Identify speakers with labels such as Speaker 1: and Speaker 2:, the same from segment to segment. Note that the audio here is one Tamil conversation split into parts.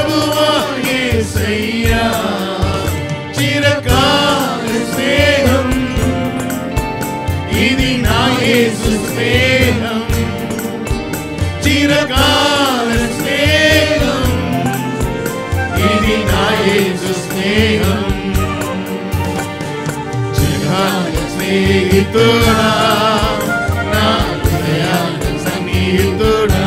Speaker 1: ప్రభువాయే సయ్యా చిరకాల స్నేహం ఇది నా యేసు స్నేహం చిరకాల స్నేహం ఇది నా యేసు స్నేహం చిరకాల స్నేహితుడా నా హృదయాన సన్నిహితుడా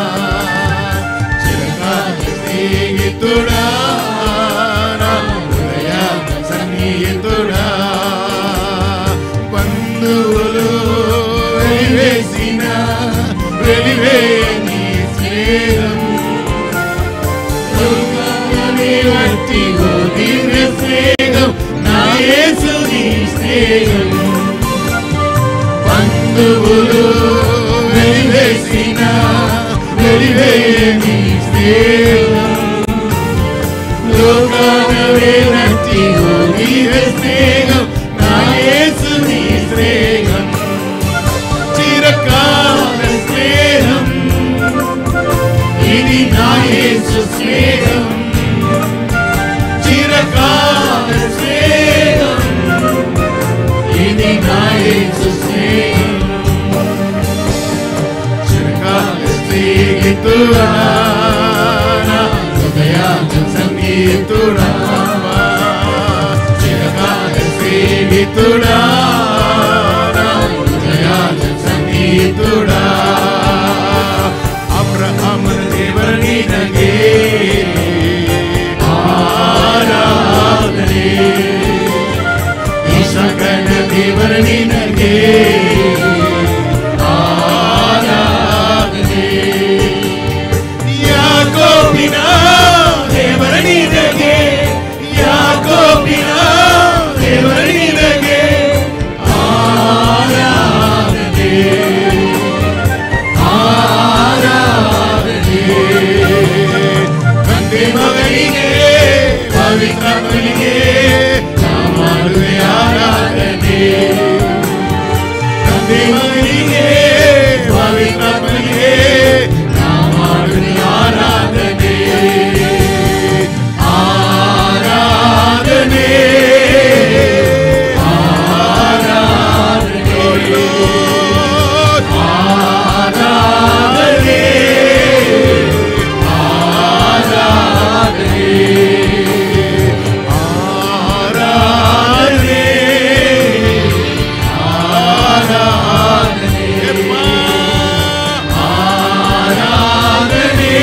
Speaker 1: చిరకాల స్నేహితుడా నా హృదయాన సన్నిహితుడా బంధువులు వెలివేసిన వెలివేని స్నేహం లోకాన్ని వట్టి దివ్య స్నేహం నా యేసుని స్నేహం బంధువులు వెలివేసిన వెలివేని స్నేహం లోకాన్ని వట్టి దివ్య స్నేహం నా యేసుని స్నేహం చిరకాల స్నేహం ఇది నా యేసు స్నేహం చిరకాల స్నేహం ఇది నా యేసు స్నేహం చిరకాల స్నేహితుడా నా హృదయాన సంగీతుడా చిరకాల స్నేహితుడా నా హృదయాన సంగీతుడా ಅಬ್ರಹಾಮನ ದೇವರ ನಿನಗೆ ಆರಾಧನೆ ಇಸಕನ ದೇವರ ನಿನಗೆ ಆರಾಧನೆ ಯಾಕೋಬಿನ ದೇವರ ನಿನಗೆ ಯಾಕೋಬಿನ ದೇವರ ನಿನಗೆ ಆರಾಧನೆ ಆರಾಧನೆ ತಂದೆ ಮಗನಿಗೆ ಪವಿತ್ರನಿಗೆ ನಾ ಮಾಡುವೆ ಆರಾಧನೆ ತಂದೆ ಮಗನಿಗೆ ಪವಿತ್ರನಿಗೆ ನಾ ಮಾಡುವೆ ಆರಾಧನೆ ಆರಾಧನೆ ಆರಾಧನೆ ಆರಾಧನೆ ಆರಾಧನೆ ಆರಾಧನೆ ಆರಾಧನೆ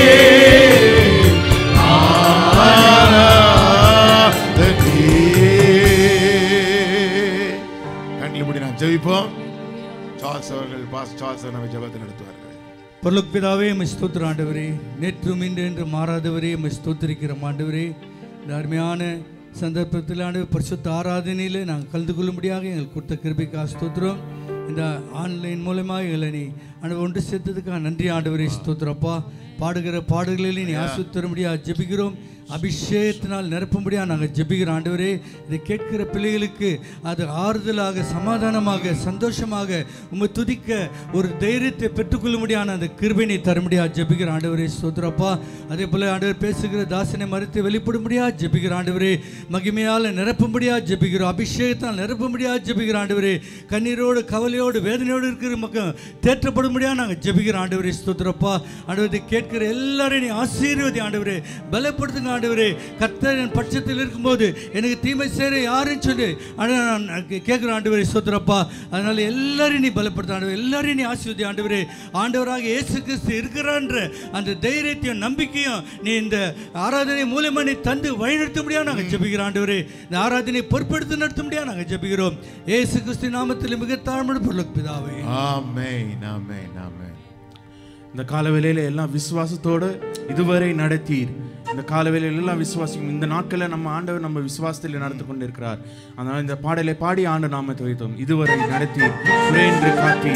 Speaker 1: கண்ணில் முடி நான் ஜெபிப்போம் சார்ல்ஸ் அவர்கள் பாஸ் சார்ல்ஸ் நம்ம ஜெபத்தை நடத்துவார்கள்
Speaker 2: பரலோக பிதாவே உம்மை ஸ்தோத்திரம் ஆண்டவரே நேற்றும் இன்று என்று மாறாதவரே உம்மை ஸ்தோத்திரிக்கிறோம் ஆண்டவரே இந்த அருமையான சந்தர்ப்பத்தில் ஆண்டு பரிசுத்த ஆராதனையில் நாங்கள் கலந்து கொள்ளும்படியாக எங்களுக்கு கொடுத்த கிருபிக்கா ஸ்தோத்திரம் இந்த ஆன்லைன் மூலமாக எங்களை நீ ஆண்டு ஒன்று சேர்த்ததுக்காக நன்றி ஆண்டவரே ஸ்தோத்திரப்பா பாடுகிற பாடுகளிலே நீ ஆசித்தரும்படியாக ஜெபிக்கிறோம் அபிஷேகத்தினால் நிரப்பும்படியாக நாங்கள் ஜெபிக்கிறோம் ஆண்டவரே இதை கேட்கிற பிள்ளைகளுக்கு அது ஆறுதலாக சமாதானமாக சந்தோஷமாக உம்மை துதிக்க ஒரு தைரியத்தை பெற்றுக்கொள்ளும்படியான அந்த கிருபினை தரும்படியாக ஜெபிக்கிற ஆண்டவரே ஸ்தோத்திரப்பா அதே போல் ஆண்டவர் பேசுகிற தாசனை மறுத்து வெளிப்படும்படியாக ஜெபிக்கிற ஆண்டவரே மகிமையால் நிரப்பும்படியாக ஜெபிக்கிறோம் அபிஷேகத்தால் நிரப்பும்படியாக ஜெபிக்கிற ஆண்டவரே கண்ணீரோடு கவலையோடு வேதனையோடு இருக்கிற மக்கள் தேற்றப்படும்படியாக நாங்கள் ஜெபிக்கிற ஆண்டவரே ஸ்தோத்திரப்பா ஆண்டவரை கேட்கிற எல்லாரையும் நீ ஆசீர்வதி ஆண்டவரே பலப்படுத்துங்க ஆண்டவரே கர்த்தரின் பட்சத்தில் இருக்கும்போது எனக்கு தீமை சேர யாருன்னு சொல்லி ஆண்டவரே, நான் கேட்குற ஆண்டவரே ஸ்தோத்திரப்பா அதனால எல்லாரையும் நீ பலப்படுத்த ஆண்டவர் எல்லாரையும் நீ ஆசீர்வதி ஆண்டவரே ஆண்டவராக இயேசு கிறிஸ்து இருக்கிறான்ற அந்த தைரியத்தையும் நம்பிக்கையும் நீ இந்த ஆராதனை மூலமா நீ தந்து வழிநடத்த முடியாது நாங்கள் ஜெபிக்கிறோம் ஆண்டவரே இந்த ஆராதனை பொறுப்பெடுத்து நடத்த முடியாது நாங்கள் ஜெபிக்கிறோம் இயேசு கிறிஸ்து நாமத்தில் மிக தாழ்மையான பொருளுக்கு பிதாவே
Speaker 1: ஆமென் ஆமென் ஆமென்
Speaker 3: இந்த காலவேளையில எல்லாம் விசுவாசத்தோடு இதுவரை நடத்தீர் இந்த காலவேளையில எல்லாம் விசுவாசிக்கும் இந்த நாட்களில் நம்ம ஆண்டவர் நம்ம விசுவாசத்தில் நடந்து கொண்டிருக்கிறார் அதனால் இந்த பாடலை பாடி ஆண்டு நாமத்தை வைத்தோம் இதுவரை நடத்தி என்று காத்தி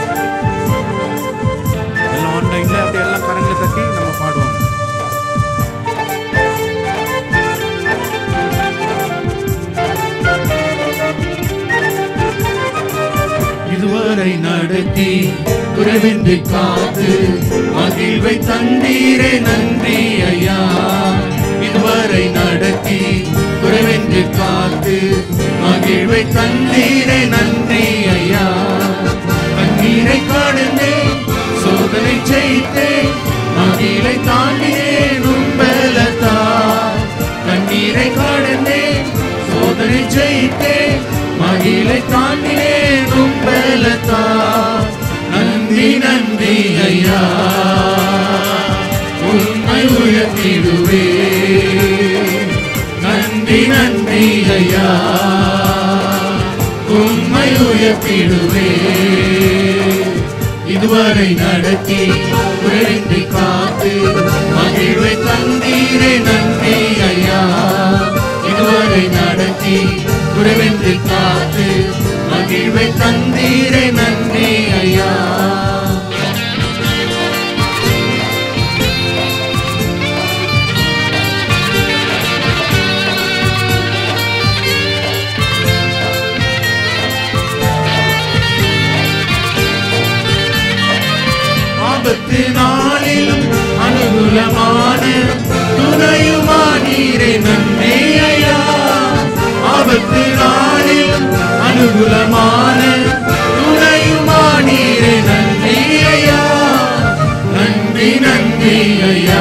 Speaker 3: எல்லாம் ஆன்லைன்ல அப்படி எல்லாம் கரங்களை தட்டி நம்ம பாடுவோம்
Speaker 1: இதுவரை நடத்தி குறைவின்றி காத்து மகிழ்வை தந்தீரே நன்றி ஐயா
Speaker 3: இதுவரை நடத்தி குறைவென்று காத்து மகிழ்வை தந்தீரே நன்றி ஐயா கண்ணீரை கடந்தேன் சோதனை ஜெயித்தேன் மகிழை தாண்டினேன் உம்பலத்தா கண்ணீரை கடந்தேன் சோதனை ஜெயித்தேன் மகிழை தாண்டினேன் உம்பலத்தா நன்றி நன்றி ஐயா உண்மை உயர்த்திடுவே நன்றி நன்றி ஐயா உண்மை உயர்த்திடுவே இதுவரை நடத்தி குறைந்து காத்து மகிழ்வை தந்தீரே நன்றி ஐயா இதுவரை நடத்தி குறைவென்று காத்து மகிழ்வை தந்தீரே நன்றி ஐயா ஆபத்து நாளிலும் அனுகூலமான துணையுமானீரே நன்றி ஐயா ஆபத்து நாளிலும் அனுகூலமான துணையுமானீரே நன்றி ஐயா நன்றி நன்றி ஐயா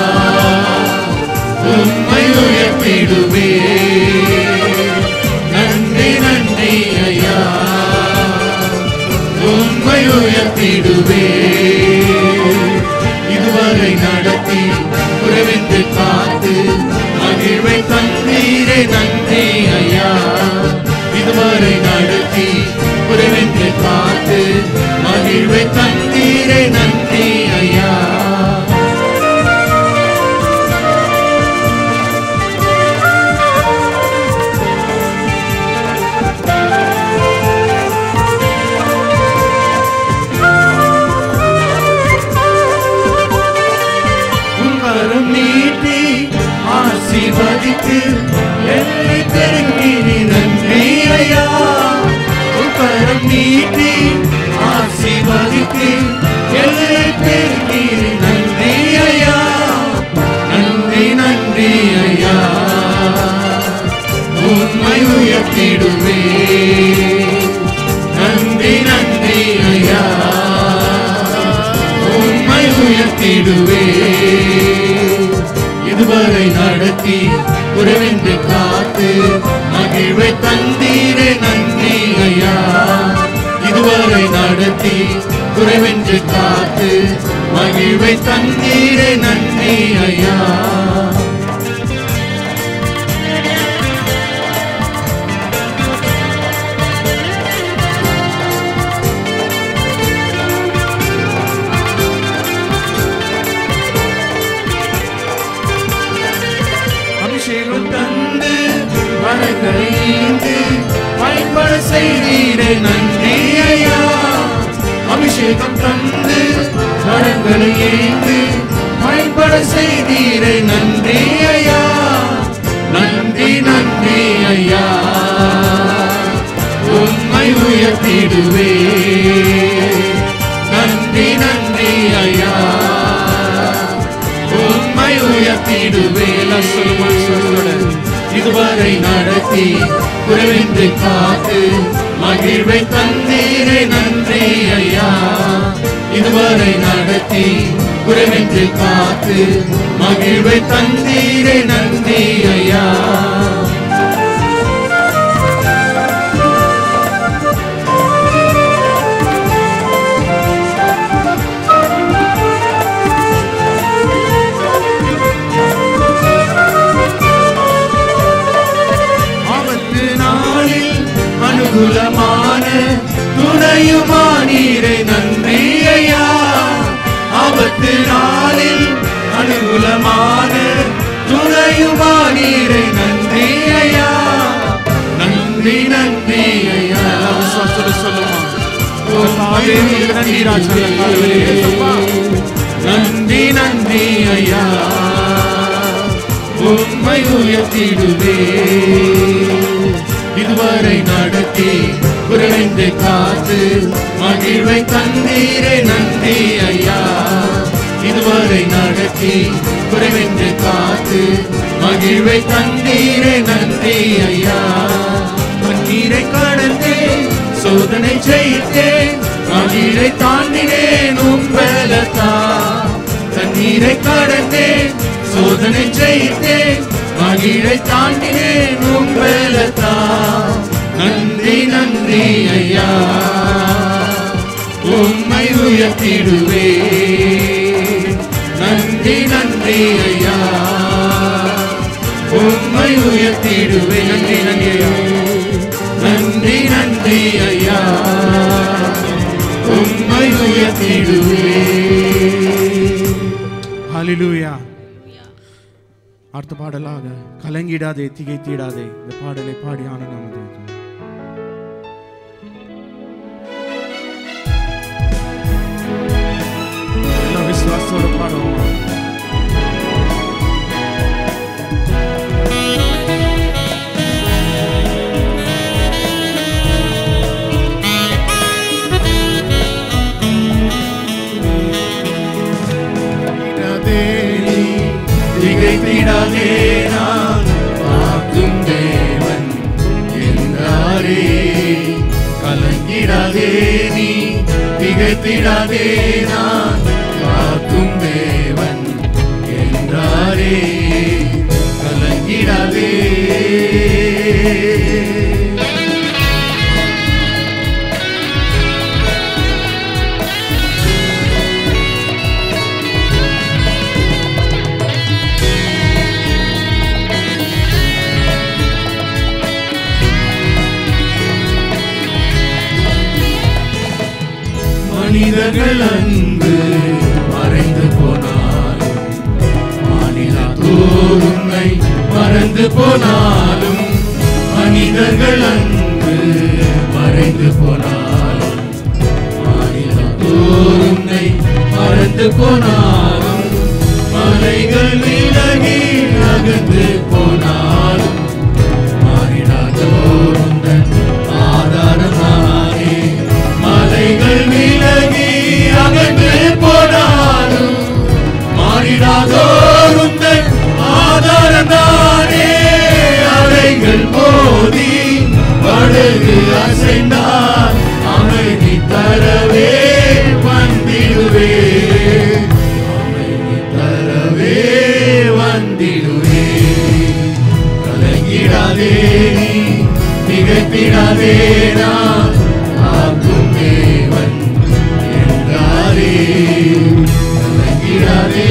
Speaker 3: உம்மை உயர்த்திடுவே நன்றி நன்றி ஐயா உண்மை உயர்த்திடுவே இதுவரை நடத்தி குறைவிந்து காத்து மகிழ்வை தந்தீரே நன்றி ஐயா இதுவரை நடத்தி குறைவிந்து காத்து மகிழ்வை தந்தீரே நன்றி ஐயா உங்கரும் நீட்டி ஆசீர்வதித்து என்னை பெருங்கினி நன்றி ஐயா உங்கரும் நீட்டி ஆசீர்வதித்து என்னை பெருங்கினி நன்றி ஐயா நன்றி நன்றி ஐயா உண்மை உயர்த்திடுவே நன்றி நன்றி ஐயா உண்மை உயர்த்திடுவே இதுவரை நடத்தி குறைவென்று காத்து மகிழ்வை தந்தீரே நன்றி ஐயா இதுவரை நடத்தி குறைவென்று காத்து மகிழ்வை தந்தீரே நன்றி ஐயா அபிஷேகம் தந்து வரங்களை ஈந்து பயன்பட செய்தீரே நன்றி ஐயா அபிஷேகம் தந்து வரங்களை ஈந்து பயன்பட செய்தீரே நன்றி ஐயா நன்றி நன்றி ஐயா உண்மை உயர்த்திடுவே நன்றி நன்றி ஐயா உண்மை உயர்த்திடுவே எல்லாம் சொல்லுமா சொல்லுட இதுவரை நடத்தி குறைவிந்து காத்து மகிழ்வை தந்தீரே நன்றி ஐயா இதுவரை நடத்தி குறைவின்று காத்து மகிழ்வை தந்தீரே நன்றி ஐயா ஆபத்து நாளில் அனுகூலமான துணையுமானீரை நன்றி ஐயா ஆபத்து நாளில் அனுகூலமான துணையுமானீரை நன்றி ஐயா நன்றி நன்றி ஐயா சொல்லுமா நன்றி ராஜா நன்றி நன்றி ஐயா உண்மை உயர்த்திடுவே இதுவரை நடத்தி குறைந்து காத்து மகிழ்வை தந்தீரே நன்றி ஐயா இதுவரை நடத்தி குறைவென்று காத்து மகிழ் மகிழ்வை தந்தீரே நன்றி ஐயா கண்ணீரை கடந்தேன் சோதனை செய்தேன் மகிழை தாண்டினேன் உம்பலத்தா தண்ணீரை கடந்தேன் சோதனை செய்தேன் மகிழை தாண்டினேன் உம்பலத்தா நன்றி நன்றி ஐயா உம்மை உயர்த்திடுவே நன்றி நன்றி ஐயா உம்மை உயர்த்திடுவே நன்றி நன்றி ஐயா நன்றி நன்றி ஐயா உம்மை உயர்த்திடுவே ஹalleluya அடுத்த பாடலாக கலங்கிடாதே திகைத்திடாதே இந்த பாடலை பாடி ஆனந்தம் எல்லாம் விசுவாசத்தோட பாடுவோம் திகைத்திடாதே நான் பார்க்கும் தேவன் என்றாரே கலங்கிடாதே நீ திகைத்திடாதே நான் பார்க்கும் தேவன் என்றாரே கலங்கிடாதே மனிதர்கள் அன்பு மறைந்து போனாலும் மாநில தோறுமை மறந்து போனாலும் மனிதர்கள் அன்பு மறைந்து போனாலும் மாநில தோறுமை மறந்து போனாலும் மலைகள் விலகி அகன்று போனாலும் மாறிடாதோருந்தன் ஆதாரமானே மலைகள் விலகி அகன்று போனாலும் மாறிடாதோருந்தன் ஆதாரந்தானே அலைகள் மோதி படகு அசைந்தால் அமைதி தரவே வந்திடுவே அமைதி தரவே வந்திடுவே கலங்கிடாதே நீ திகைத்திடாதே நான் காக்கும் தேவன் என்றாரே கலங்கிடாதே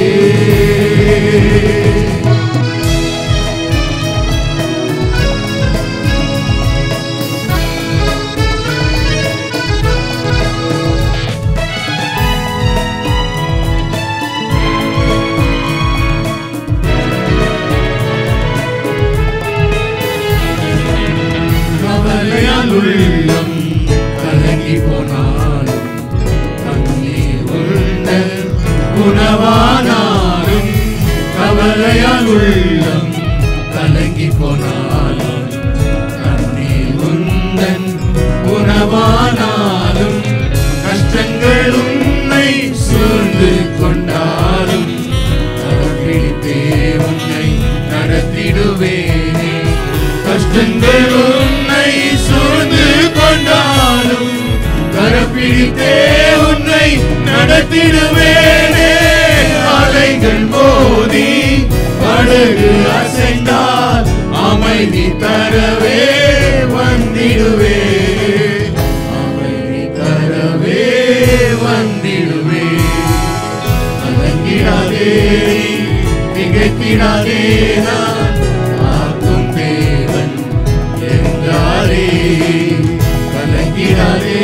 Speaker 3: கவலையால் உள்ளம் கலங்கி போனாலும் கண்ணீர் உள்ள உணவானாலும் கவலையால் உள்ளம் கலங்கி போனாலும் கண்ணீர் உந்தன் உணவானாலும் கஷ்டங்கள் உன்னை சூழ்ந்து கொண்டாலும் பிடித்தே உன்னை நடத்திடுவேனே கஷ்டங்கள் உன்னை சூழ்ந்து கொண்டாலும் கரப்பிடித்தே உன்னை நடத்திடுவேனே அலைகள் மோதி படகு அசைந்தால் அமைதி தரவே வந்திடுவே அமைதி தரவே வந்திடுவே கலங்கிடாதே திகைத்திடாதே நான் காக்கும் தேவன் என்றாரே கலங்கிடாதே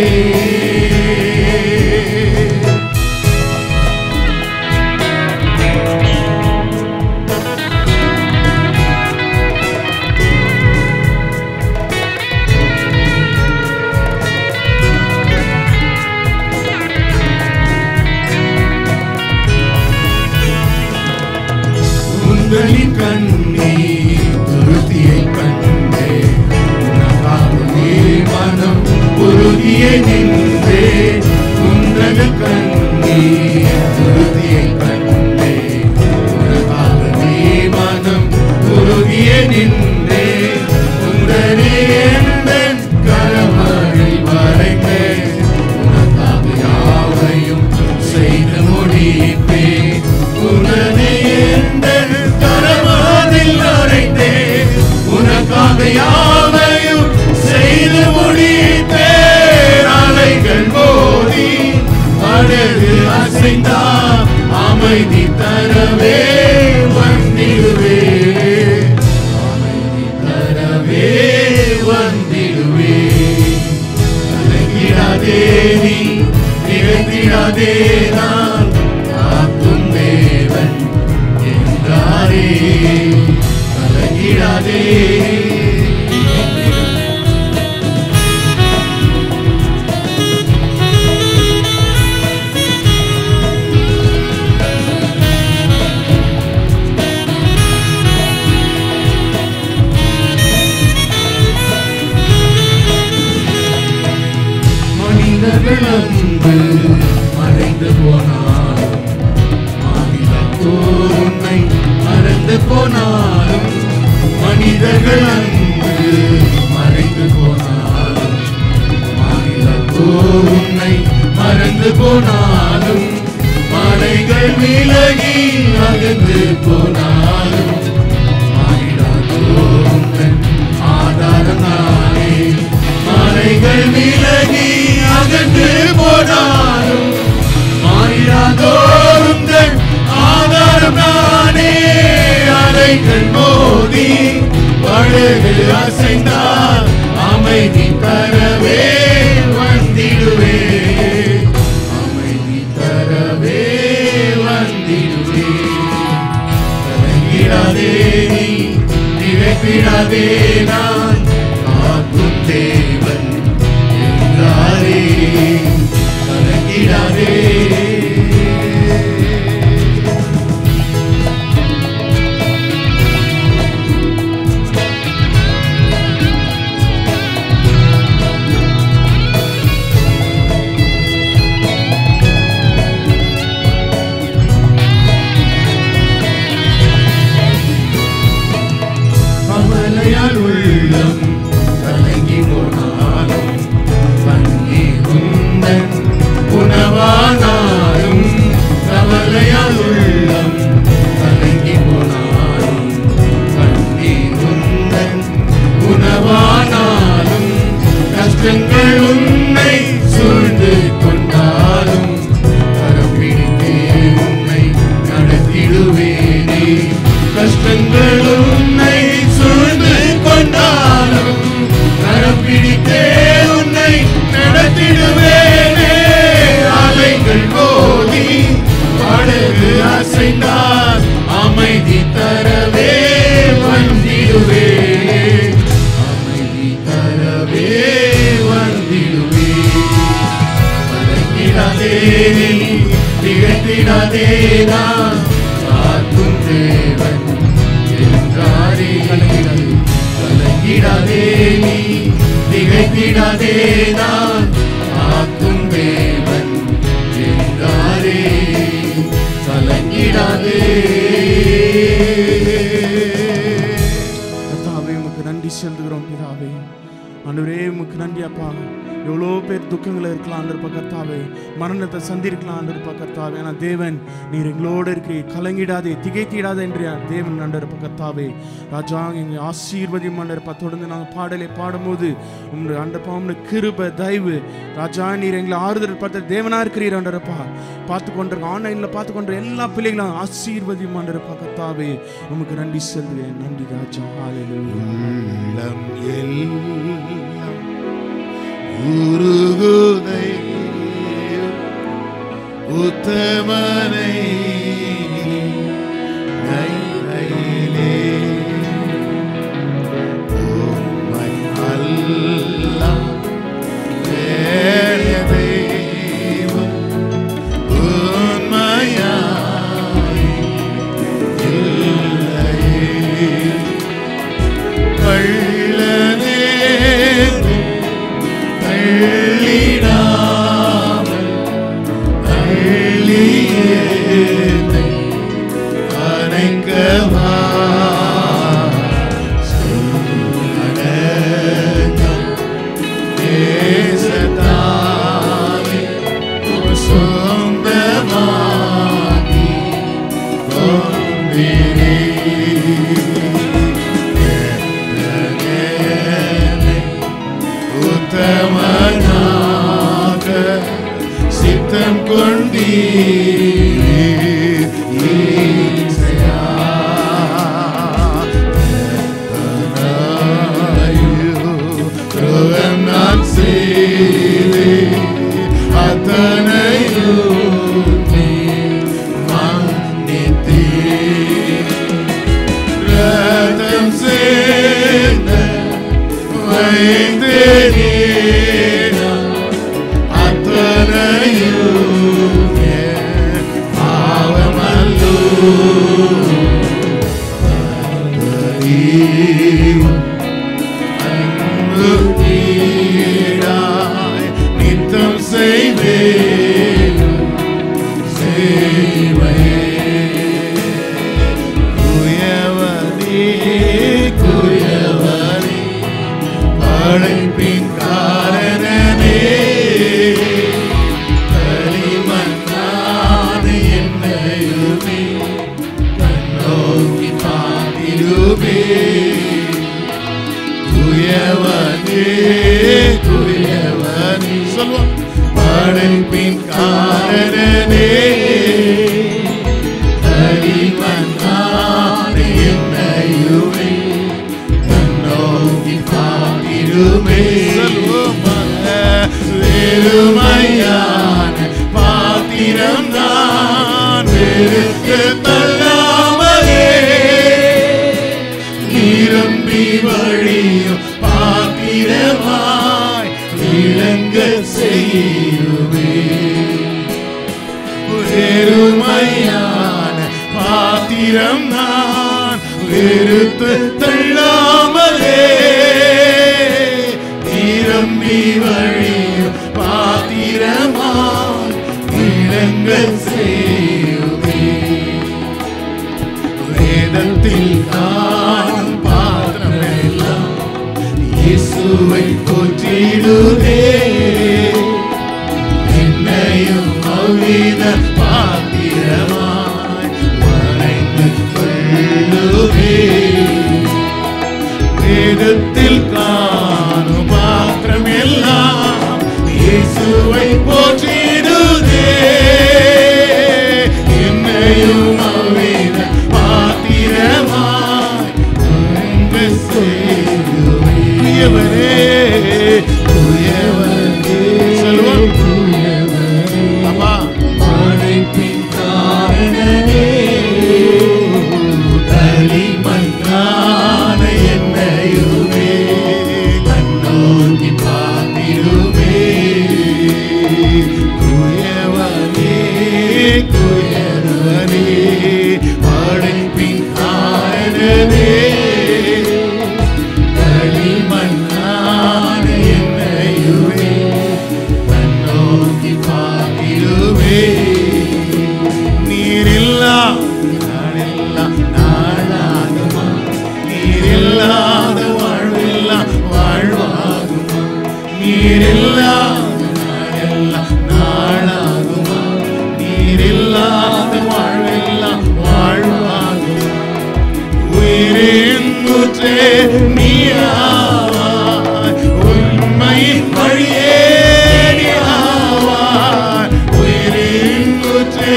Speaker 3: உங்களின் கண்ணி துருத்தியை கண்டே உனக்காகவே மனம் உறுதியை நின்றே உன்னது கண்ணி துருத்தியை கண்டே உனக்காகவே மனம்
Speaker 1: அசைந்தால் அமைதி தரவே வந்திடுவே அமைதி தரவே வந்திடுவே கலங்கிடாதே நீ நிகழ்த்திடாதே நான் காக்கும் தேவன் என்றாரே கலங்கிடாதே மனிதர்கள் அன்பு மறைந்து போனாலும் மாநிலத்தோர் உன்னை மறந்து போனாலும் மனிதர்கள் அன்பு மறைந்து போனாலும் மாநிலத்தோர் உன்னை மறந்து போனாலும் மலைகள் விலகி அகன்று போனாலும் மாநிலத்தோர் உந்தன் ஆதாரம் நானே மலைகள் விலகி அகன்று போனாலும் மாறிடாதோருங்கள் ஆதாரம் நானே அலைகள் மோதி படகு அசைந்தால் அமைதி தரவே வந்திடுவே அமைதி தரவே வந்திடுவே கலங்கிடாதே நீ திகைப்பிடாதே நான் காக்கும் தேவன் என்றாரே கலங்கிடாதே கவலையால் உள்ளம் கலங்கி போனாலும் கண்ணீர் உந்தன் உணவானாலும் கவலையால் உள்ளம் கலங்கி போனாலும் கண்ணீர் உந்தன் உணவானாலும் கஷ்டங்கள் உன்னை சூழ்ந்து கொண்டாலும் கரம் பிடித்தே உன்னை நடத்திடுவேனே கஷ்டங்கள் உன்னை சூழ்ந்து கொண்டாலும் கரம் பிடித்தே உன்னை நடத்திடுவேனே அலைகள் மோதி படகு அசைந்தால் அமைதி தரவே வந்திடுவே அமைதி தரவே வந்திடுவே கலங்கிடாதே நீ திகழ்த்திடாதே நான் காக்கும் தேவன் என்றாரே கலங்கிடாதே கலங்கிடாதே நீ திகைத்திடாதே நான் காக்கும் தேவன் என்றாரே கலங்கிடாதே
Speaker 3: கர்த்தாவே உமக்கு நன்றி செலுத்துகிறோம் பிதாவே ஆண்டவரே உமக்கு நன்றி அப்பா எவ்வளோ பேர் துக்கங்கள் இருக்கலாம் ஆண்டருப்பா கர்த்தாவே மரணத்தை சந்திருக்கலாம் ஆண்டருப்பா கர்த்தாவே ஆனால் தேவன் நீர் எங்களோடு இருக்கிறீர் கலங்கிடாதே திகைத்திடாதே என்று தேவன் ஆண்டருப்பா கர்த்தாவே ராஜா எங்கள் ஆசீர்வதியும் ஆண்டருப்பா தொடர்ந்து நாங்கள் பாடலை பாடும்போது உங்களுடைய ஆண்டப்பா உங்களுடைய கிருப தயவு ராஜா நீர் எங்களை ஆறுதல் பார்த்த தேவனா இருக்கிறீர் ஆண்டரப்பா பார்த்து கொண்டிருக்க ஆன்லைனில் பார்த்து கொண்ட எல்லா பிள்ளைகளும் ஆசீர்வதியும் ஆண்டரப்பா கர்த்தாவே உமக்கு நன்றி செல்வேன் நன்றி ராஜா ஹalleluya
Speaker 1: உள்ளம் எல்லாம் உருகுதை உத்தமனை கையிலே உம்மை அல்லாஹ் வேறு தெய்வம் உண்மையாய் இல்லையே கள்ளனே தள்ளிடாமல் தள்ளியே அணைக்கவா அடக்கம் தேசத்தானே சொந்தமாகி கொண்டிரே உத்தமனாக சித்தம் கொண்டீர் ஈசையா. எத்தனையோ துரோகம் நான் செய்தேன். அத்தனையும் நீர் மன்னித்தீர். ரத்தம் சேர்ந்த வைத்து நீரால் அத்தனையும் என் பாவமல்லோ. அத்தனையும் அன்பு ஈடாய் நித்தம் செய்வேன் செய்வேன் குயவனே குயவனே படைப்பின் காரணனே களிமண்ணான என்னையுமே கண்ணோக்கி பார்த்திடுமே குயவனே குயவனே சொல்வோம் படைப்பின் காரணனே களிமண்ணான என்னையுமே கண்ணோக்கி பார்த்திடுமே சொல்வோமாக வெறுமையான பாத்திரம் நான் வெறுத்து தள்ளாமலே நிரம்பி வழியும் பாத்திரமாய் விளங்க செய்யுமே வெறுமையான பாத்திரம் நான் வெறுத்து தள்ளாமலே நிரம்பி வழியும் பாத்திரமாய் விளங்க செய்யுமே வேதத்தில் நான் பாத்திரமெல்லாம் இயேசுவை போற்றிடுதே என்னையும் அவ்வித பாத்திரமாய் வரைந்து கொள்ளுவே வேதத்தில் காணும் பாத்திரம் எல்லாம் இயேசுவை போற்றிடுதே என்னையும் அவ்வித பாத்திரமாய் வரைந்து செய்யுவே. குயவனே, குயவனே, சொல்லுவோம். அப்பா. களிமண்ணான என்னையுமே கண்ணோக்கி பார்த்திடுமே குயவனே குயவனே படைப்பின் காரணனே களிமண்ணான என்னையுமே கண்ணோக்கி பார்த்திடுமே நீரில்லா நாளெல்லாம் நாளாகுமா நீரில்லாத வாழ்வெல்லாம் வாழ்வாகுமா நீரில்லாத நாளெல்லாம் நாளாகுமா நீரில்லாத வாழ்வெல்லாம் வாழ்வாகுமா உயிரின் ஊற்றே நீயாவாய் உண்மையின் வழியே நீயாவாய் உயிரின் ஊற்றே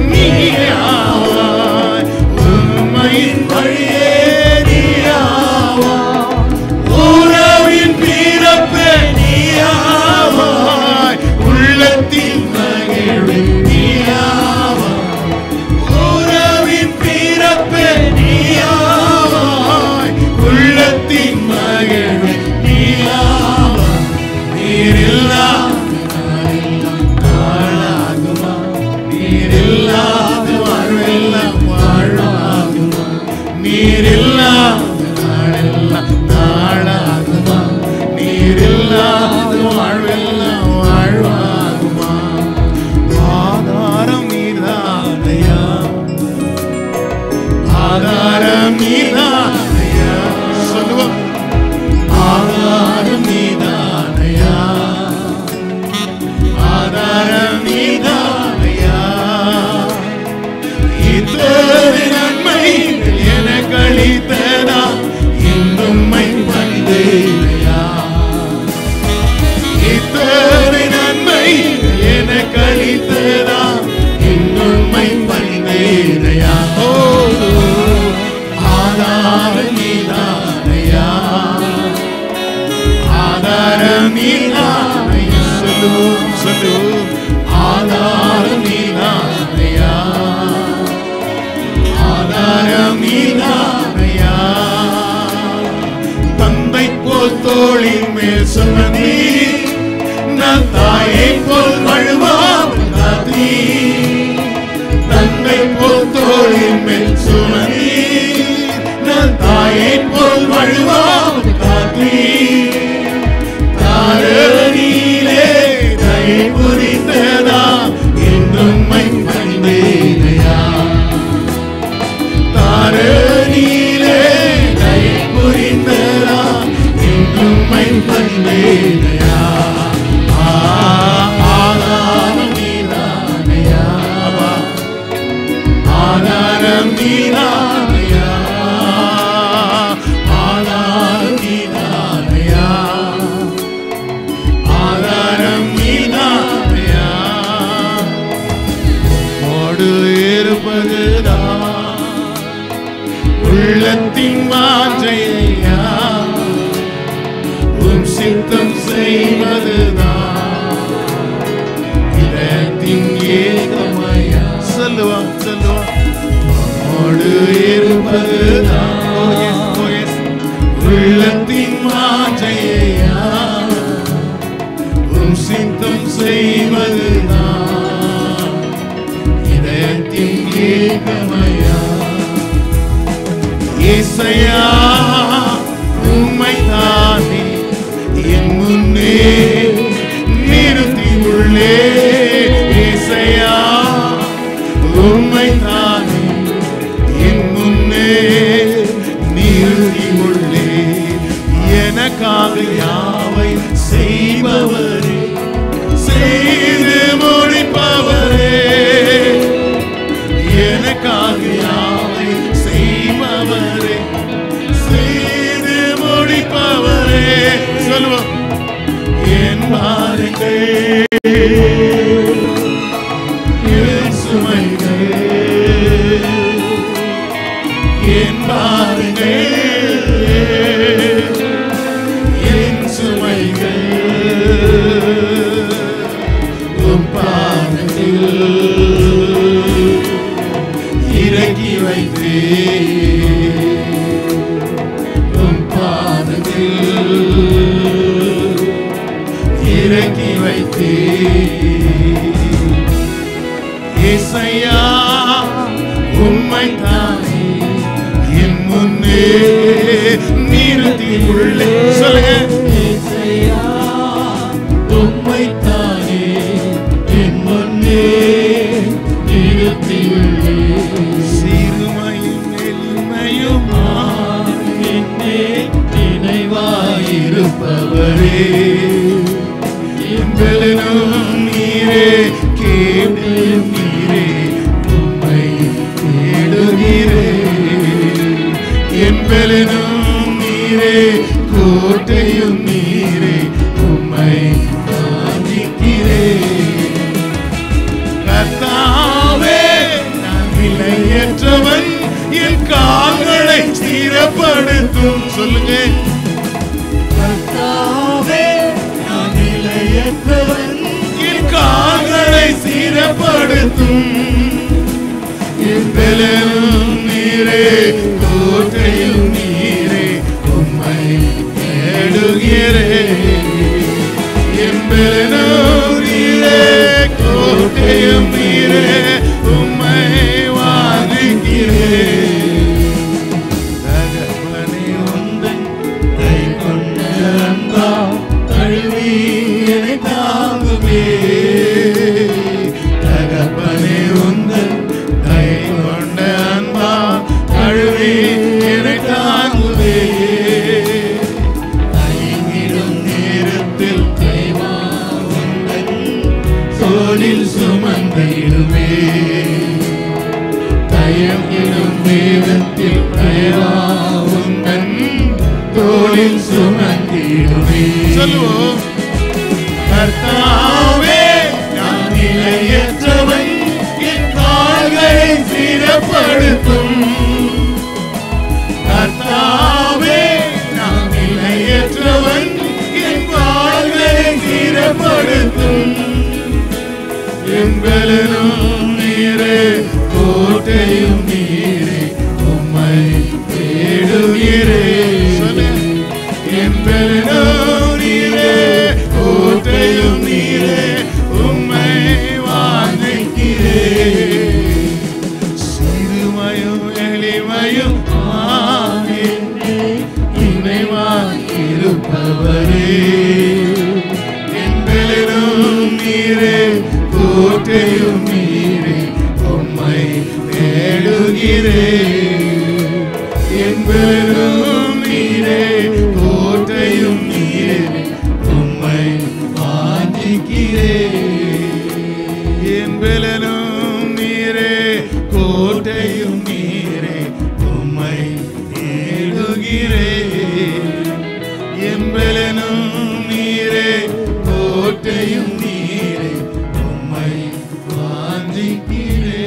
Speaker 1: நீயாவாய் உண்மையின் வழியே நீயாவாய் உறவின் பிறப்பே நீயாவாய் உள்ளத்தின் மகிழ்வு நீயாவாய் உறவின் பிறப்பே நீயாவாய் உள்ளத்தின் மகிழ்வு நீயாவாய் நீரில்லா நாளாகுமா நீரில்லாத வாழ்வெல்லாம் வாழ்வாகுமா நீரில்லாத நாளெல்லாம் நாளாகுமா நீரில்லாத வாழ்வெல்லாம் வாழ்வாகுமா ஆதாரம் நீதானையா ஆதாரம் நீதானையா சொல்லுவோம் ஆதாரம் நீதானையா ஆதாரம் நீதானையா இத்தனை நன்மை எனக்கு அளித்த நீதானையா சொல்லுவோம் சொல்லுவோம் ஆதாரம் நீதானையா ஆதாரம் நீதானையா தந்தை போல் தோளின் மேல் சுமந்தி நான் தாயை போல் வழுவாமல் காத்தீ தந்தை போல் தோளின் மேல் சுமந்தி நான் தாயை போல் வழுவாமல் காத்தீ தாரணியிலே தயை புரிந்ததா இன்னும்மை பணிந்தேனையா தாரணியிலே தயை புரிந்ததா இன்னும்மை பணிந்தேனையா ஆதாரம் நீதானையா ஆதாரம் நீதானையா ஆதாரம் நீதானையா ஆதாரம் நீதானையா ஓடு இருப்பதுதான் உள்ளத்தின் வாஞ்சையா உன் சித்தம் செய்வதுதான் இதத்தின் ஏகமையா சொல்லுவா சொல்லுவா ஓடு இருப்பதுதான் Oh, yes, oh, yes. உள்ளத்தின் வாஞ்சையா உன் சித்தம் செய்வதுதான் இதயத்தின் ஏகமையா ஏசையா உம்மைத்தானே என் முன்னே நிறுத்தி உள்ளே ஏசையா உம்மைத்தானே என் முன்னே நிறுத்தி உள்ளே எனக்காக யாவை செய்பவரே செய்து முடிப்பவரே எனக்காக யாவை செய்பவரே செய்து முடிப்பவரே சொல்லுவோம் என் பாருங்கள் என் சுமைகள் என் பாருங்கள் என் சுமைகள் உம் பாதத்தில் இறக்கி வைத்தே உம் பாதத்தில் இறக்கி வைத்தே ஏசையா உம்மைத்தானே என் முன்னே நிறுத்தி உள்ளே சொல்லுங்க ஏசையா உம்மைத்தானே என் முன்னே நிறுத்தி உள்ளே சிறுமையும் எளிமையும் என்னே நினைவாயிருப்பவரே என்பதனும் நீரே கேடும் நீரே உம்மை தேடுகிறே என்பதனும் நீரே கோட்டையும் நீரே உம்மை காணிக்கிறேன் கர்த்தாவே நான் விலையற்றவன் என் கால்களை ஸ்திரப்படுத்தும் சொல்லுங்க கர்த்தாவே நான் விலையற்றவன் என் கால்களை ஸ்திரப்படுத்தும் என் பலனும் நீரே கோட்டையும் நீரே உம்மை தேடுகிறேன் என் பலனும் நீரே கோட்டையும் நீரே உம்மை வாங்குகிறேன் தகப்பனே உந்தன் கை கொண்ட அன்பா தழுவி என்னை தாங்குமே தகப்பனே உந்தன் கை கொண்ட அன்பா தழுவி என்னை தாங்குவே தயங்கிடும் நேரத்தில் கைவா உந்தன் தோளில் சுமந்திடுமே தயங்கிடும் நேரத்தில் கைவா உந்தன் தோளில் சுமந்திடுமே சொல்லுவோம் கர்த்தாவே நான் நிலையற்றவன் என் கால்களை சிறப்படுத்தும் கர்த்தாவே நான் நிலையற்றவன் என் கால்களை சிறுமையும் எளிமையும் இணைவாயிருப்பவரே என்பெலும் நீரே கோட்டையும் நீரே உம்மை தேடுகிறே என்பெரும் நீரே கோட்டையும் நீரே உம்மை வாஞ்சிக்கிறே என்பெலனும் நீரே கோட்டையும் நீரே உம்மை தேடுகிறே என்பெலனும் நீரே கோட்டையும் நீரே உம்மை வாஞ்சிக்கிறே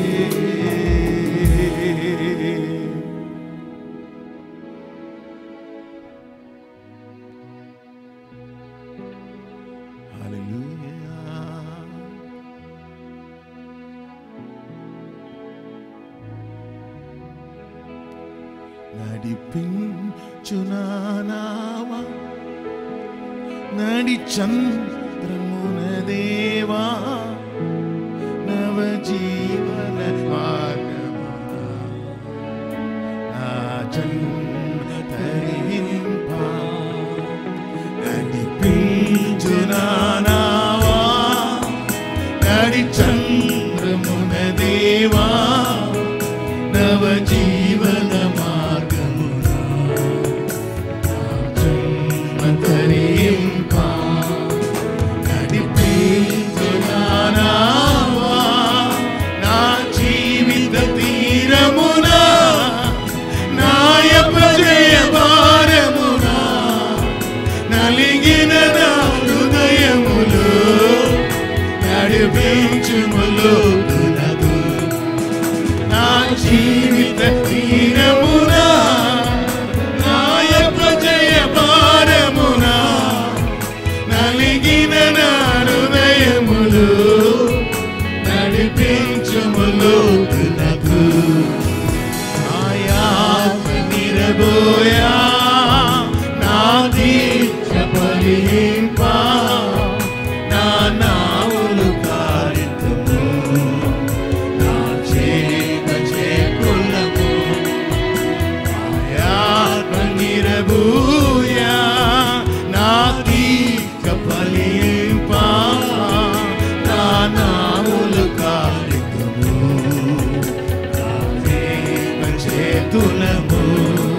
Speaker 1: Hallelujah. నడిపించునానావా నడిచంద్రమున దేవా నవ జీవన మార్గమున నా జన్మ తరింపా నడిపించునానావా నడిచంద్రమున దేవా నవ జీవన మార్గమున జన్మతరింపా నడిపించునానావా నా జీవిత తీరమున నాయప జయ భారమున నలిగిన నా హృదయములో నడిపించుములో నదు నా జీవిత తీరమున నాయక జయ భారమున నలిగిన నా హృదయములు నడిపించుములో నదు ఆయా నిరబోయా నా దీక్ష ఫలింపా నా నావులు కారితము నా చేత చేకులము ఆయా నిరబోయా నా దీక్ష ఫలింపా నా నావులు కారితము చేతులము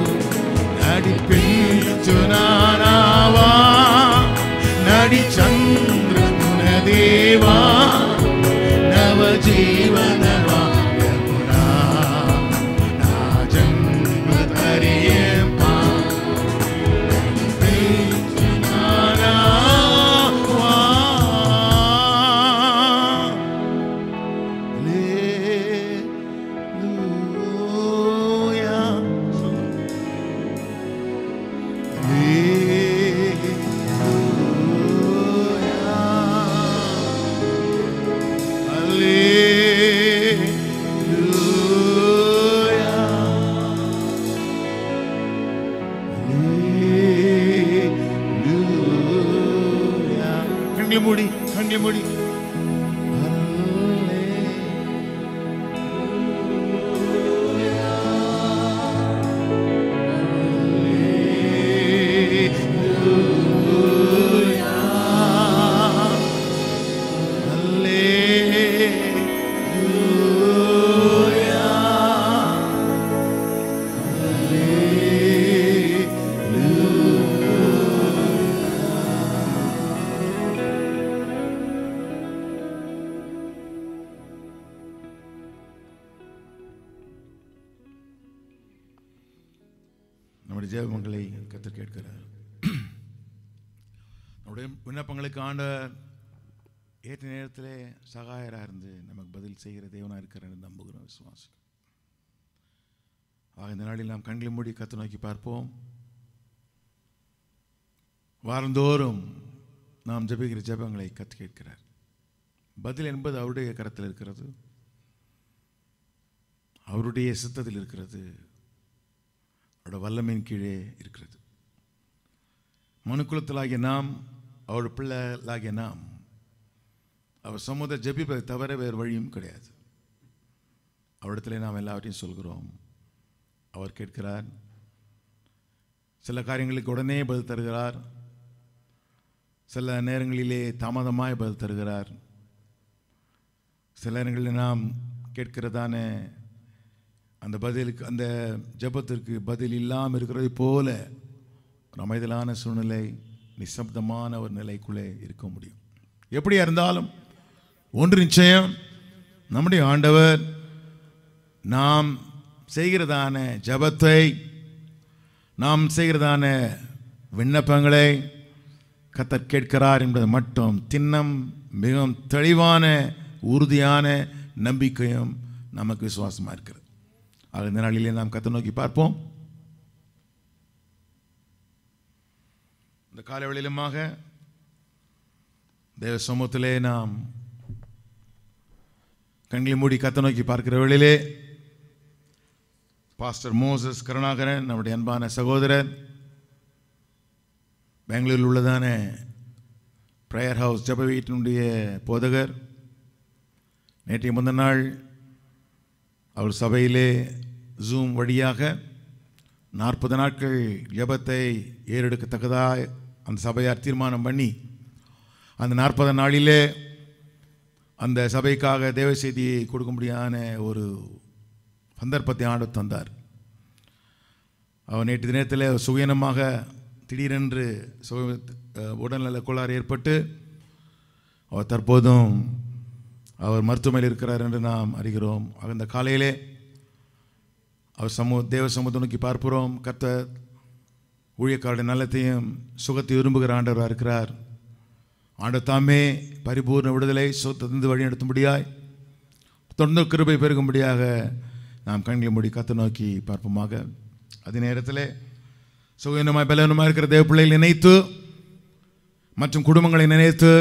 Speaker 1: నడిపించునావా నడి చంద్రమున దేవా నవ జీవన వాక్యమునా నా జన్మ తరియంపా నడిపించునావా கண்களை மூடி கண்களை மூடி நம்முடைய ஜெபங்களை கத்தர் கேட்கிறார் நம்முடைய விண்ணப்பங்களுக்கு ஆண்ட ஏற்ற நேரத்திலே சகாயராக இருந்து நமக்கு பதில் செய்கிற தேவனாக இருக்கிறார் என்று நம்புகிறோம் விசுவாசம் ஆக இந்த நாளில் நாம் கண்களை மூடி கத்து நோக்கி பார்ப்போம் வாரந்தோறும் நாம் ஜெபிக்கிற ஜெபங்களை கத்து கேட்கிறார் பதில் என்பது அவருடைய கரத்தில் இருக்கிறது அவருடைய சித்தத்தில் இருக்கிறது அவருடைய வல்லமையின் கீழே இருக்கிறது மனுக்குலத்திலாகிய நாம் அவருடைய பிள்ளைகளாகிய நாம் அவர் சமூகத்தை ஜெபிப்பதை தவிர வேறு வழியும் கிடையாது அவரிடத்துல நாம் எல்லாவற்றையும் சொல்கிறோம் அவர் கேட்கிறார் சில காரியங்களுக்கு உடனே பதில் தருகிறார் சில நேரங்களிலே தாமதமாய் பதில் தருகிறார் சில நேரங்களில் நாம் கேட்கிறதான அந்த பதிலுக்கு அந்த ஜெபத்திற்கு பதில் இல்லாமல் இருக்கிறதை போல ஒரு அமைதலான சூழ்நிலை நிசப்தமான ஒரு நிலைக்குள்ளே இருக்க முடியும் எப்படியா இருந்தாலும் ஒன்று நிச்சயம் நம்முடைய ஆண்டவர் நாம் செய்கிறதான ஜெபத்தை நாம் செய்கிறதான விண்ணப்பங்களை கத்தர் கேட்கிறார் என்பது மட்டும் திண்ணம் மிகவும் தெளிவான உறுதியான நம்பிக்கையும் நமக்கு விசுவாசமாக இருக்கிறது ஆக இந்த நாளிலே நாம் கத்தை நோக்கி பார்ப்போம் இந்த காலை வேளையிலுமாக தேவ சமூகத்திலே நாம் கண்களை மூடி கத்தை நோக்கி பார்க்கிற வேளையிலே பாஸ்டர் மோசஸ் கருணாகரன் நம்முடைய அன்பான சகோதரர் பெங்களூரில் உள்ளதான ப்ரேயர் ஹவுஸ் ஜப வீட்டினுடைய போதகர் நேற்றைய முந்தின நாள் அவர் சபையிலே ஜூம் வழியாக நாற்பது நாட்கள் ஜபத்தை ஏறெடுக்கத்தக்கதாக அந்த சபையார் தீர்மானம் பண்ணி அந்த நாற்பது நாளிலே அந்த சபைக்காக தேவ செய்தியை கொடுக்கும்படியான ஒரு சந்தர்ப்பத்தை ஆண்டு தந்தார் அவர் நேற்று தினத்தில் சுயனமாக திடீரென்று சுக உடல்நல கோளாறு ஏற்பட்டு அவர் தற்போதும் அவர் மருத்துவமனையில் இருக்கிறார் என்று நாம் அறிகிறோம் அந்த காலையிலே அவர் சமூக தேவ சமூகத்தை நோக்கி பார்க்கிறோம் கர்த்தர் ஊழியக்காருடைய நலத்தையும் சுகத்தை விரும்புகிற ஆண்டவராக இருக்கிறார் ஆண்டு தாமே பரிபூர்ண விடுதலை சுத்தத்திலிருந்து வழி நடத்தும்படியாய் தொடர்ந்து கிருபை பெருகும்படியாக நாம் கண்களை மூடி கத்தை நோக்கி பார்ப்போமாக அதே நேரத்தில் சுகீனமாய் பலவீனமாக இருக்கிற தேவ பிள்ளைகளை நினைத்து மற்றும் குடும்பங்களை நினைத்து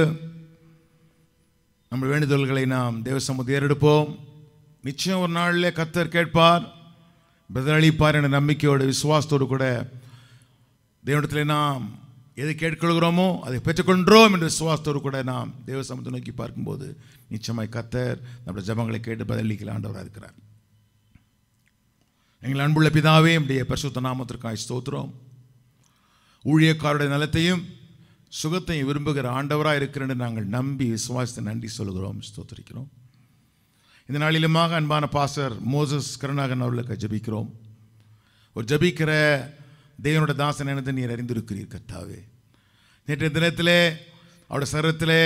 Speaker 1: நம்ம வேண்டுதல்களை நாம் தேவ சமூகத்தை ஏறெடுப்போம் நிச்சயம் ஒரு நாளில் கத்தர் கேட்பார் பதிலளிப்பார் என்ற நம்பிக்கையோடு விசுவாசத்தோடு கூட தேவனிடத்தில் நாம் எதை கேட்கொள்கிறோமோ அதை பெற்றுக்கொண்டோம் என்ற விசுவாசத்தோடு கூட நாம் தேவ சமூகத்தை நோக்கி பார்க்கும்போது நிச்சயமாய் கத்தர் நம்முடைய ஜபங்களை கேட்டு பதிலளிக்கல ஆண்டவராக இருக்கிறார் எங்கள் அன்புள்ள பிதாவே நம்முடைய பரிசுத்த நாமத்திற்காய் ஸ்தோத்திரம் ஊழியக்காருடைய நலத்தையும் சுகத்தையும் விரும்புகிற ஆண்டவராக இருக்கிறேன்னு நாங்கள் நம்பி விசுவாசத்தை நன்றி சொல்கிறோம் ஸ்தோத்திரிக்கிறோம் இந்த நாளிலுமாக அன்பான பாசர் மோசஸ் கருணாகன் அவர்களுக்கு ஜபிக்கிறோம் ஒரு ஜபிக்கிற தேவனோட தாசன் எனது நீர் அறிந்திருக்கிறீர் கர்த்தாவே நேற்றைய தினத்திலே அவருடைய சரத்திலே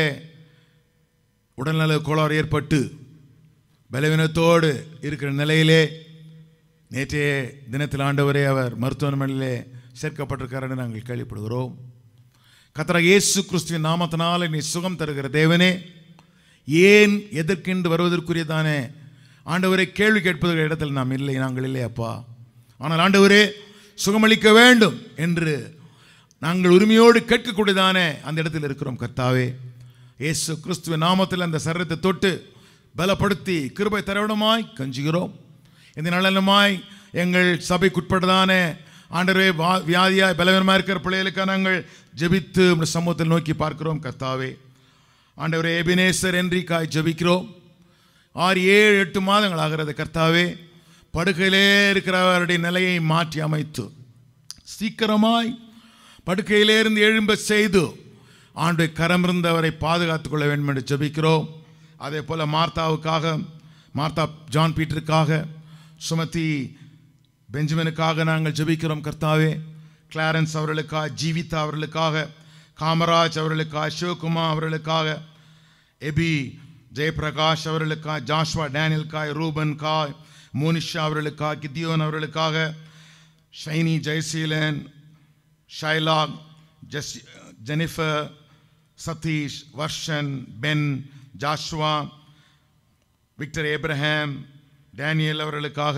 Speaker 1: உடல்நல கோளாறு ஏற்பட்டு பலவீனத்தோடு இருக்கிற நிலையிலே நேற்றைய தினத்தில் ஆண்டவரே அவர் மருத்துவமனையிலே சேர்க்கப்பட்டிருக்காருன்னு நாங்கள் கேள்விப்படுகிறோம் கத்தரா இயேசு கிறிஸ்துவின் நாமத்தினால நீ சுகம் தருகிற தேவனே ஏன் எதற்கென்று வருவதற்குரியதானே ஆண்டவரை கேள்வி கேட்பதற்கு இடத்தில் நாம் இல்லை நாங்கள் இல்லை அப்பா ஆனால் ஆண்டவரே சுகமளிக்க வேண்டும் என்று நாங்கள் உரிமையோடு கேட்கக்கூடியதானே அந்த இடத்தில் இருக்கிறோம் கர்த்தாவே இயேசு கிறிஸ்துவின் நாமத்தில் அந்த சரீரத்தை தொட்டு பலப்படுத்தி கிருபை தரவிடமாய் கஞ்சுகிறோம் இந்த நலனுமாய் எங்கள் சபைக்குட்பட்டதான ஆண்டவரே வா வியாதியாய் பலவீனமாக இருக்கிற பிள்ளைகளுக்காக நாங்கள் ஜெபித்து உம்முடைய சமூகத்தில் நோக்கி பார்க்கிறோம் கர்த்தாவே ஆண்டவரே எபினேசர் என்றிக்காய் ஜெபிக்கிறோம் ஆறு ஏழு எட்டு மாதங்கள் ஆகிறது கர்த்தாவே படுக்கையிலே இருக்கிறவருடைய நிலையை மாற்றி அமைத்து சீக்கிரமாய் படுக்கையிலே இருந்து எழும்ப செய்து ஆண்டு கரமிருந்தவரை பாதுகாத்துக் கொள்ள வேண்டும் என்று ஜெபிக்கிறோம் அதே போல மார்த்தாவுக்காக மார்த்தா ஜான் பீட்டருக்காக சுமதி பெஞ்சமினுக்காக நாங்கள் ஜெபிக்கிறோம் கர்த்தாவே கிளாரன்ஸ் அவர்களுக்காக ஜீவிதா அவர்களுக்காக காமராஜ் அவர்களுக்காக சிவகுமார் அவர்களுக்காக எபி ஜெயபிரகாஷ் அவர்களுக்காக ஜாஷ்வா டேனியல்காய் ரூபன் காய் மோனிஷா அவர்களுக்காக கித்தியோன் அவர்களுக்காக Shiny Jayaseelan Shylock Jess Jennifer Sathish Varshan Ben Joshua Victor Abraham Daniel அவர்களுக்காக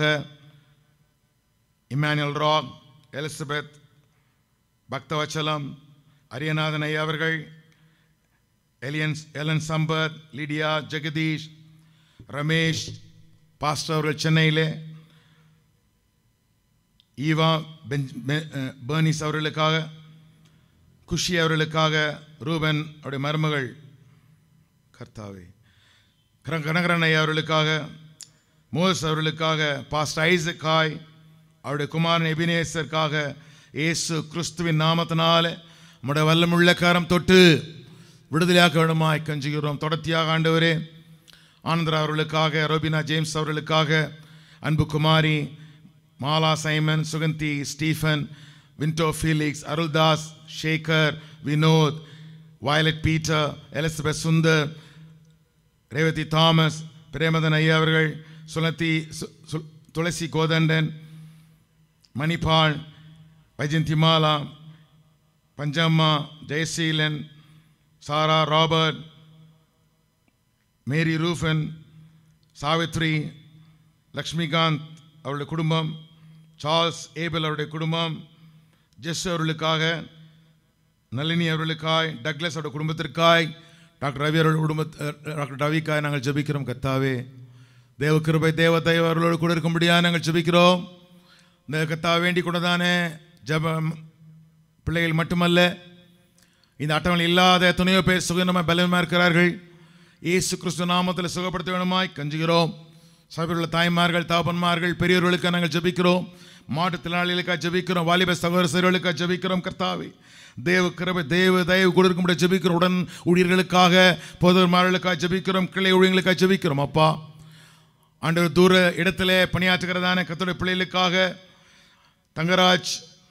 Speaker 1: Immanuel Rock Elizabeth Bakthavachalam Ariyanathan ஐயா அவர்கள் Elian Ellen Sampath Lydia Jagadish Ramesh pastor அவர்கள் சென்னையிலே ஈவா பெஞ்ச் பெ- அஹ், பர்னிஸ் அவர்களுக்காக குஷி அவர்களுக்காக ரூபன் அவருடைய மருமகள் கர்த்தாவே கர- கனகரன் ஐயா அவர்களுக்காக மோஸ் அவர்களுக்காக பாஸ்ட் ஐசக்காய் அவருடைய குமாரன் எபினேசருக்காக இயேசு கிறிஸ்துவின் நாமத்தினால நம்முடைய வல்லமுள்ள கரம் தொட்டு விடுதலையாக்க வேண்டுமாய் கஞ்சுகிறோம் தொடர்ச்சியாக ஆண்டவரே ஆனந்தரா அவர்களுக்காக ரோபினா ஜேம்ஸ் அவர்களுக்காக அன்பு குமாரி மாலா சைமன் சுகந்தி ஸ்டீஃபன் வின்டோ Felix Aruldas Sekar Vinod Violet Peter Elizabeth Sundar Revathi Thomas Premadhan ஐயா அவர்கள் சுலத்தி சு- சு- Thulasi Kothandan Manipal Vyjayanthimala Panchamma Jayaseelan Sarah Robert Mary Reuben Savithri Lakshmikanth அவருடைய குடும்பம் சார்ல்ஸ் ஏபல் அவருடைய குடும்பம் ஜெஸ் அவர்களுக்காக நளினி அவர்களுக்காய் டக்ளஸ் அவருடைய குடும்பத்திற்காய் டாக்டர் ரவி அவர்கள் குடும்ப அஹ், டாக்டர் ரவிக்காய் நாங்கள் ஜெபிக்கிறோம் கத்தாவே தேவ கிருபை தேவ தயவு அவர்களோடு கூட இருக்கும்படியாக நாங்கள் ஜெபிக்கிறோம் இந்த கத்தா வேண்டிக் கொண்டதானே ஜெபம் பிள்ளைகள் மட்டுமல்ல இந்த அட்டவணை இல்லாத எத்தனையோ பேர் சுகனமாக பலவமாக இருக்கிறார்கள் இயேசு கிறிஸ்து நாமத்தில் சுகப்படுத்த வேணுமாய் கஞ்சுகிறோம் சபையில் உள்ள தாய்மார்கள் தாபன்மார்கள் பெரியவர்களுக்காக நாங்கள் ஜெபிக்கிறோம் மாற்றுத்திறனாளிகளுக்காக ஜெபிக்கிறோம் வாலிப சகோதர சகோதரர்களுக்காக ஜெபிக்கிறோம் கர்த்தாவே தேவ கிருபை தேவ தயவு கொடுக்கும்படி ஜெபிக்கிறோம் உடன் ஊழியர்களுக்காக பொதுமார்களுக்காக ஜெபிக்கிறோம் கிளை ஊழியர்களுக்காக ஜெபிக்கிறோம் அப்பா ஆண்டவர் தூர இடத்துல பணியாற்றுகிறதான கத்தோடைய பிள்ளைகளுக்காக தங்கராஜ்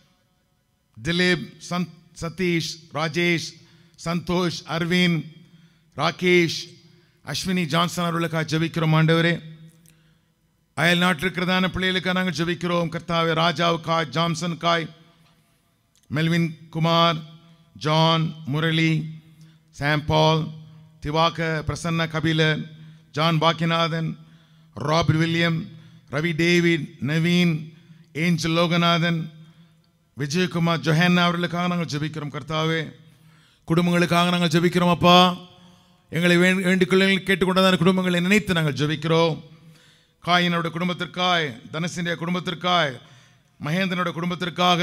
Speaker 1: திலீப் சந்த் சதீஷ் ராஜேஷ் சந்தோஷ் அரவிந்த் ராகேஷ் அஸ்வினி ஜான்சன் அவர்களுக்காக ஜெபிக்கிறோம் ஆண்டவரே அயல் நாட்டில் இருக்கிறதான பிள்ளைகளுக்காக நாங்கள் ஜெபிக்கிறோம் கர்த்தாவே ராஜாவுக்காய் ஜான்சனுக்காய் Melvin Kumar John Murali Sam Paul திவாக Prasanna Kabilan John Bakkiyanathan Robert William Ravi David Naveen Angel Loganathan Vijayakumar Johanna அவர்களுக்காக நாங்கள் ஜெபிக்கிறோம் கர்த்தாவே குடும்பங்களுக்காக நாங்கள் ஜெபிக்கிறோம் அப்பா எங்களை வே- வேண்டிக்கொள்ள கேட்டுக்கொண்டதான குடும்பங்களை நினைத்து நாங்கள் ஜெபிக்கிறோம் காயினோட குடும்பத்திற்காய் தனசினுடைய குடும்பத்திற்காய் மகேந்திரனோட குடும்பத்திற்காக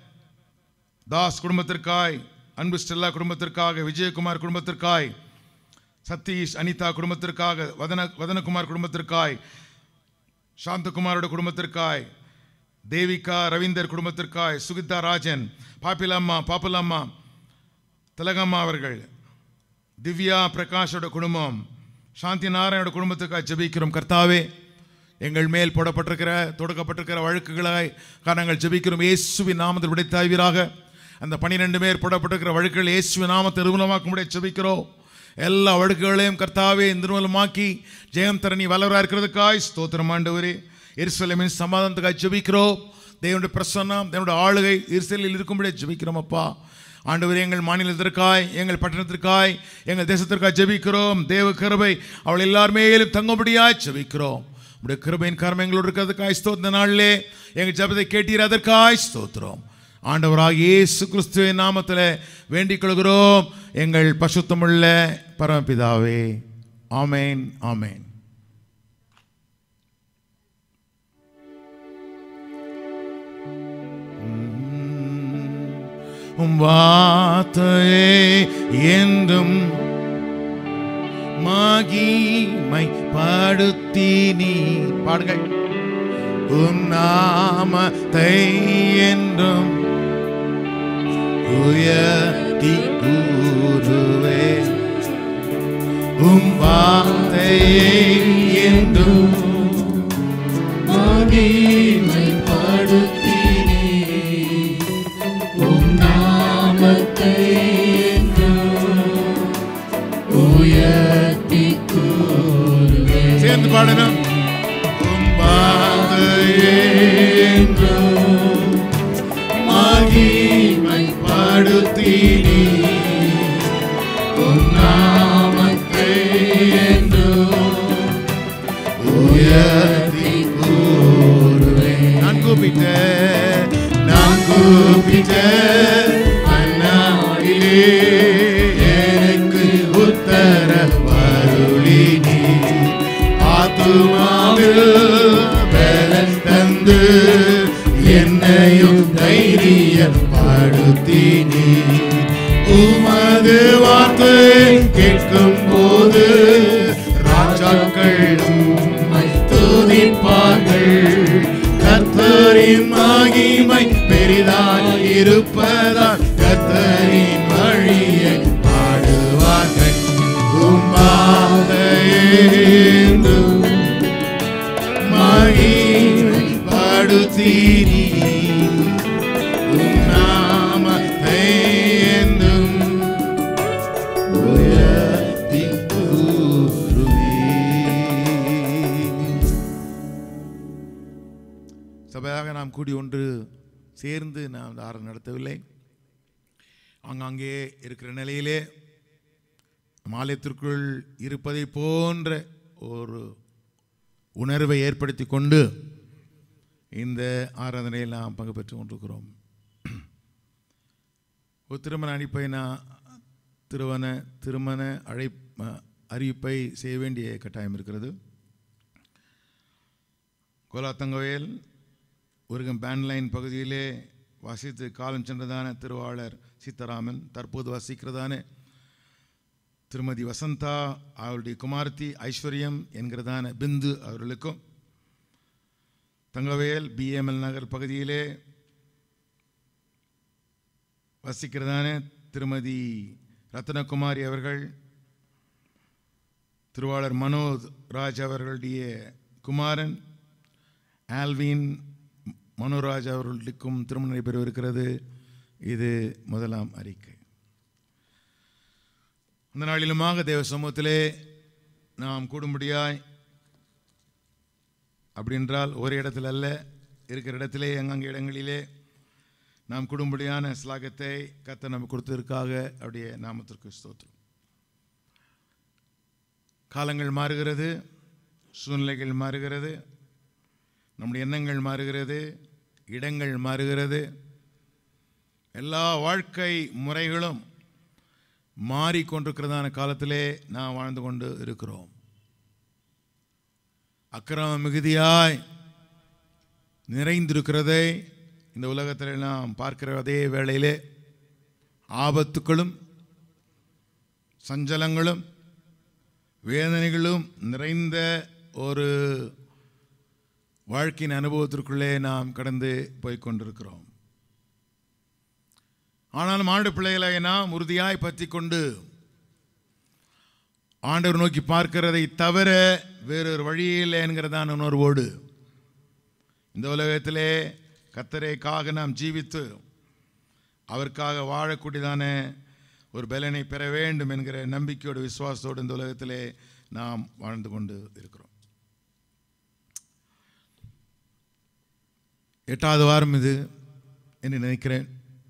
Speaker 1: தாஸ் குடும்பத்திற்காய் அன்பு ஸ்டெல்லா குடும்பத்திற்காக விஜயகுமார் குடும்பத்திற்காய் சதீஷ் அனிதா குடும்பத்திற்காக வதன வதனகுமார் குடும்பத்திற்காய் சாந்தகுமாரோட குடும்பத்திற்காய் தேவிகா ரவீந்தர் குடும்பத்திற்காய் சுகிதா ராஜன் பாப்பிலம்மா பாப்புலம்மா திலகம்மா அவர்கள் திவ்யா பிரகாஷோட குடும்பம் சாந்தி நாராயணோட குடும்பத்துக்காக ஜெபிக்கிறோம் கர்த்தாவே எங்கள் மேல் போடப்பட்டிருக்கிற தொடுக்கப்பட்டிருக்கிற வழக்குகளாய் நாங்கள் ஜெபிக்கிறோம் இயேசுவின் நாமத்தில் விடைத்தாய்வீராக அந்த பனிரெண்டு பேர் போடப்பட்டிருக்கிற வழக்குகள் இயேசுவின் நாமத்தை நிர்மூலமாக்கும்படியே ஜெபிக்கிறோம் எல்லா வழக்குகளையும் கர்த்தாவே நிர்மூலமாக்கி ஜெயம் தரணி வல்லவராக இருக்கிறதுக்காய் ஸ்தோத்திரம் ஆண்டவரே எருசலேமின் சமாதானத்துக்காய் ஜெபிக்கிறோம் தேவனுடைய பிரசன்னம் தேவனுடைய ஆளுகை எருசலேமில் இருக்கும்படியே ஜெபிக்கிறோம் அப்பா ஆண்டவரே எங்கள் மாநிலத்திற்காய் எங்கள் பட்டணத்திற்காய் எங்கள் தேசத்திற்காய் ஜெபிக்கிறோம் தேவ கிருபை அவள் எல்லார் மேலும் தங்கும்படியாய் ஜெபிக்கிறோம் உடைய கிருபையின் கரம் எங்களோடு இருக்கிறதுக்காய் ஸ்தோத்திர நாளிலே எங்கள் ஜெபத்தை கேட்டீர் அதற்காய் ஸ்தோத்திரம் ஆண்டவராக இயேசு கிறிஸ்துவின் நாமத்தில் வேண்டிக் கொள்கிறோம் எங்கள் பசுத்தமுள்ள பரமபிதாவே ஆமேன் ஆமேன் உம் வார்த்தையே என்றும் மகிமை படுத்தி நீ பாடுங்கள் உன் நாமத்தை என்றும் உயர்த்தி கூறுவே உம் வார்த்தையை என்றும் சேர்ந்து பாடணும் உம் வார்த்தையை என்றும் மகிமை படுத்தி நீ உன் நாமத்தை என்றும் உயர்த்தி கூறுவேன் நான் கூப்பிட்டேன் நான் கூப்பிட்டேன் அந்நாளிலே எனக்கு உத்தர வருளி நீ ஆத்துமாவில் பலன் தந்து என்னையும் தைரியப்படுத்தி நீ உமது வார்த்தை கேட்கும் போது இருப்பதால் கத்தரின் வழியை பாடுவார்கள் உம்மாதையேந்தும் மகிமை படுத்தீனி உம் நாமத்தை என்றும் உயர்த்தி கூறுவீர். சபையாக நாம் கூடி ஒன்று சேர்ந்து நாம் இந்த ஆரம் நடத்தவில்லை ஆங்காங்கே இருக்கிற நிலையிலே ஆலயத்திற்குள் இருப்பதை போன்ற ஒரு உணர்வை ஏற்படுத்தி கொண்டு இந்த ஆராதனையில் நாம் பங்கு பெற்று கொண்டிருக்கிறோம் ஒரு திருமண அழைப்பை நான் திருமண திருமண அழை அறிவிப்பை செய்ய வேண்டிய கட்டாயம் இருக்கிறது கோலாத்தங்கோயில் உருகம் பேண்ட்லைன் பகுதியிலே வசித்து காலம் சென்றதான திருவாளர் சீதாராமன் தற்போது வசிக்கிறதான திருமதி வசந்தா அவருடைய குமாரத்தி ஐஸ்வர்யம் என்கிறதான பிந்து அவர்களுக்கும் தங்கவேல் பிஎம்எல் நகர் பகுதியிலே வசிக்கிறதான திருமதி ரத்னகுமாரி அவர்கள் திருவாளர் மனோஜ் ராஜ் அவர்களுடைய குமாரன் ஆல்வின் மனோராஜ் அவர்களுக்கும் திருமணம் நடைபெறவிருக்கிறது இது முதலாம் அறிக்கை அந்த நாளிலுமாக தேவ சமூகத்திலே நாம் கூடும்படியாய் அப்படின்றால் ஒரு இடத்துல அல்ல இருக்கிற இடத்திலே எங்கெங்க இடங்களிலே நாம் கூடும்படியான ஸ்லாகத்தை கத்த நம்ம கொடுத்ததற்காக அவருடைய நாமத்திற்கு ஸ்தோத்திரம் காலங்கள் மாறுகிறது சூழ்நிலைகள் மாறுகிறது நம்முடைய எண்ணங்கள் மாறுகிறது இடங்கள் மாறுகிறது எல்லா வாழ்க்கை முறைகளும் மாறிக்கொண்டிருக்கிறதான காலத்திலே நாம் வாழ்ந்து கொண்டு இருக்கிறோம் அக்கிரம மிகுதியாய் நிறைந்திருக்கிறதை இந்த உலகத்தில் நாம் பார்க்கிற அதே வேளையிலே ஆபத்துக்களும் சஞ்சலங்களும் வேதனைகளும் நிறைந்த ஒரு வாழ்க்கையின் அனுபவத்திற்குள்ளே நாம் கடந்து போய் கொண்டிருக்கிறோம் ஆனாலும் ஆண்டு பிள்ளைகளை நாம் உறுதியாய் பற்றி கொண்டு ஆண்டவர் நோக்கி பார்க்கிறதை தவிர வேறொரு வழியில் என்கிறதான உணர்வோடு இந்த உலகத்திலே கத்தரைக்காக நாம் ஜீவித்து அவருக்காக வாழக்கூடியதான ஒரு பலனை பெற வேண்டும் என்கிற நம்பிக்கையோடு விசுவாசத்தோடு இந்த உலகத்திலே நாம் வாழ்ந்து கொண்டு இருக்கிறோம் எட்டாவது வாரம் இது என்று நினைக்கிறேன்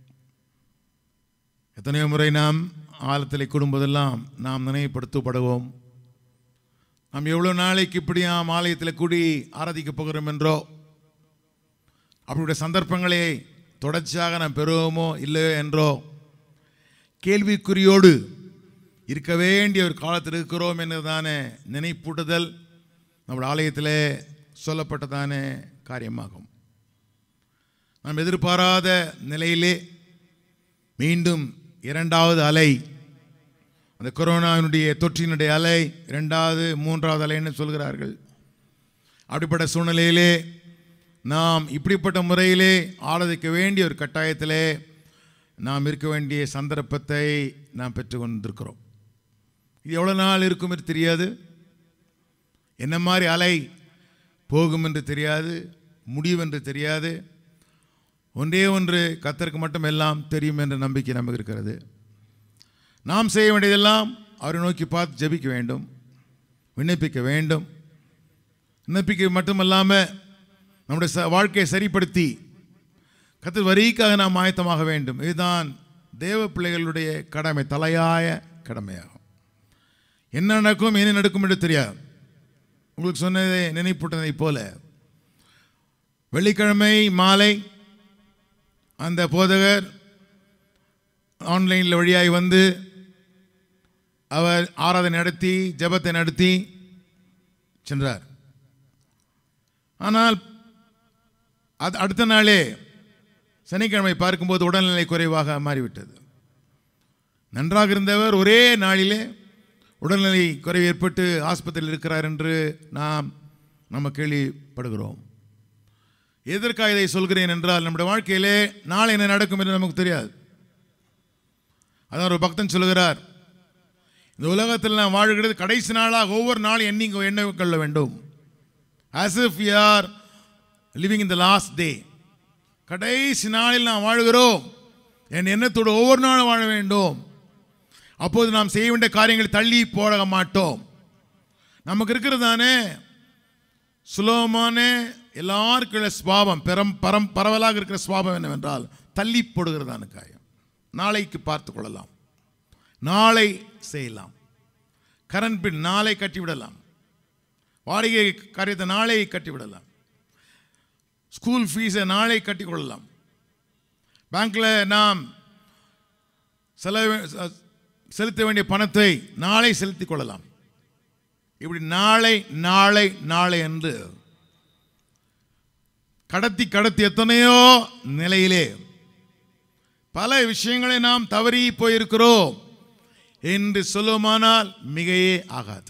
Speaker 1: எத்தனையோ முறை நாம் ஆழத்தில் கூடும்போதெல்லாம் நாம் நினைவுபடுத்தப்படுவோம் நாம் எவ்வளோ நாளைக்கு இப்படி நாம் ஆலயத்தில் கூடி ஆராதிக்க போகிறோம் என்றோ அப்படியுடைய சந்தர்ப்பங்களை தொடர்ச்சியாக நாம் பெறுவோமோ இல்லையோ என்றோ கேள்விக்குறியோடு இருக்க வேண்டிய ஒரு காலத்தில் இருக்கிறோம் என்பதான நினைப்பூட்டுதல் நம்முடைய ஆலயத்தில் சொல்லப்பட்டதான காரியமாகும் நாம் எதிர்பாராத நிலையிலே மீண்டும் இரண்டாவது அலை அந்த கொரோனாவினுடைய தொற்றினுடைய அலை இரண்டாவது மூன்றாவது அலைன்னு சொல்கிறார்கள் அப்படிப்பட்ட சூழ்நிலையிலே நாம் இப்படிப்பட்ட முறையிலே ஆராதிக்க வேண்டிய ஒரு கட்டாயத்திலே நாம் இருக்க வேண்டிய சந்தர்ப்பத்தை நாம் பெற்றுக்கொண்டிருக்கிறோம் இது எவ்வளோ நாள் இருக்கும் என்று தெரியாது என்ன மாதிரி அலை போகும் என்று தெரியாது முடியும் என்று தெரியாது ஒன்றே ஒன்று கத்தருக்கு மட்டும் எல்லாம் தெரியும் என்ற நம்பிக்கை நமக்கு இருக்கிறது நாம் செய்ய வேண்டியதெல்லாம் அவரை நோக்கி பார்த்து ஜெபிக்க வேண்டும் விண்ணப்பிக்க வேண்டும் விண்ணப்பிக்க மட்டுமல்லாமல் நம்முடைய ச வாழ்க்கையை சரிப்படுத்தி கத்தர் வரிக்காக நாம் ஆயத்தமாக வேண்டும் இதுதான் தேவ பிள்ளைகளுடைய கடமை தலையாய கடமையாகும் என்ன நடக்கும் என்ன நடக்கும் என்று தெரியாது உங்களுக்கு சொன்னதை நினைப்பூட்டதை போல வெள்ளிக்கிழமை மாலை அந்த போதகர் ஆன்லைனில் வழியாய் வந்து அவர் ஆராதனை நடத்தி ஜெபத்தை நடத்தி சென்றார் ஆனால் அது அடுத்த நாளே சனிக்கிழமை பார்க்கும்போது உடல்நிலை குறைவாக மாறிவிட்டது நன்றாக இருந்தவர் ஒரே நாளிலே உடல்நிலை குறைவு ஏற்பட்டு ஆஸ்பத்திரியில் இருக்கிறார் என்று நாம் நம்ம கேள்விப்படுகிறோம் எதற்காக இதை சொல்கிறேன் என்றால் நம்முடைய வாழ்க்கையிலே நாளை என்ன நடக்கும் என்று நமக்கு தெரியாது அதான் ஒரு பக்தன் சொல்லுகிறார் இந்த உலகத்தில் நாம் வாழ்கிறது கடைசி நாளாக ஒவ்வொரு நாளும் எண்ணி எண்ண கொள்ள வேண்டும் as if we are living in the last day கடைசி நாளில் நாம் வாழ்கிறோம் என் எண்ணத்தோடு ஒவ்வொரு நாளும் வாழ வேண்டும் அப்போது நாம் செய்ய வேண்டிய காரியங்களை தள்ளி போட மாட்டோம் நமக்கு இருக்கிறது தானே சுலபமான எல்லாருக்கும் உள்ள சுபாவம் பெரம் பரம் பரவலாக இருக்கிற சுபாவம் என்னவென்றால் தள்ளி போடுகிறதான காரியம் நாளைக்கு பார்த்து கொள்ளலாம் நாளை செய்யலாம் கரண்ட் பில் நாளை கட்டிவிடலாம் வாடகை காரியத்தை நாளை கட்டிவிடலாம் ஸ்கூல் ஃபீஸை நாளை கட்டி கொள்ளலாம் பேங்க்கில் நாம் செலவு செலுத்த வேண்டிய பணத்தை நாளை செலுத்திக் கொள்ளலாம் இப்படி நாளை நாளை நாளை என்று கடத்தி கடத்தி எத்தனையோ நிலையிலே பல விஷயங்களை நாம் தவறி போயிருக்கிறோம் என்று சொல்லுமானால் மிகையே ஆகாது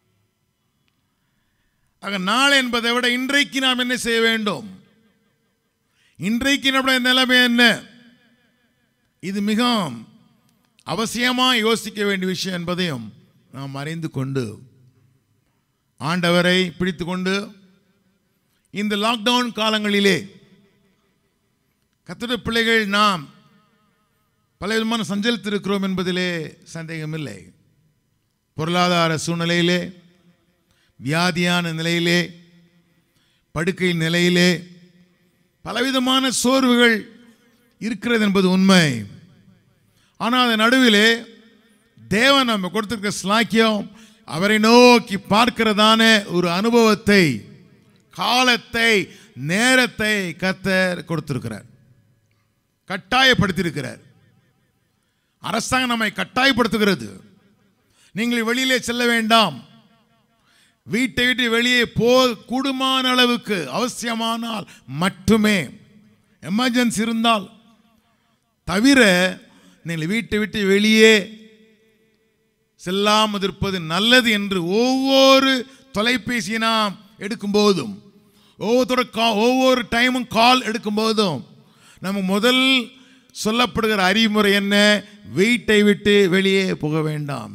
Speaker 1: ஆக நாளை என்பதை விட இன்றைக்கு நாம் என்ன செய்ய வேண்டும் இன்றைக்கு நம்முடைய நிலைமை என்ன இது மிகவும் அவசியமாக யோசிக்க வேண்டிய விஷயம் என்பதையும் நாம் அறிந்து கொண்டு ஆண்டவரை பிடித்து கொண்டு இந்த லாக்டவுன் காலங்களிலே கத்திர பிள்ளைகள் நாம் பல விதமான சஞ்சலித்திருக்கிறோம் என்பதிலே சந்தேகமில்லை பொருளாதார சூழ்நிலையிலே வியாதியான நிலையிலே படுக்கை நிலையிலே பலவிதமான சோர்வுகள் இருக்கிறது என்பது உண்மை ஆனால் அதன் நடுவிலே தேவன் நம்ம கொடுத்திருக்கிற ஸ்லாக்கியம் அவரை நோக்கி பார்க்கிறதான ஒரு அனுபவத்தை காலத்தை நேரத்தை கத்தர் கொடுத்திருக்கிறார் கட்டாயப்படுத்தியிருக்கிறார் அரசாங்கம் நம்மை கட்டாயப்படுத்துகிறது நீங்கள் வெளியிலே செல்ல வேண்டாம் வீட்டை விட்டு வெளியே போ கூடுமான அளவுக்கு அவசியமானால் மட்டுமே எமர்ஜென்சி இருந்தால் தவிர நீங்கள் வீட்டை விட்டு வெளியே செல்லாமல் இருப்பது நல்லது என்று ஒவ்வொரு தொலைபேசியை நாம் எடுக்கும் போதும் ஒவ்வொருத்தர கா ஒவ்வொரு டைமும் கால் எடுக்கும் போதும் நம்ம முதல் சொல்லப்படுகிற அறிமுறை என்ன வீட்டை விட்டு வெளியே போக வேண்டாம்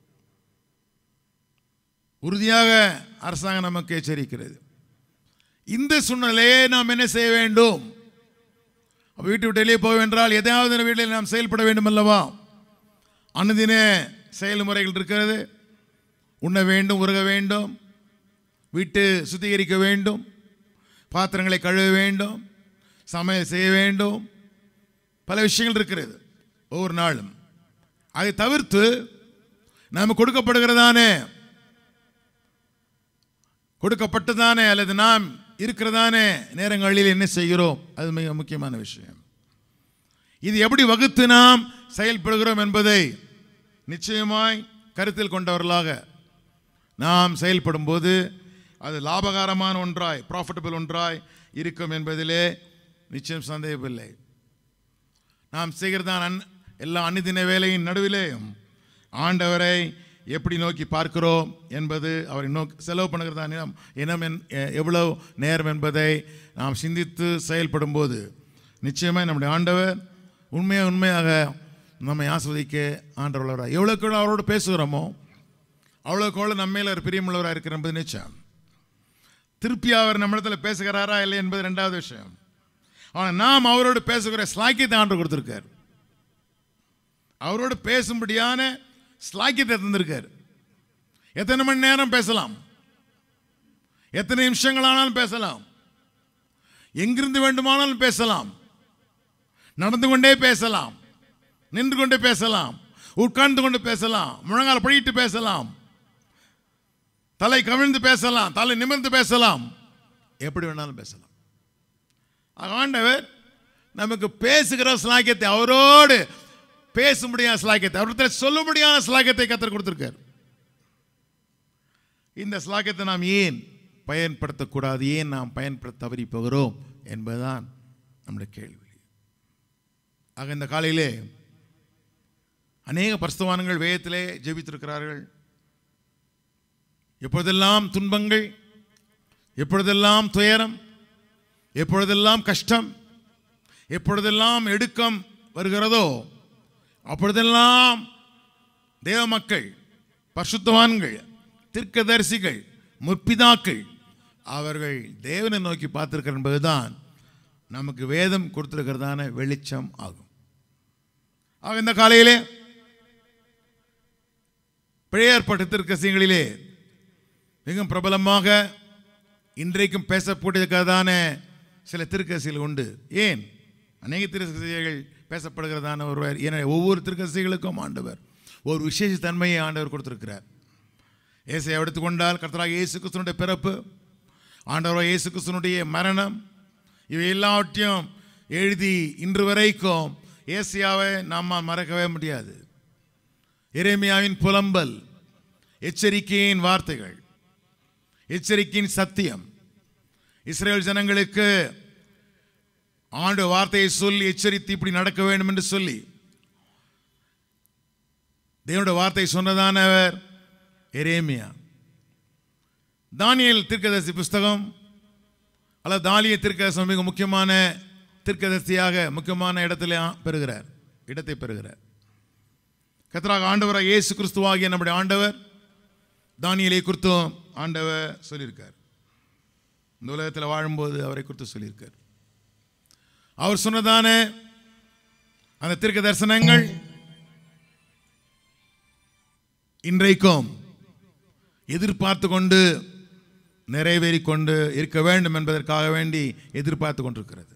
Speaker 1: உறுதியாக அரசாங்கம் நமக்கு எச்சரிக்கிறது இந்த சூழ்நிலையை நாம் என்ன செய்ய வேண்டும் அப்ப வீட்டை விட்டு வெளியே போக என்றால் எதாவது வீட்டில் நாம் செயல்பட வேண்டும் அல்லவா அனுதின செயல்முறைகள் இருக்கிறது உண்ண வேண்டும் உருக வேண்டும் வீட்டு சுத்திகரிக்க வேண்டும் பாத்திரங்களை கழுவ வேண்டும் சமையல் செய்ய வேண்டும் பல விஷயங்கள் இருக்கிறது ஒவ்வொரு நாளும் அதை தவிர்த்து நமக்கு கொடுக்கப்படுகிறதானே கொடுக்கப்பட்டதானே அல்லது நாம் இருக்கிறதானே நேரங்களில் என்ன செய்கிறோம் அது மிக முக்கியமான விஷயம் இது எப்படி வகுத்து நாம் செயல்படுகிறோம் என்பதை நிச்சயமாய் கருத்தில் கொண்டவர்களாக நாம் செயல்படும் போது அது லாபகரமான ஒன்றாய் ப்ராஃபிட்டபிள் ஒன்றாய் இருக்கும் என்பதிலே நிச்சயம் சந்தேகமில்லை நாம் செய்கிறதான் அன் எல்லா அன்னிதின வேலையின் நடுவிலேயும் ஆண்டவரை எப்படி நோக்கி பார்க்கிறோம் என்பது அவரை நோக்கி செலவு பண்ணுகிறதா இனம் இனம் என் எ- எவ்வளவு நேரம் என்பதை நாம் சிந்தித்து செயல்படும் போது நிச்சயமாக நம்முடைய ஆண்டவர் உண்மையாக உண்மையாக நம்மை ஆஸ்வதிக்க ஆண்டவர்களாக எவ்வளோக்கு எவ்வளோ அவரோடு பேசுகிறோமோ அவ்வளோக்கு எவ்வளோ நம்ம மேல ஒரு பிரியமுள்ளவராக இருக்கிற என்பது நிச்சயம் திருப்பி அவர் நம்மிடத்தில் பேசுகிறாரா இல்லை என்பது ரெண்டாவது விஷயம் ஆனால் நாம் அவரோடு பேசுகிற ஸ்லாக்கியத்தை ஆண்டு கொடுத்துருக்கார் அவரோடு பேசும்படியான ஸ்லாக்கியத்தை தந்திருக்கார் எத்தனை மணி நேரம் பேசலாம் எத்தனை நிமிஷங்கள் ஆனாலும் பேசலாம் எங்கிருந்து வேண்டுமானாலும் பேசலாம் நடந்து கொண்டே பேசலாம் நின்று கொண்டே பேசலாம் உட்கார்ந்து கொண்டு பேசலாம் முழங்கால் படிட்டு பேசலாம் தலை கவிழ்ந்து பேசலாம் தலை நிமிர்ந்து பேசலாம் எப்படி வேணாலும் பேசலாம் ஆக ஆண்டவர் நமக்கு பேசுகிற ஸ்லாக்கியத்தை அவரோடு பேச முடியாத ஸ்லாக்கியத்தை அவர்கிட்ட சொல்ல முடியாத ஸ்லாக்கியத்தை கத்தர் கொடுத்திருக்கார் இந்த ஸ்லாக்கியத்தை நாம் ஏன் பயன்படுத்தக்கூடாது ஏன் நாம் பயன்படுத்த தவறி போகிறோம் என்பதுதான் நம்முடைய கேள்வி ஆக இந்த காலையிலே அநேக பரிசுத்தவான்கள் வேதத்திலே ஜெபித்திருக்கிறார்கள் எப்பொழுதெல்லாம் துன்பங்கள் எப்பொழுதெல்லாம் துயரம் எப்பொழுதெல்லாம் கஷ்டம் எப்பொழுதெல்லாம் எடுக்கம் வருகிறதோ அப்பொழுதெல்லாம் தேவ மக்கள் பரிசுத்தவான்கள் தீர்க்கதரிசிகள் முற்பிதாக்கள் அவர்கள் தேவனை நோக்கி பார்த்திருக்கிற என்பதுதான் நமக்கு வேதம் கொடுத்திருக்கிறதான வெளிச்சம் ஆகும் ஆக இந்த காலையிலே பழைய ஏற்பாட்டு திருக்கசியங்களிலே மிகவும் பிரபலமாக இன்றைக்கும் பேசக்கூடியதான சில திருக்கசிகள் உண்டு ஏன் அநேக திருக்கசிகள் பேசப்படுகிறதான ஒருவர் என ஒவ்வொரு திருக்கசிகளுக்கும் ஆண்டவர் ஒரு விசேஷ தன்மையை ஆண்டவர் கொடுத்திருக்கிறார் ஏசையை எடுத்துக்கொண்டால் கர்த்தராக இயேசு கிறிஸ்துனுடைய பிறப்பு ஆண்டவராக இயேசு கிறிஸ்துனுடைய மரணம் இவை எல்லாவற்றையும் எழுதி இன்று வரைக்கும் ஏசியாவை நாம் மறக்கவே முடியாது எரேமியாவின் புலம்பல் எச்சரிக்கையின் வார்த்தைகள் எச்சரிக்கையின் சத்தியம் இஸ்ரேல் ஜனங்களுக்கு ஆண்டு வார்த்தையை சொல்லி எச்சரித்து இப்படி நடக்க வேண்டும் என்று சொல்லி தேவனுடைய வார்த்தை சொன்னதானவர் எரேமியா தானியேல் தீர்க்கதரிசி புஸ்தகம் அல்லது தாலிய தீர்க்கதரிசனம் மிக முக்கியமான தீர்க்கதரிசியாக முக்கியமான இடத்துல பெறுகிறார் இடத்தை பெறுகிறார் கத்தராக ஆண்டவராக இயேசு கிறிஸ்துவாகிய நம்முடைய ஆண்டவர் தானியலை குறித்தும் ஆண்டவர் சொல்லியிருக்கார் இந்த உலகத்தில் வாழும்போது அவரை குறித்து சொல்லியிருக்கார் அவர் சொன்னதான அந்த தீர்க்க தரிசனங்கள் இன்றைக்கும் எதிர்பார்த்து கொண்டு நிறைவேறி கொண்டு இருக்க வேண்டும் என்பதற்காக வேண்டி எதிர்பார்த்து கொண்டிருக்கிறது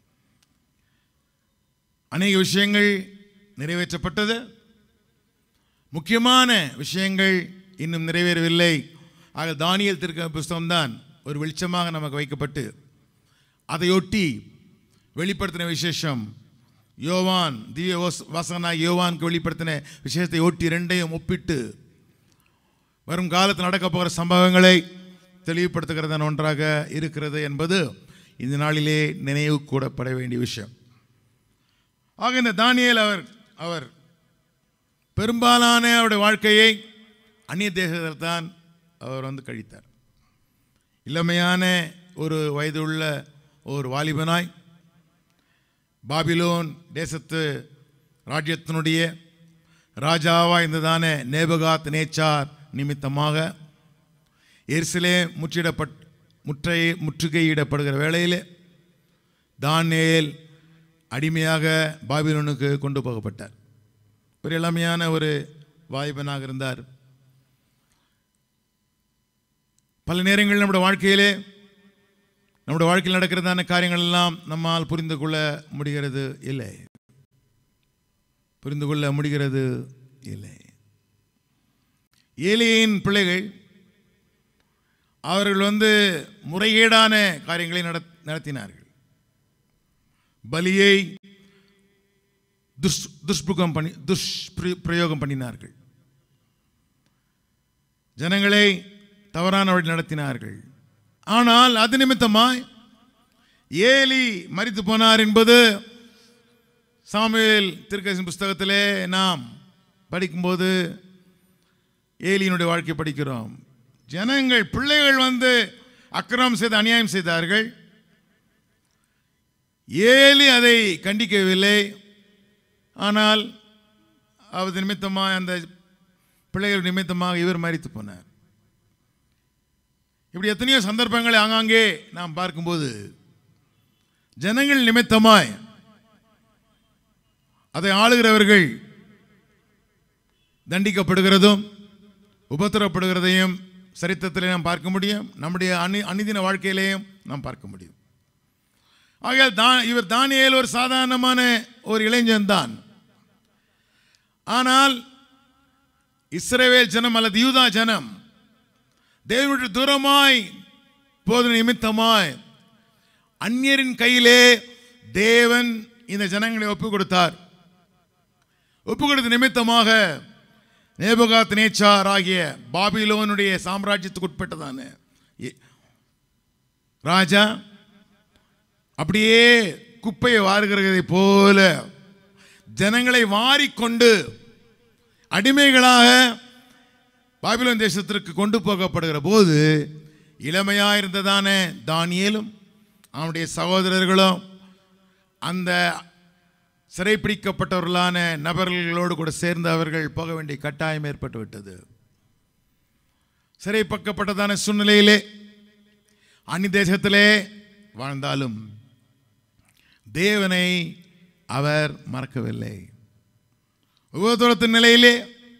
Speaker 1: அநேக விஷயங்கள் நிறைவேற்றப்பட்டது முக்கியமான விஷயங்கள் இன்னும் நிறைவேறவில்லை ஆக தானியல் திருக்க புஸ்தகம்தான் ஒரு வெளிச்சமாக நமக்கு வைக்கப்பட்டு அதையொட்டி வெளிப்படுத்தின விசேஷம் யோவான் திவ்ய வாச- வாசகனாக யோவானுக்கு வெளிப்படுத்தின விசேஷத்தை ஒட்டி ரெண்டையும் ஒப்பிட்டு வரும் காலத்தில் நடக்கப் போகிற சம்பவங்களை தெளிவுபடுத்துகிறதன் ஒன்றாக இருக்கிறது என்பது இந்த நாளிலே நினைவு கூடப்பட வேண்டிய விஷயம் ஆக இந்த தானியேல் அவர் அவர் பெரும்பாலான அவருடைய வாழ்க்கையை அந்நிய தேசத்தில் தான் அவர் வந்து கழித்தார் இளமையான ஒரு வயதுள்ள ஒரு வாலிபனாய் பாபிலோன் தேசத்து ராஜ்யத்தினுடைய ராஜாவா இருந்ததான நேபகாத் நேச்சார் நிமித்தமாக எரிசிலே முற்றிடப்பட் முற்றை முற்றுகையிடப்படுகிற வேளையிலே தானியேல் அடிமையாக பாபிலோனுக்கு கொண்டு போகப்பட்டார் ஒரு இளமையான ஒரு வாலிபனாக இருந்தார் பல நேரங்களில் நம்முடைய வாழ்க்கையிலே நம்முடைய வாழ்க்கையில் நடக்கிறதான காரியங்கள் எல்லாம் நம்மால் புரிந்து கொள்ள முடிகிறது இல்லை புரிந்து கொள்ள முடிகிறது இல்லை ஏலியின் பிள்ளைகள் அவர்கள் வந்து முறைகேடான காரியங்களை நடத் நடத்தினார்கள் பலியை துஷ் துஷ்பிரயோகம் பண்ணி துஷ்பிர- பிரயோகம் பண்ணினார்கள் ஜனங்களை தவறான வழி நடத்தினார்கள் ஆனால் அது நிமித்தமாய் ஏலி மரித்து போனார் என்பது சாமுவேல் திருக்கசின் புஸ்தகத்திலே நாம் படிக்கும்போது ஏலியினுடைய வாழ்க்கை படிக்கிறோம் ஜனங்கள் பிள்ளைகள் வந்து அக்கிரமம் செய்து அநியாயம் செய்தார்கள் ஏலி அதை கண்டிக்கவில்லை ஆனால் அது நிமித்தமாக அந்த பிள்ளைகள் நிமித்தமாக இவர் மரித்து போனார் இப்படி எத்தனையோ சந்தர்ப்பங்களை ஆங்காங்கே நாம் பார்க்கும்போது ஜனங்கள் நிமித்தமாய் அதை ஆளுகிறவர்கள் தண்டிக்கப்படுகிறதும் உபத்திரப்படுகிறதையும் சரித்திரத்திலே நாம் பார்க்க முடியும் நம்முடைய அனி அனிதின வாழ்க்கையிலேயும் நாம் பார்க்க முடியும் ஆகையால் தான் இவர் தானியேல் ஒரு சாதாரணமான ஒரு இளைஞன் தான் ஆனால் இஸ்ரவேல் ஜனம் அல்லது யூதா ஜனம் தேவனுடைய தூரமாய் போது நிமித்தமாய் அந்நியரின் கையிலே தேவன் இந்த ஜனங்களை ஒப்புக் கொடுத்தார் ஒப்புக் கொடுத்த நிமித்தமாக நேபகாத் நேச்சார் ஆகிய பாபிலோனுடைய சாம்ராஜ்யத்துக்கு உட்பட்டதான எ- ராஜா அப்படியே குப்பையை வாருகிறதை போல ஜனங்களை வாரிக்கொண்டு அடிமைகளாக பாபிலோன் தேசத்திற்கு கொண்டு போகப்படுகிற போது இளமையாக இருந்ததான தானியேலும் அவனுடைய சகோதரர்களும் அந்த சிறைப்பிடிக்கப்பட்டவர்களான நபர்களோடு கூட சேர்ந்து அவர்கள் போக வேண்டிய கட்டாயம் ஏற்பட்டு விட்டது சிறைப்பக்கப்பட்டதான சூழ்நிலையிலே அந்நி தேசத்திலே வாழ்ந்தாலும் தேவனை அவர் மறக்கவில்லை உபதூரத்தின் நிலையிலே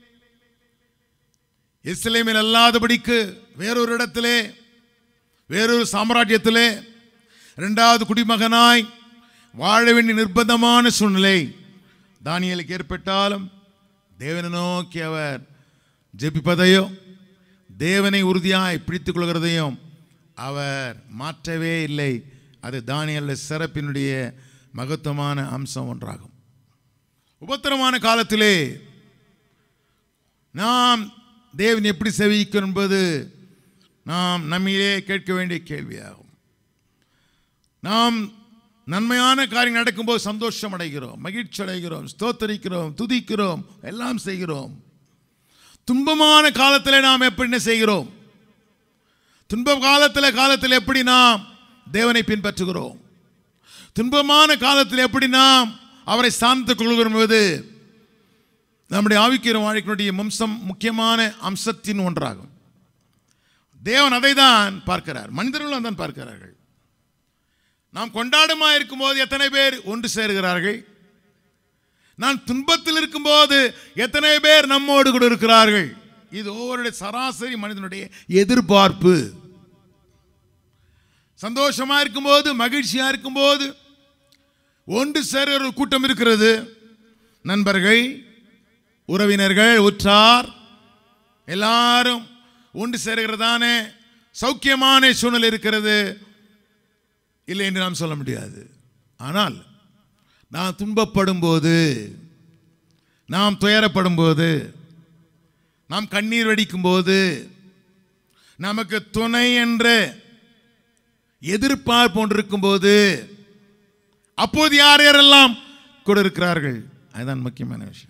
Speaker 1: இஸ்லேமில் அல்லாதபடிக்கு வேறொரு இடத்திலே வேறொரு சாம்ராஜ்யத்திலே இரண்டாவது குடிமகனாய் வாழ வேண்டிய நிர்பந்தமான சூழ்நிலை தானியலுக்கு ஏற்பட்டாலும் தேவனை நோக்கி அவர் ஜெபிப்பதையோ தேவனை உறுதியாய் பிடித்துக் கொள்கிறதையும் அவர் மாற்றவே இல்லை அது தானியல் சிறப்பினுடைய மகத்துவமான அம்சம் ஒன்றாகும் உபத்திரமான காலத்திலே நாம் தேவன் எப்படி செவிக்கும் என்பது நாம் நம்மிலே கேட்க வேண்டிய கேள்வியாகும் நாம் நன்மையான காரியம் நடக்கும்போது சந்தோஷம் அடைகிறோம் மகிழ்ச்சி அடைகிறோம் ஸ்தோத்தரிக்கிறோம் துதிக்கிறோம் எல்லாம் செய்கிறோம் துன்பமான காலத்தில் நாம் எப்படி என்ன செய்கிறோம் துன்ப காலத்தில் காலத்தில் எப்படி நாம் தேவனை பின்பற்றுகிறோம் துன்பமான காலத்தில் எப்படி நாம் அவரை சார்ந்து கொள்கிறோம் என்பது நம்முடைய ஆவிக்கிற வாழ்க்கையினுடைய வம்சம் முக்கியமான அம்சத்தின் ஒன்றாகும் தேவன் அதை தான் பார்க்கிறார் மனிதர்களும் தான் பார்க்கிறார்கள் நாம் கொண்டாடுமா இருக்கும்போது எத்தனை பேர் ஒன்று சேருகிறார்கள் நான் துன்பத்தில் இருக்கும்போது எத்தனை பேர் நம்மோடு கூட இருக்கிறார்கள் இது ஒவ்வொருடைய சராசரி மனிதனுடைய எதிர்பார்ப்பு சந்தோஷமா இருக்கும்போது மகிழ்ச்சியா இருக்கும்போது ஒன்று சேருகிற ஒரு கூட்டம் இருக்கிறது நண்பர்கள் உறவினர்கள் உற்றார் எல்லாரும் ஒன்று சேருகிறதான சௌக்கியமான சூழ்நிலை இருக்கிறது இல்லை என்று நாம் சொல்ல முடியாது ஆனால் நாம் துன்பப்படும் போது நாம் துயரப்படும் போது நாம் கண்ணீர் வடிக்கும் போது நமக்கு துணை என்ற எதிர்பார்ப்பு ஒன்று இருக்கும்போது அப்போது யார் யாரெல்லாம் கூட இருக்கிறார்கள் அதுதான் முக்கியமான விஷயம்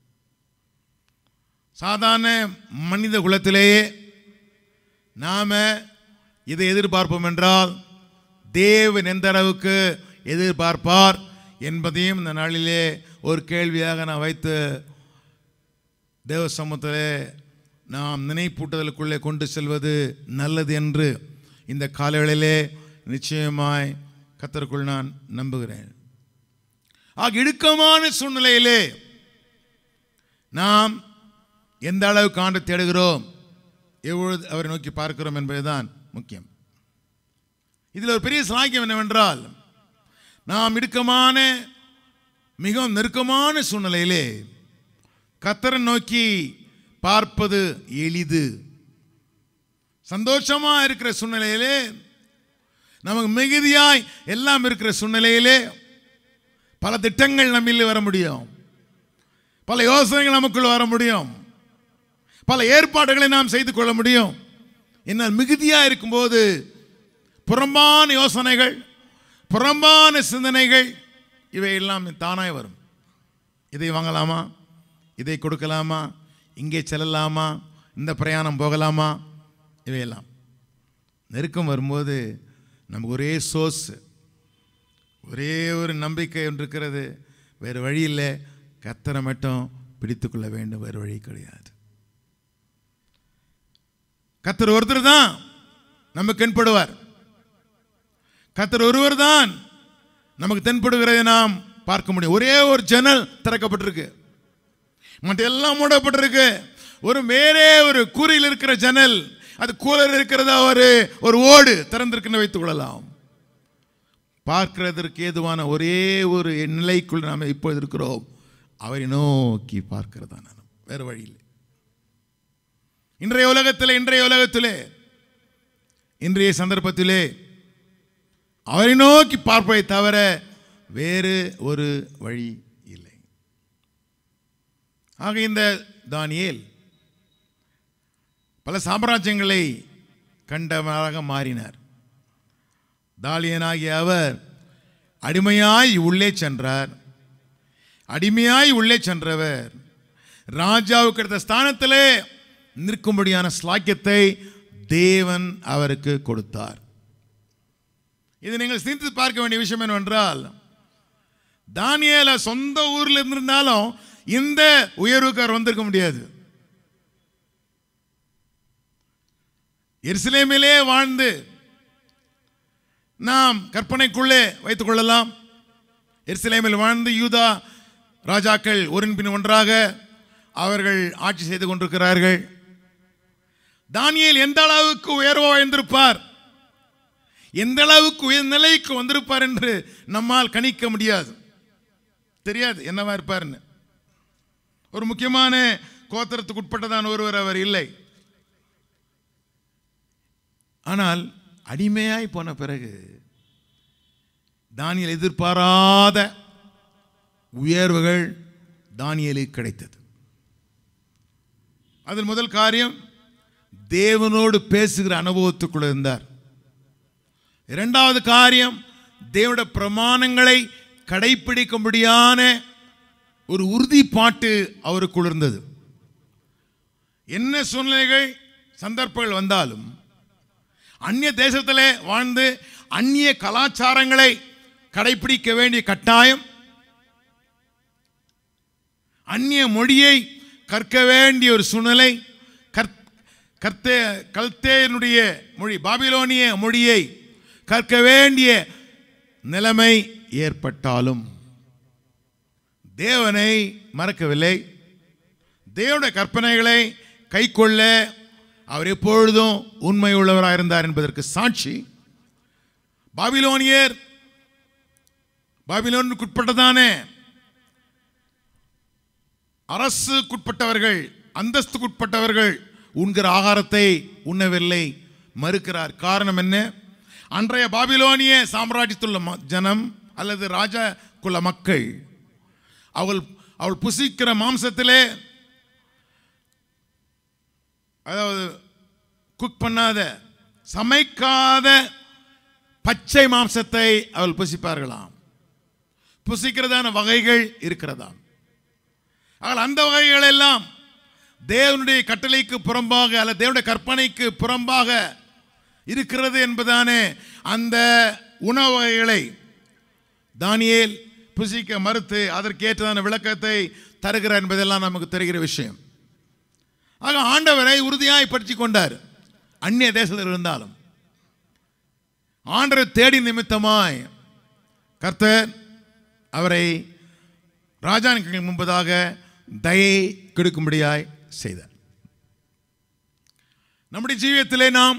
Speaker 1: சாதாரண மனித குலத்திலேயே நாம இதை எதிர்பார்ப்போம் என்றால் தேவன் எந்த அளவுக்கு எதிர்பார்ப்பார் என்பதையும் இந்த நாளிலே ஒரு கேள்வியாக நான் வைத்து தேவ சமூகத்திலே நாம் நினைப்பூட்டுதலுக்குள்ளே கொண்டு செல்வது நல்லது என்று இந்த காலவேளையிலே நிச்சயமாய் கத்தருக்குள் நான் நம்புகிறேன் ஆக இடுக்கமான சூழ்நிலையிலே நாம் எந்த அளவுக்கு ஆண்டு தேடுகிறோம் எவ்வளவு அவரை நோக்கி பார்க்கிறோம் என்பதுதான் முக்கியம் இதில் ஒரு பெரிய சாக்கியம் என்னவென்றால் நாம் இடுக்கமான மிகவும் நெருக்கமான சூழ்நிலையிலே கத்தரை நோக்கி பார்ப்பது எளிது சந்தோஷமா இருக்கிற சூழ்நிலையிலே நமக்கு மிகுதியாய் எல்லாம் இருக்கிற சூழ்நிலையிலே பல திட்டங்கள் நம்மில் வர முடியும் பல யோசனைகள் நமக்குள் வர முடியும் பல ஏற்பாடுகளை நாம் செய்து கொள்ள முடியும் என்ன மிகுதியாக இருக்கும்போது புறம்பான யோசனைகள் புறம்பான சிந்தனைகள் இவை எல்லாம் தானாய் வரும் இதை வாங்கலாமா இதை கொடுக்கலாமா இங்கே செல்லலாமா இந்த பிரயாணம் போகலாமா இவையெல்லாம் நெருக்கம் வரும்போது நமக்கு ஒரே சோர்ஸ் ஒரே ஒரு நம்பிக்கை ஒன்று இருக்கிறது வேறு வழி இல்லை கத்தரை மட்டும் பிடித்துக்கொள்ள வேண்டும் வேறு வழி கிடையாது கத்தர் ஒருத்தர் தான் நமக்கு தென்படுவார் கத்தர் ஒருவர் தான் நமக்கு தென்படுகிறதை நாம் பார்க்க முடியும் ஒரே ஒரு ஜன்னல் திறக்கப்பட்டிருக்கு மற்ற எல்லாம் மூடப்பட்டிருக்கு ஒரு மேலே ஒரு கூரையில் இருக்கிற ஜன்னல் அது கூலர் இருக்கிறதா ஒரு ஒரு ஓடு திறந்திருக்குன்னு வைத்துக் கொள்ளலாம் பார்க்கிறதற்கு ஏதுவான ஒரே ஒரு நிலைக்குள் நாம் இப்பொழுது இருக்கிறோம் அவரை நோக்கி பார்க்கிறதா நான் வேறு வழி இல்லை இன்றைய உலகத்திலே இன்றைய உலகத்திலே இன்றைய சந்தர்ப்பத்திலே அவரை நோக்கி பார்ப்பதை தவிர வேறு ஒரு வழி இல்லை ஆக இந்த தானியேல் பல சாம்ராஜ்யங்களை கண்டவராக மாறினார் தாலியனாகிய அவர் அடிமையாய் உள்ளே சென்றார் அடிமையாய் உள்ளே சென்றவர் ராஜாவுக்கு எடுத்த ஸ்தானத்திலே நிற்கும்படியான ஸ்லாக்கியத்தை தேவன் அவருக்கு கொடுத்தார் இது நீங்கள் சிந்தித்து பார்க்க வேண்டிய விஷயம் என்னவென்றால் தானியேல சொந்த ஊரில் இருந்திருந்தாலும் இந்த உயர்வுக்கு அவர் வந்திருக்க முடியாது எருசலேமிலே வாழ்ந்து நாம் கற்பனைக்குள்ளே வைத்துக் கொள்ளலாம் எருசலேமில் வாழ்ந்து யூதா ராஜாக்கள் ஒரின் பின் ஒன்றாக அவர்கள் ஆட்சி செய்து கொண்டிருக்கிறார்கள் தானியேல் எந்த அளவுக்கு உயர்வா வாழ்ந்திருப்பார் எந்த அளவுக்கு உயர் நிலைக்கு வந்திருப்பார் என்று நம்மால் கணிக்க முடியாது தெரியாது என்னவா இருப்பார்னு ஒரு முக்கியமான கோத்திரத்துக்கு உட்பட்டதான் ஒருவர் அவர் இல்லை ஆனால் அடிமையாய் போன பிறகு தானியல் எதிர்பாராத உயர்வுகள் தானியலுக்கு கிடைத்தது அதில் முதல் காரியம் தேவனோடு பேசுகிற அனுபவத்துக்குள்ள இருந்தார் இரண்டாவது காரியம் தேவனுடைய பிரமாணங்களை கடைப்பிடிக்கும்படியான ஒரு உறுதிப்பாட்டு அவருக்குள் இருந்தது என்ன சூழ்நிலைகள் சந்தர்ப்பங்கள் வந்தாலும் அந்நிய தேசத்திலே வாழ்ந்து அந்நிய கலாச்சாரங்களை கடைப்பிடிக்க வேண்டிய கட்டாயம் அந்நிய மொழியை கற்க வேண்டிய ஒரு சூழ்நிலை கற் கர்த்தே கல்தேனுடைய மொழி பாபிலோனிய மொழியை கற்க வேண்டிய நிலைமை ஏற்பட்டாலும் தேவனை மறக்கவில்லை தேவனுடைய கற்பனைகளை கைக்கொள்ள அவர் எப்பொழுதும் உண்மை உள்ளவராக இருந்தார் என்பதற்கு சாட்சி பாபிலோனியர் பாபிலோனுக்குட்பட்டதானே அரசுக்குட்பட்டவர்கள் அந்தஸ்துக்குட்பட்டவர்கள் உண்கிற ஆகாரத்தை உண்ணவில்லை மறுக்கிறார் காரணம் என்ன அன்றைய பாபிலோனிய சாம்ராஜ்யத்துள்ள ம- ஜனம் அல்லது ராஜா குல மக்கள் அவள் அவள் புசிக்கிற மாம்சத்திலே அதாவது குக் பண்ணாத சமைக்காத பச்சை மாம்சத்தை அவள் புசிப்பார்களாம் புசிக்கிறதான வகைகள் இருக்கிறதாம் அவள் அந்த வகைகள் எல்லாம் தேவனுடைய கட்டளைக்கு புறம்பாக அல்ல தேவனுடைய கற்பனைக்கு புறம்பாக இருக்கிறது என்பதானே அந்த உணவு வகைகளை தானியேல் புசிக்க மறுத்து அதற்கேற்றதான விளக்கத்தை தருகிறார் என்பதெல்லாம் நமக்கு தெரிகிற விஷயம் ஆக ஆண்டவரை உறுதியாய் பற்றி கொண்டார் அந்நிய தேசத்தில் இருந்தாலும் ஆண்டவர் தேடி நிமித்தமாய் கர்த்தர் அவரை ராஜானுக்கு முன்பதாக தயை கெடுக்கும்படியாய் செய்தார் நம்முடைய ஜீவியத்திலே நாம்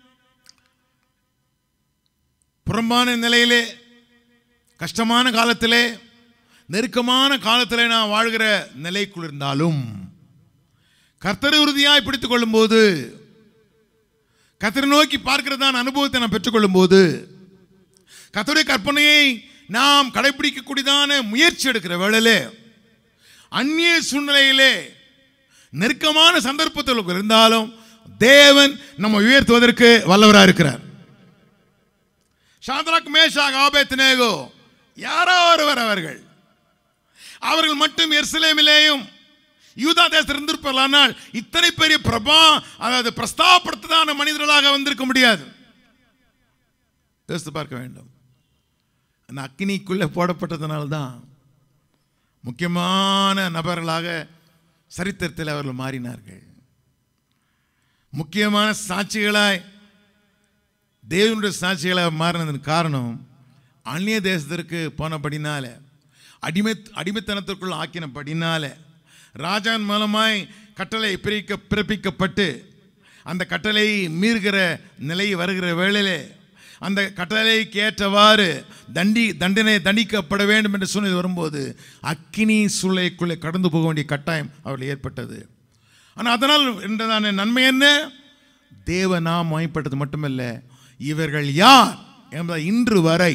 Speaker 1: புறம்பான நிலையிலே கஷ்டமான காலத்திலே நெருக்கமான காலத்திலே நாம் வாழ்கிற நிலைக்குள் இருந்தாலும் கர்த்தரை உறுதியாய் பிடித்துக் கொள்ளும்போது கர்த்தரை நோக்கி பார்க்கிறதான அனுபவத்தை நாம் பெற்றுக்கொள்ளும் போது கர்த்தருடைய கற்பனையை நாம் கடைபிடிக்கக்கூடியதான முயற்சி எடுக்கிற வேளையிலே அந்நிய சூழ்நிலையிலே நெருக்கமான சந்தர்ப்பத்தில் இருந்தாலும் தேவன் நம்ம உயர்த்துவதற்கு வல்லவராக இருக்கிறார் ஷாத்ராக் மேஷாக் ஆபேத்நேகோ யாரோ ஒருவர் அவர்கள் அவர்கள் மட்டும் எருசலேமிலேயும் யூதா தேசத்தில் இருந்திருப்பார்கள் இத்தனை பெரிய பிரபா அதாவது பிரஸ்தாபப்படுத்ததான மனிதர்களாக வந்திருக்க முடியாது யோசித்து பார்க்க வேண்டும் அந்த அக்கினிக்குள்ளே போடப்பட்டதுனால தான் முக்கியமான நபர்களாக சரித்திரத்தில் அவர்கள் மாறினார்கள் முக்கியமான சாட்சிகளாய் தேவனுடைய சாட்சிகளாக மாறினதன் காரணம் அந்நிய தேசத்திற்கு போனபடினால அடிமை அடிமைத்தனத்திற்குள் ஆக்கினபடினால ராஜாவின் மூலமாய் கட்டளை பிரிக்க பிறப்பிக்கப்பட்டு அந்த கட்டளை மீறுகிற நிலை வருகிற வேளையிலே அந்த கட்டளைக்கு ஏற்றவாறு தண்டி தண்டனை தண்டிக்கப்பட வேண்டும் என்று சூழ்நிலை வரும்போது அக்கினி சூளைக்குள்ளே கடந்து போக வேண்டிய கட்டாயம் அவர்கள் ஏற்பட்டது ஆனால் அதனால் என்றதான நன்மை என்ன தேவ நாம் மயப்பட்டது மட்டுமல்ல இவர்கள் யார் என்பதை இன்று வரை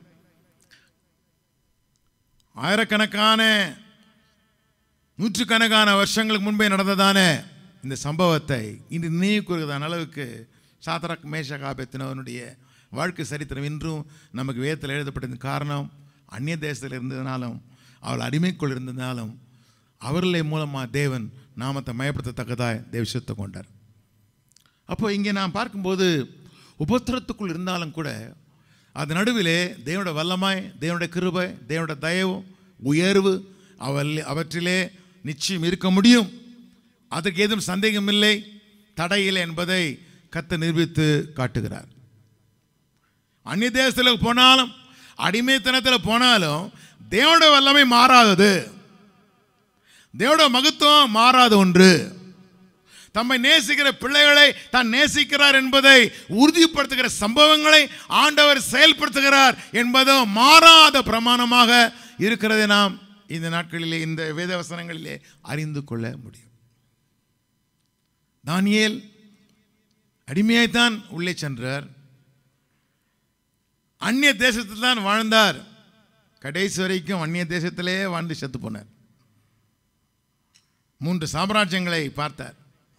Speaker 1: ஆயிரக்கணக்கான நூற்றுக்கணக்கான வருஷங்களுக்கு முன்பே நடந்ததான இந்த சம்பவத்தை இன்று நினைவு கூறுவதான அளவுக்கு சாத்ராக் மேஷக் ஆபத்தினவனுடைய வாழ்க்கை சரித்திரம் இன்றும் நமக்கு வேதத்தில் எழுதப்பட்டது காரணம் அந்நிய தேசத்தில் இருந்ததுனாலும் அவள் அடிமைக்குள் இருந்ததுனாலும் அவர்களே மூலமாக தேவன் நாமத்தை மயப்படுத்தத்தக்கதாய் தேவசித்த கொண்டார் அப்போ இங்கே நாம் பார்க்கும்போது உபத்திரத்துக்குள் இருந்தாலும் கூட அது நடுவிலே தேவனுடைய வல்லமாய் தேவனுடைய கிருபை தேவனுடைய தயவு உயர்வு அவல் அவற்றிலே நிச்சயம் இருக்க முடியும் அதற்கு ஏதும் சந்தேகமில்லை தடையில்லை என்பதை கத்த நிரூபித்து காட்டுகிறார் அந்நிய தேசத்தில் போனாலும் அடிமைத்தனத்தில் போனாலும் தேவனுடைய வல்லமை மாறாதது தேவனுடைய மகத்துவம் மாறாத ஒன்று தம்மை நேசிக்கிற பிள்ளைகளை தான் நேசிக்கிறார் என்பதை உறுதிப்படுத்துகிற சம்பவங்களை ஆண்டவர் செயல்படுத்துகிறார் என்பதும் மாறாத பிரமாணமாக இருக்கிறதை நாம் இந்த நாட்களிலே இந்த வேத வசனங்களிலே அறிந்து கொள்ள முடியும் தானியேல் அடிமையாய்த்தான் உள்ளே சென்றார் அந்நிய தேசத்தில் தான் வாழ்ந்தார் கடைசி வரைக்கும் அந்நிய தேசத்திலே வாழ்ந்து செத்து போனார் மூன்று சாம்ராஜ்யங்களை பார்த்தார்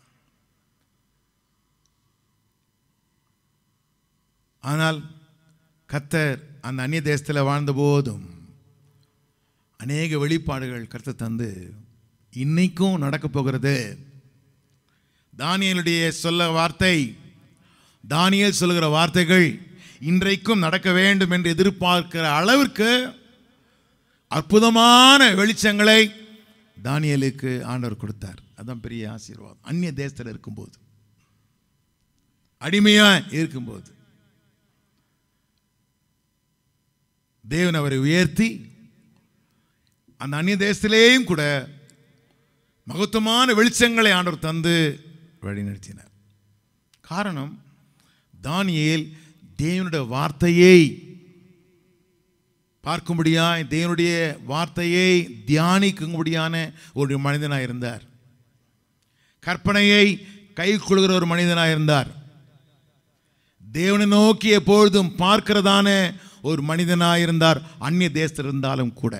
Speaker 1: ஆனால் கத்தர் அந்த அந்நிய தேசத்தில் வாழ்ந்த போதும் அநேக வெளிப்பாடுகள் கருத்து தந்து இன்னைக்கும் நடக்க போகிறது தானியலுடைய சொல்ல வார்த்தை தானியல் சொல்லுகிற வார்த்தைகள் இன்றைக்கும் நடக்க வேண்டும் என்று எதிர்பார்க்கிற அளவிற்கு அற்புதமான வெளிச்சங்களை தானியலுக்கு ஆண்டவர் கொடுத்தார் அதான் பெரிய ஆசீர்வாதம் அந்நிய தேசத்தில் இருக்கும்போது அடிமையா இருக்கும்போது தேவன் அவரை உயர்த்தி அந்த அந்நிய தேசத்திலேயும் கூட மகத்துவமான வெளிச்சங்களை ஆண்டவர் தந்து வழிநடத்தினார் காரணம் தானியேல் தேவனுடைய வார்த்தையை பார்க்கும்படியாய் தேவனுடைய வார்த்தையை தியானிக்கும்படியான ஒரு மனிதனாக இருந்தார் கற்பனையை கை கொள்கிற ஒரு மனிதனாக இருந்தார் தேவனை நோக்கி எப்பொழுதும் பார்க்கிறதான ஒரு மனிதனாக இருந்தார் அந்நிய தேசத்தில் இருந்தாலும் கூட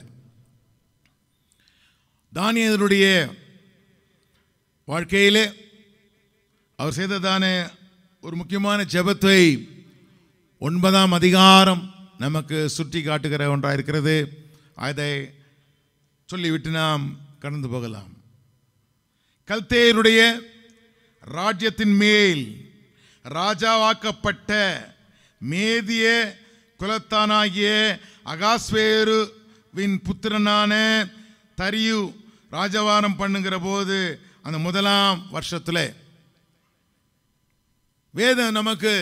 Speaker 1: தானியனுடைய வாழ்க்கையிலே அவர் செய்ததான ஒரு முக்கியமான ஜெபத்தை ஒன்பதாம் அதிகாரம் நமக்கு சுட்டி காட்டுகிற ஒன்றாக இருக்கிறது அதை சொல்லிவிட்டு நாம் கடந்து போகலாம் கல்தேயருடைய ராஜ்யத்தின் மேல் ராஜாவாக்கப்பட்ட மேதிய குலத்தானாகிய அகாஸ்வேருவின் புத்திரனான தரியு ராஜவாரம் பண்ணுகிற போது அந்த முதலாம் வருஷத்தில் வேதம் நமக்கு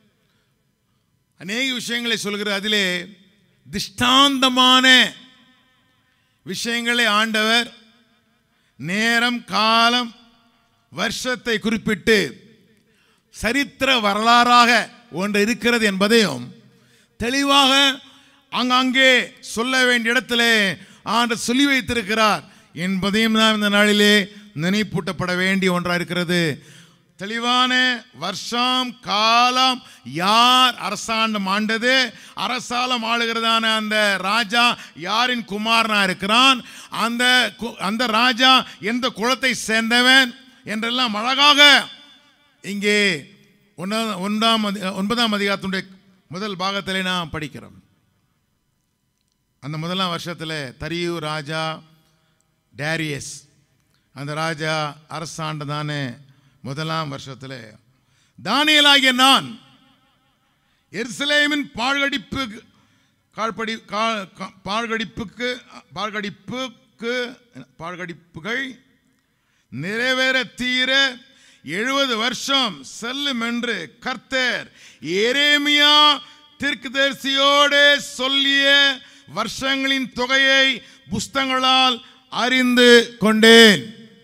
Speaker 1: அநேக விஷயங்களை சொல்கிற அதிலே திஷ்டாந்தமான விஷயங்களை ஆண்டவர் நேரம் காலம் வருஷத்தை குறிப்பிட்டு சரித்திர வரலாறாக ஒன்று இருக்கிறது என்பதையும் தெளிவாக அங்கங்கே சொல்ல வேண்டிய இடத்திலே ஆண்டவர் சொல்லி வைத்திருக்கிறார் என்பதையும் தான் இந்த நாளிலே நினைப்பூட்டப்பட வேண்டிய ஒன்றாக இருக்கிறது தெளிவான வருஷம் காலம் யார் அரசாண்டம் ஆண்டது அரசாலம் ஆளுகிறதான அந்த ராஜா யாரின் குமாரனா இருக்கிறான் அந்த கு- அந்த ராஜா எந்த குலத்தை சேர்ந்தவன் என்றெல்லாம் அழகாக இங்கே ஒன்றா ஒன்றாம் அதி- ஒன்பதாம் அதிகாரத்துடைய முதல் பாகத்திலே நாம் படிக்கிறோம் அந்த முதலாம் வருஷத்தில் தரியு ராஜா டேரியஸ் அந்த ராஜா அரசாண்டதான முதலாம் வருஷத்தில் தானியலாகிய நான் எருசலேமின் பாழ்கடிப்பு காழ்படி கா- கா- பாழ்கடிப்புக்கு பாழ்கடிப்புக்கு பாழ்கடிப்புகள் நிறைவேற தீர எழுபது வருஷம் செல்லும் என்று கர்த்தர் எரேமியா தீர்க்கதரிசியோடு சொல்லிய வருஷங்களின் தொகையை புஸ்தங்களால் அறிந்து கொண்டேன்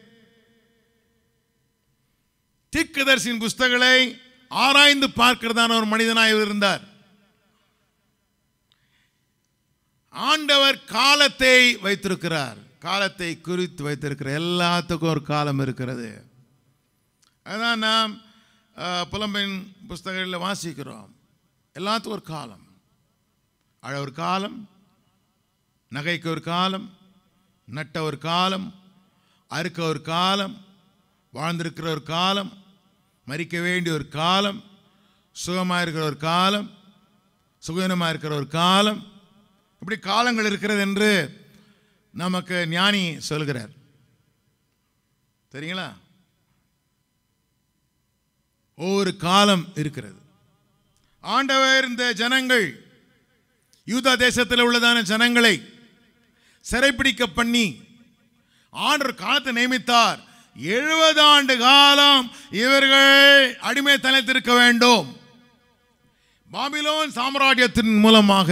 Speaker 1: தீர்க்கதரிசியின் புஸ்தகங்களை ஆராய்ந்து பார்க்கிறதான ஒரு மனிதனாய் இவர் இருந்தார் ஆண்டவர் காலத்தை வைத்திருக்கிறார் காலத்தை குறித்து வைத்திருக்கிற எல்லாத்துக்கும் ஒரு காலம் இருக்கிறது அதான் நாம் அஹ், புலம்பெயின் புஸ்தகங்களில் வாசிக்கிறோம் எல்லாத்துக்கும் ஒரு காலம் அழ ஒரு காலம் நகைக்கு ஒரு காலம் நட்ட ஒரு காலம் அறுக்க ஒரு காலம் வாழ்ந்திருக்கிற ஒரு காலம் மறிக்க வேண்டிய ஒரு காலம் சுகமாக இருக்கிற ஒரு காலம் சுகீனமாக இருக்கிற ஒரு காலம் இப்படி காலங்கள் இருக்கிறது என்று நமக்கு ஞானி சொல்கிறார் சரிங்களா ஒவ்வொரு காலம் இருக்கிறது ஆண்டவர் இந்த ஜனங்கள் யூதா தேசத்தில் உள்ளதான ஜனங்களை சிறைப்பிடிக்க பண்ணி ஆண்டவர் காலத்தை நியமித்தார் எழுபது ஆண்டு காலம் இவர்கள் அடிமை தலைத்திருக்க வேண்டும் பாபிலோன் சாம்ராஜ்யத்தின் மூலமாக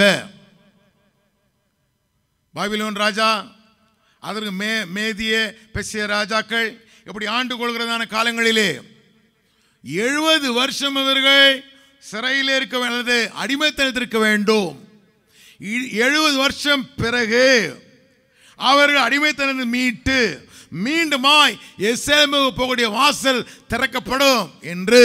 Speaker 1: பாபிலோன் ராஜா அதற்கு மே மேதிய பெசிய ராஜாக்கள் இப்படி ஆண்டு கொள்கிறதான காலங்களிலே எழுபது வருஷம் இவர்கள் சிறையில் இருக்க அல்லது அடிமைத்தனத்திருக்க வேண்டும் எழுபது வருஷம் பிறகு அவர்கள் அடிமைத்தனத்தை மீட்டு மீண்டுமாய் எஸ்எம்க்கு போகக்கூடிய வாசல் திறக்கப்படும் என்று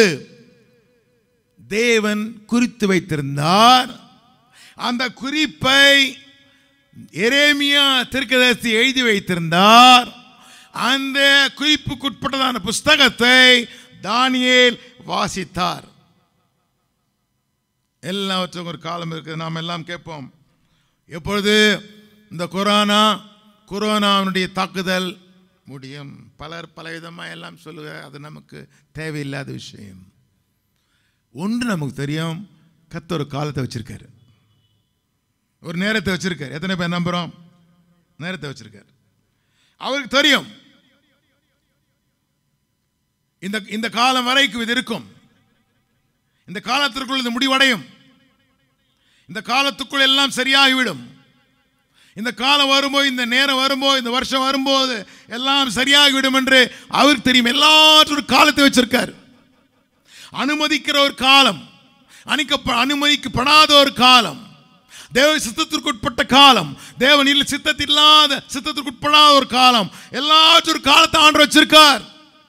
Speaker 1: தேவன் குறித்து வைத்திருந்தார் அந்த குறிப்பை எரேமியா திருக்கதர்சி எழுதி வைத்திருந்தார் அந்த குறிப்புக்குட்பட்டதான புஸ்தகத்தை தானியேல் வாசித்தார் எல்லாவற்றுக்கும் ஒரு காலம் இருக்குது நாம் எல்லாம் கேட்போம் எப்பொழுது இந்த கொரோனா கொரோனாவினுடைய தாக்குதல் முடியும் பலர் பல விதமாக எல்லாம் சொல்லுக அது நமக்கு தேவையில்லாத விஷயம் ஒன்று நமக்கு தெரியும் கத்த ஒரு காலத்தை வச்சிருக்காரு ஒரு நேரத்தை வச்சிருக்காரு எத்தனை பேர் நம்புறோம் நேரத்தை வச்சிருக்காரு அவருக்கு தெரியும் இந்த இந்த காலம் வரைக்கும் இது இருக்கும் இந்த காலத்திற்குள் இது முடிவடையும் இந்த காலத்துக்குள் எல்லாம் சரியாகிவிடும் இந்த காலம் வரும்போது இந்த நேரம் வரும்போது இந்த வருஷம் வரும்போது எல்லாம் சரியாகிவிடும் என்று அவருக்கு தெரியும் எல்லாற்றும் காலத்தை வச்சிருக்காரு அனுமதிக்கிற ஒரு காலம் அணிக்க அனுமதிக்கப்படாத ஒரு காலம் தேவ சித்தத்திற்கு உட்பட்ட காலம் தேவனில் சித்தத்தில் இல்லாத சித்தத்திற்கு உட்படாத ஒரு காலம் எல்லாற்றும் ஒரு காலத்தை ஆண்டு வச்சிருக்கார்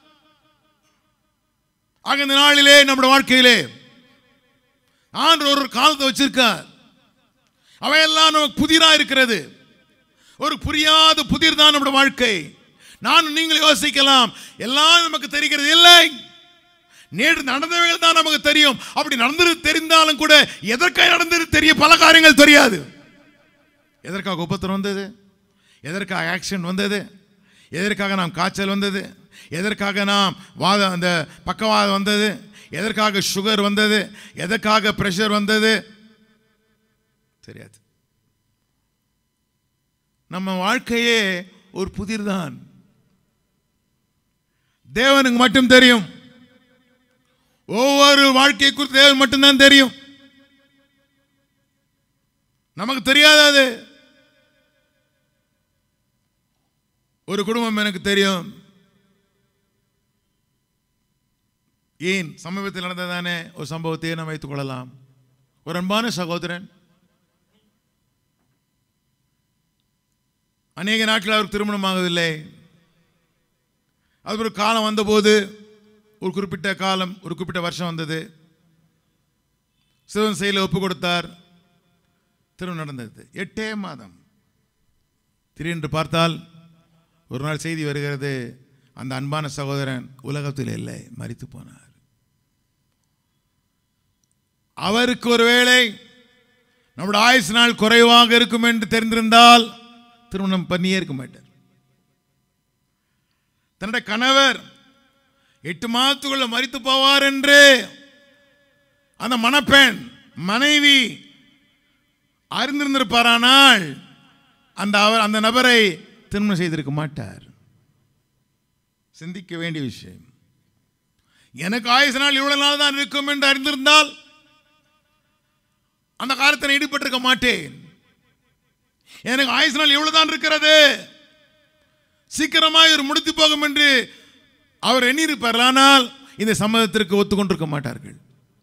Speaker 1: ஆக இந்த நாளிலே நம்முடைய வாழ்க்கையிலே ஆண்டு ஒரு காலத்தை வச்சிருக்கார் அவையெல்லாம் நமக்கு புதிரா இருக்கிறது ஒரு புரியாத புதிர் தான் நம்முடைய வாழ்க்கை நான் நீங்கள் யோசிக்கலாம் எல்லாம் நமக்கு தெரிகிறது இல்லை நேற்று நடந்தவைகள் தான் நமக்கு தெரியும் அப்படி நடந்தது தெரிந்தாலும் கூட எதற்காக நடந்தது தெரிய பல காரியங்கள் தெரியாது எதற்காக உபத்திரம் வந்தது எதற்காக ஆக்சிடென்ட் வந்தது எதற்காக நாம் காய்ச்சல் வந்தது எதற்காக நாம் வாதம் அந்த பக்கவாதம் வந்தது எதற்காக சுகர் வந்தது எதற்காக பிரஷர் வந்தது தெரியாது நம்ம வாழ்க்கையே ஒரு புதிர்தான் தேவனுக்கு மட்டும் தெரியும் ஒவ்வொரு வாழ்க்கை குறித்து தேவன் மட்டும்தான் தெரியும் நமக்கு தெரியாது அது ஒரு குடும்பம் எனக்கு தெரியும் ஏன் சமீபத்தில் நடந்ததானே ஒரு சம்பவத்தை நாம் வைத்துக் கொள்ளலாம் ஒரு அன்பான சகோதரன் அநேக நாட்கள் அவருக்கு திருமணம் ஆகவில்லை அது ஒரு காலம் வந்தபோது ஒரு குறிப்பிட்ட காலம் ஒரு குறிப்பிட்ட வருஷம் வந்தது சிவன் செயலில் ஒப்பு கொடுத்தார் திருமணம் நடந்தது எட்டே மாதம் திடீரென்று பார்த்தால் ஒரு நாள் செய்தி வருகிறது அந்த அன்பான சகோதரன் உலகத்தில் இல்லை மறித்து போனார் அவருக்கு ஒருவேளை நம்முடைய ஆயுசு நாள் குறைவாக இருக்கும் என்று தெரிந்திருந்தால் திருமணம் பண்ணியே இருக்க மாட்டார் தன்னுடைய கணவர் எட்டு மாதத்துக்குள்ள மறித்து போவார் என்று அந்த மணப்பெண் மனைவி அறிந்திருந்திருப்பாரானால் அந்த அவர் அந்த நபரை திருமணம் செய்திருக்க மாட்டார் சிந்திக்க வேண்டிய விஷயம் எனக்கு ஆயுசு நாள் இவ்வளவு நாள் தான் இருக்கும் என்று அறிந்திருந்தால் அந்த காலத்தில் ஈடுபட்டிருக்க மாட்டேன் எனக்கு ஆயுசு நாள் இவ்வளவு தான் இருக்கிறது சீக்கிரமாக இவர் முடித்து போகும் என்று அவர் எண்ணியிருப்பார் ஆனால் இந்த சம்மதத்திற்கு ஒத்துக்கொண்டிருக்க மாட்டார்கள்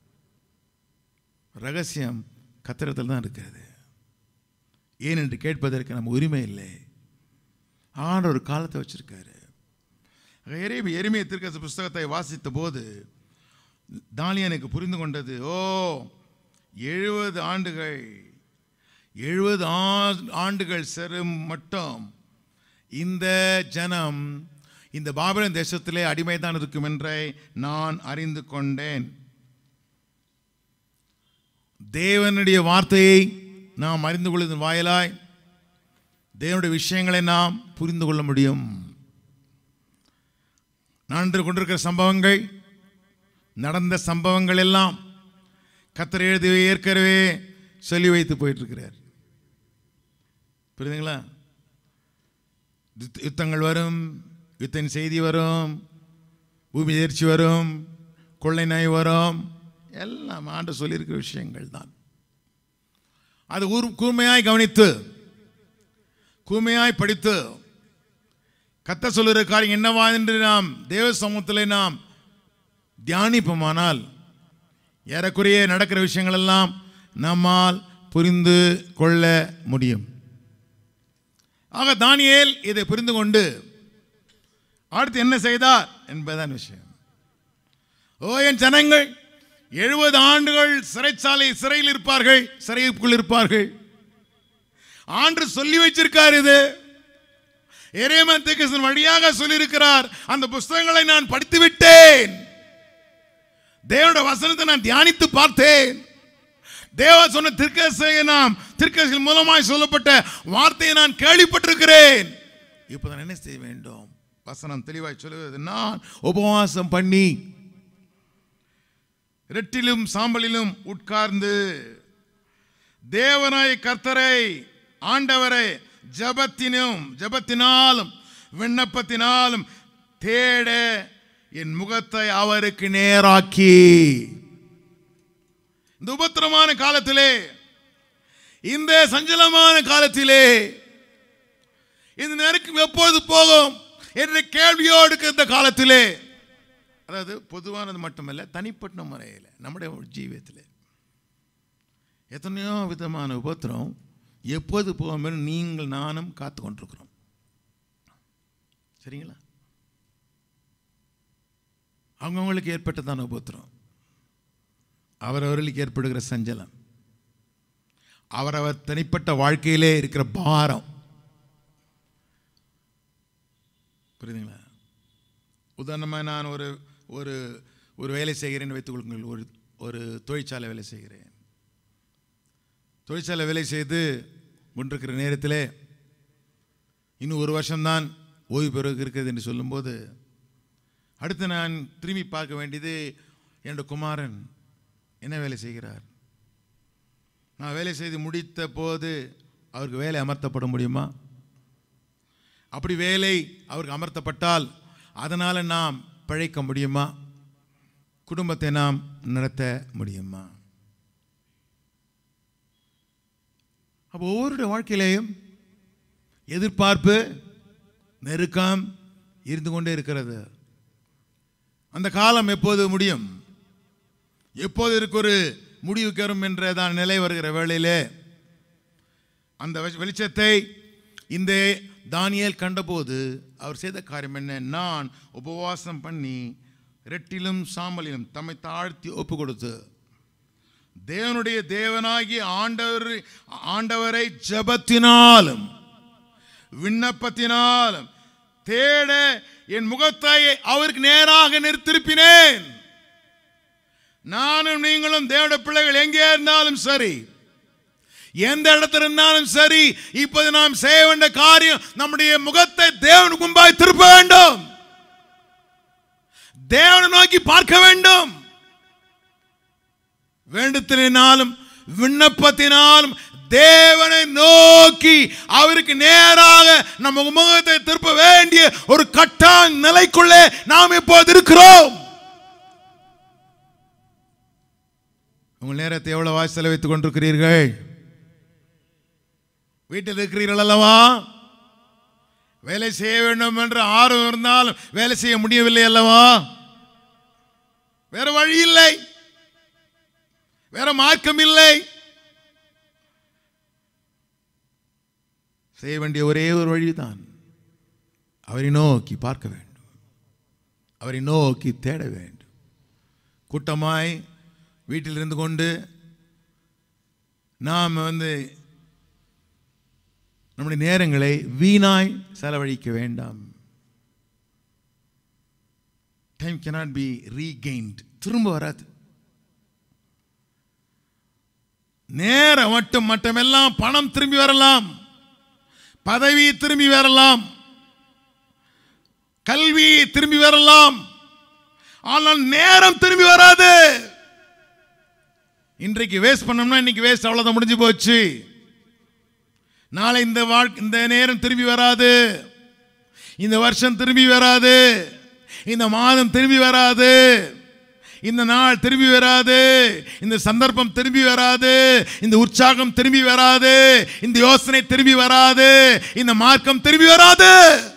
Speaker 1: ரகசியம் கத்திரத்தில் தான் இருக்கிறது ஏன் என்று கேட்பதற்கு நம்ம உரிமை இல்லை ஆன ஒரு காலத்தை வச்சிருக்காரு எரேமி எருமைய திருக்கச புஸ்தகத்தை வாசித்த போது தானியனுக்கு புரிந்து கொண்டது ஓ எழுபது ஆண்டுகள் எழுபது ஆண்டுகள் செரும் மட்டும் இந்த ஜனம் இந்த பாபிலன் தேசத்திலே அடிமைதான் இருக்கும் என்றை நான் அறிந்து கொண்டேன் தேவனுடைய வார்த்தையை நாம் அறிந்து கொள்வதன் வாயிலாய் தேவனுடைய விஷயங்களை நாம் புரிந்து கொள்ள முடியும் நடந்து கொண்டிருக்கிற சம்பவங்கள் நடந்த சம்பவங்கள் எல்லாம் கத்தர் எழுதி ஏற்கனவே சொல்லி வைத்து போயிட்டு இருக்கிறார் புரியுதுங்களா யுத்த- யுத்தங்கள் வரும் யுத்தின் செய்தி வரும் பூமி எதிர்ச்சி வரும் கொள்ளை நோய் வரும் எல்லாம் ஆண்டு சொல்லியிருக்கிற விஷயங்கள் தான் அது ஊர் கூர்மையாய் கவனித்து கூர்மையாய் படித்து கத்த சொல்லுகிற காரியம் என்னவா என்று நாம் தேவ சமூகத்தில் நாம் தியானிப்போமானால் ஏறக்குறைய நடக்கிற விஷயங்கள் எல்லாம் நம்மால் புரிந்து கொள்ள முடியும் ஆக தானியேல் இதை புரிந்து கொண்டு அடுத்து என்ன செய்தார் என்பதுதான் விஷயம் ஓ என் ஜனங்கள் எழுபது ஆண்டுகள் சிறைச்சாலை சிறையில் இருப்பார்கள் சிறைக்குள் இருப்பார்கள் ஆண்டு சொல்லி வச்சிருக்கார் இது எரேமன் தீர்க்கதரிசன் வழியாக சொல்லியிருக்கிறார் அந்த புஸ்தகங்களை நான் படித்து விட்டேன் தேவனுடைய வசனத்தை நான் தியானித்து பார்த்தேன் தேவ சொன்ன திருக்கசையை நாம் திருக்கசின் மூலமாய் சொல்லப்பட்ட வார்த்தையை நான் கேள்விப்பட்டிருக்கிறேன் இப்போ நான் என்ன செய்ய வேண்டும் வசனம் தெளிவாய் சொல்லுவது நான் உபவாசம் பண்ணி ரெட்டிலும் சாம்பலிலும் உட்கார்ந்து தேவனாய் கர்த்தரை ஆண்டவரை ஜபத்தினும் ஜபத்தினாலும் விண்ணப்பத்தினாலும் தேட என் முகத்தை அவருக்கு நேராக்கி இந்த உபத்திரமான காலத்திலே இந்த சஞ்சலமான காலத்திலே இந்த நெருக்கம் எப்பொழுது போகும் என்ற கேள்வியோடு இருக்கிற காலத்திலே அதாவது பொதுவானது மட்டுமல்ல தனிப்பட்ட முறையில் நம்முடைய ஜீவியத்தில் எத்தனையோ விதமான உபத்திரம் எப்போது போகும் என்று நீங்கள் நானும் காத்து கொண்டிருக்கிறோம் சரிங்களா அவங்கவுங்களுக்கு ஏற்பட்டதான உபத்திரம் அவரவர்களுக்கு ஏற்படுகிற சஞ்சலம் அவரவர் தனிப்பட்ட வாழ்க்கையிலே இருக்கிற பாரம் புரியுதுங்களா உதாரணமாக நான் ஒரு ஒரு ஒரு வேலை செய்கிறேன்னு வைத்துக் கொள்ளுங்கள் ஒரு ஒரு தொழிற்சாலை வேலை செய்கிறேன் தொழிற்சாலை வேலை செய்து கொண்டிருக்கிற நேரத்தில் இன்னும் ஒரு வருஷம்தான் ஓய்வு பெற இருக்கிறது என்று சொல்லும்போது அடுத்து நான் திரும்பி பார்க்க வேண்டியது என்னோட குமாரன் என்ன வேலை செய்கிறார் நான் வேலை செய்து முடித்த போது அவருக்கு வேலை அமர்த்தப்பட முடியுமா அப்படி வேலை அவருக்கு அமர்த்தப்பட்டால் அதனால் நாம் பிழைக்க முடியுமா குடும்பத்தை நாம் நடத்த முடியுமா அப்போ ஒவ்வொருடைய வாழ்க்கையிலேயும் எதிர்பார்ப்பு நெருக்கம் இருந்து கொண்டே இருக்கிறது அந்த காலம் எப்போது முடியும் எப்போது இதுக்கு ஒரு முடிவுக்கு வரும் என்றதான் நிலை வருகிற வேளையிலே அந்த வெளி- வெளிச்சத்தை இந்த தானியேல் கண்டபோது அவர் செய்த காரியம் என்ன நான் உபவாசம் பண்ணி ரெட்டிலும் சாம்பலிலும் தம்மை தாழ்த்தி ஒப்பு கொடுத்து தேவனுடைய தேவனாகி ஆண்டவர் ஆண்டவரை ஜெபத்தினாலும் விண்ணப்பத்தினாலும் தேட என் முகத்தை அவருக்கு நேராக நிறுத்திருப்பினேன் நானும் நீங்களும் தேவட பிள்ளைகள் எங்கே இருந்தாலும் சரி எந்த இடத்துல இருந்தாலும் சரி இப்போது நாம் செய்ய வேண்டிய காரியம் நம்முடைய முகத்தை தேவனுக்கு முன்பாய் திருப்ப வேண்டும் தேவனை நோக்கி பார்க்க வேண்டும் வேண்டுத்தினாலும் விண்ணப்பத்தினாலும் தேவனை நோக்கி அவருக்கு நேராக நம்ம முகத்தை திருப்ப வேண்டிய ஒரு கட்டான் நிலைக்குள்ளே நாம் இப்போது இருக்கிறோம் உங்கள் நேரத்தை எவ்வளவு செலவித்துக் கொண்டிருக்கிறீர்கள் வீட்டில் இருக்கிறீர்கள் அல்லவா வேலை செய்ய வேண்டும் என்று ஆர்வம் இருந்தாலும் வேலை செய்ய முடியவில்லை அல்லவா வேற வழி இல்லை வேற மார்க்கம் இல்லை செய்ய வேண்டிய ஒரே ஒரு வழிதான் அவரை நோக்கி பார்க்க வேண்டும் அவரை நோக்கி தேட வேண்டும் கூட்டமாய் வீட்டில் இருந்து கொண்டு நாம் வந்து நம்முடைய நேரங்களை வீணாய் செலவழிக்க வேண்டாம் டைம் cannot பி ரீகெயின்ட் திரும்ப வராது நேரம் மட்டும் மட்டமெல்லாம் பணம் திரும்பி வரலாம் பதவி திரும்பி வரலாம் கல்வி திரும்பி வரலாம் ஆனால் நேரம் திரும்பி வராது இன்றைக்கு வேஸ்ட் பண்ணோம்னா இன்னைக்கு வேஸ்ட் அவ்வளவுதான் முடிஞ்சு போச்சு நாளை இந்த வாழ்க்கை இந்த நேரம் திரும்பி வராது இந்த வருஷம் திரும்பி வராது இந்த மாதம் திரும்பி வராது இந்த நாள் திரும்பி வராது இந்த சந்தர்ப்பம் திரும்பி வராது இந்த உற்சாகம் திரும்பி வராது இந்த யோசனை திரும்பி வராது இந்த மார்க்கம் திரும்பி வராது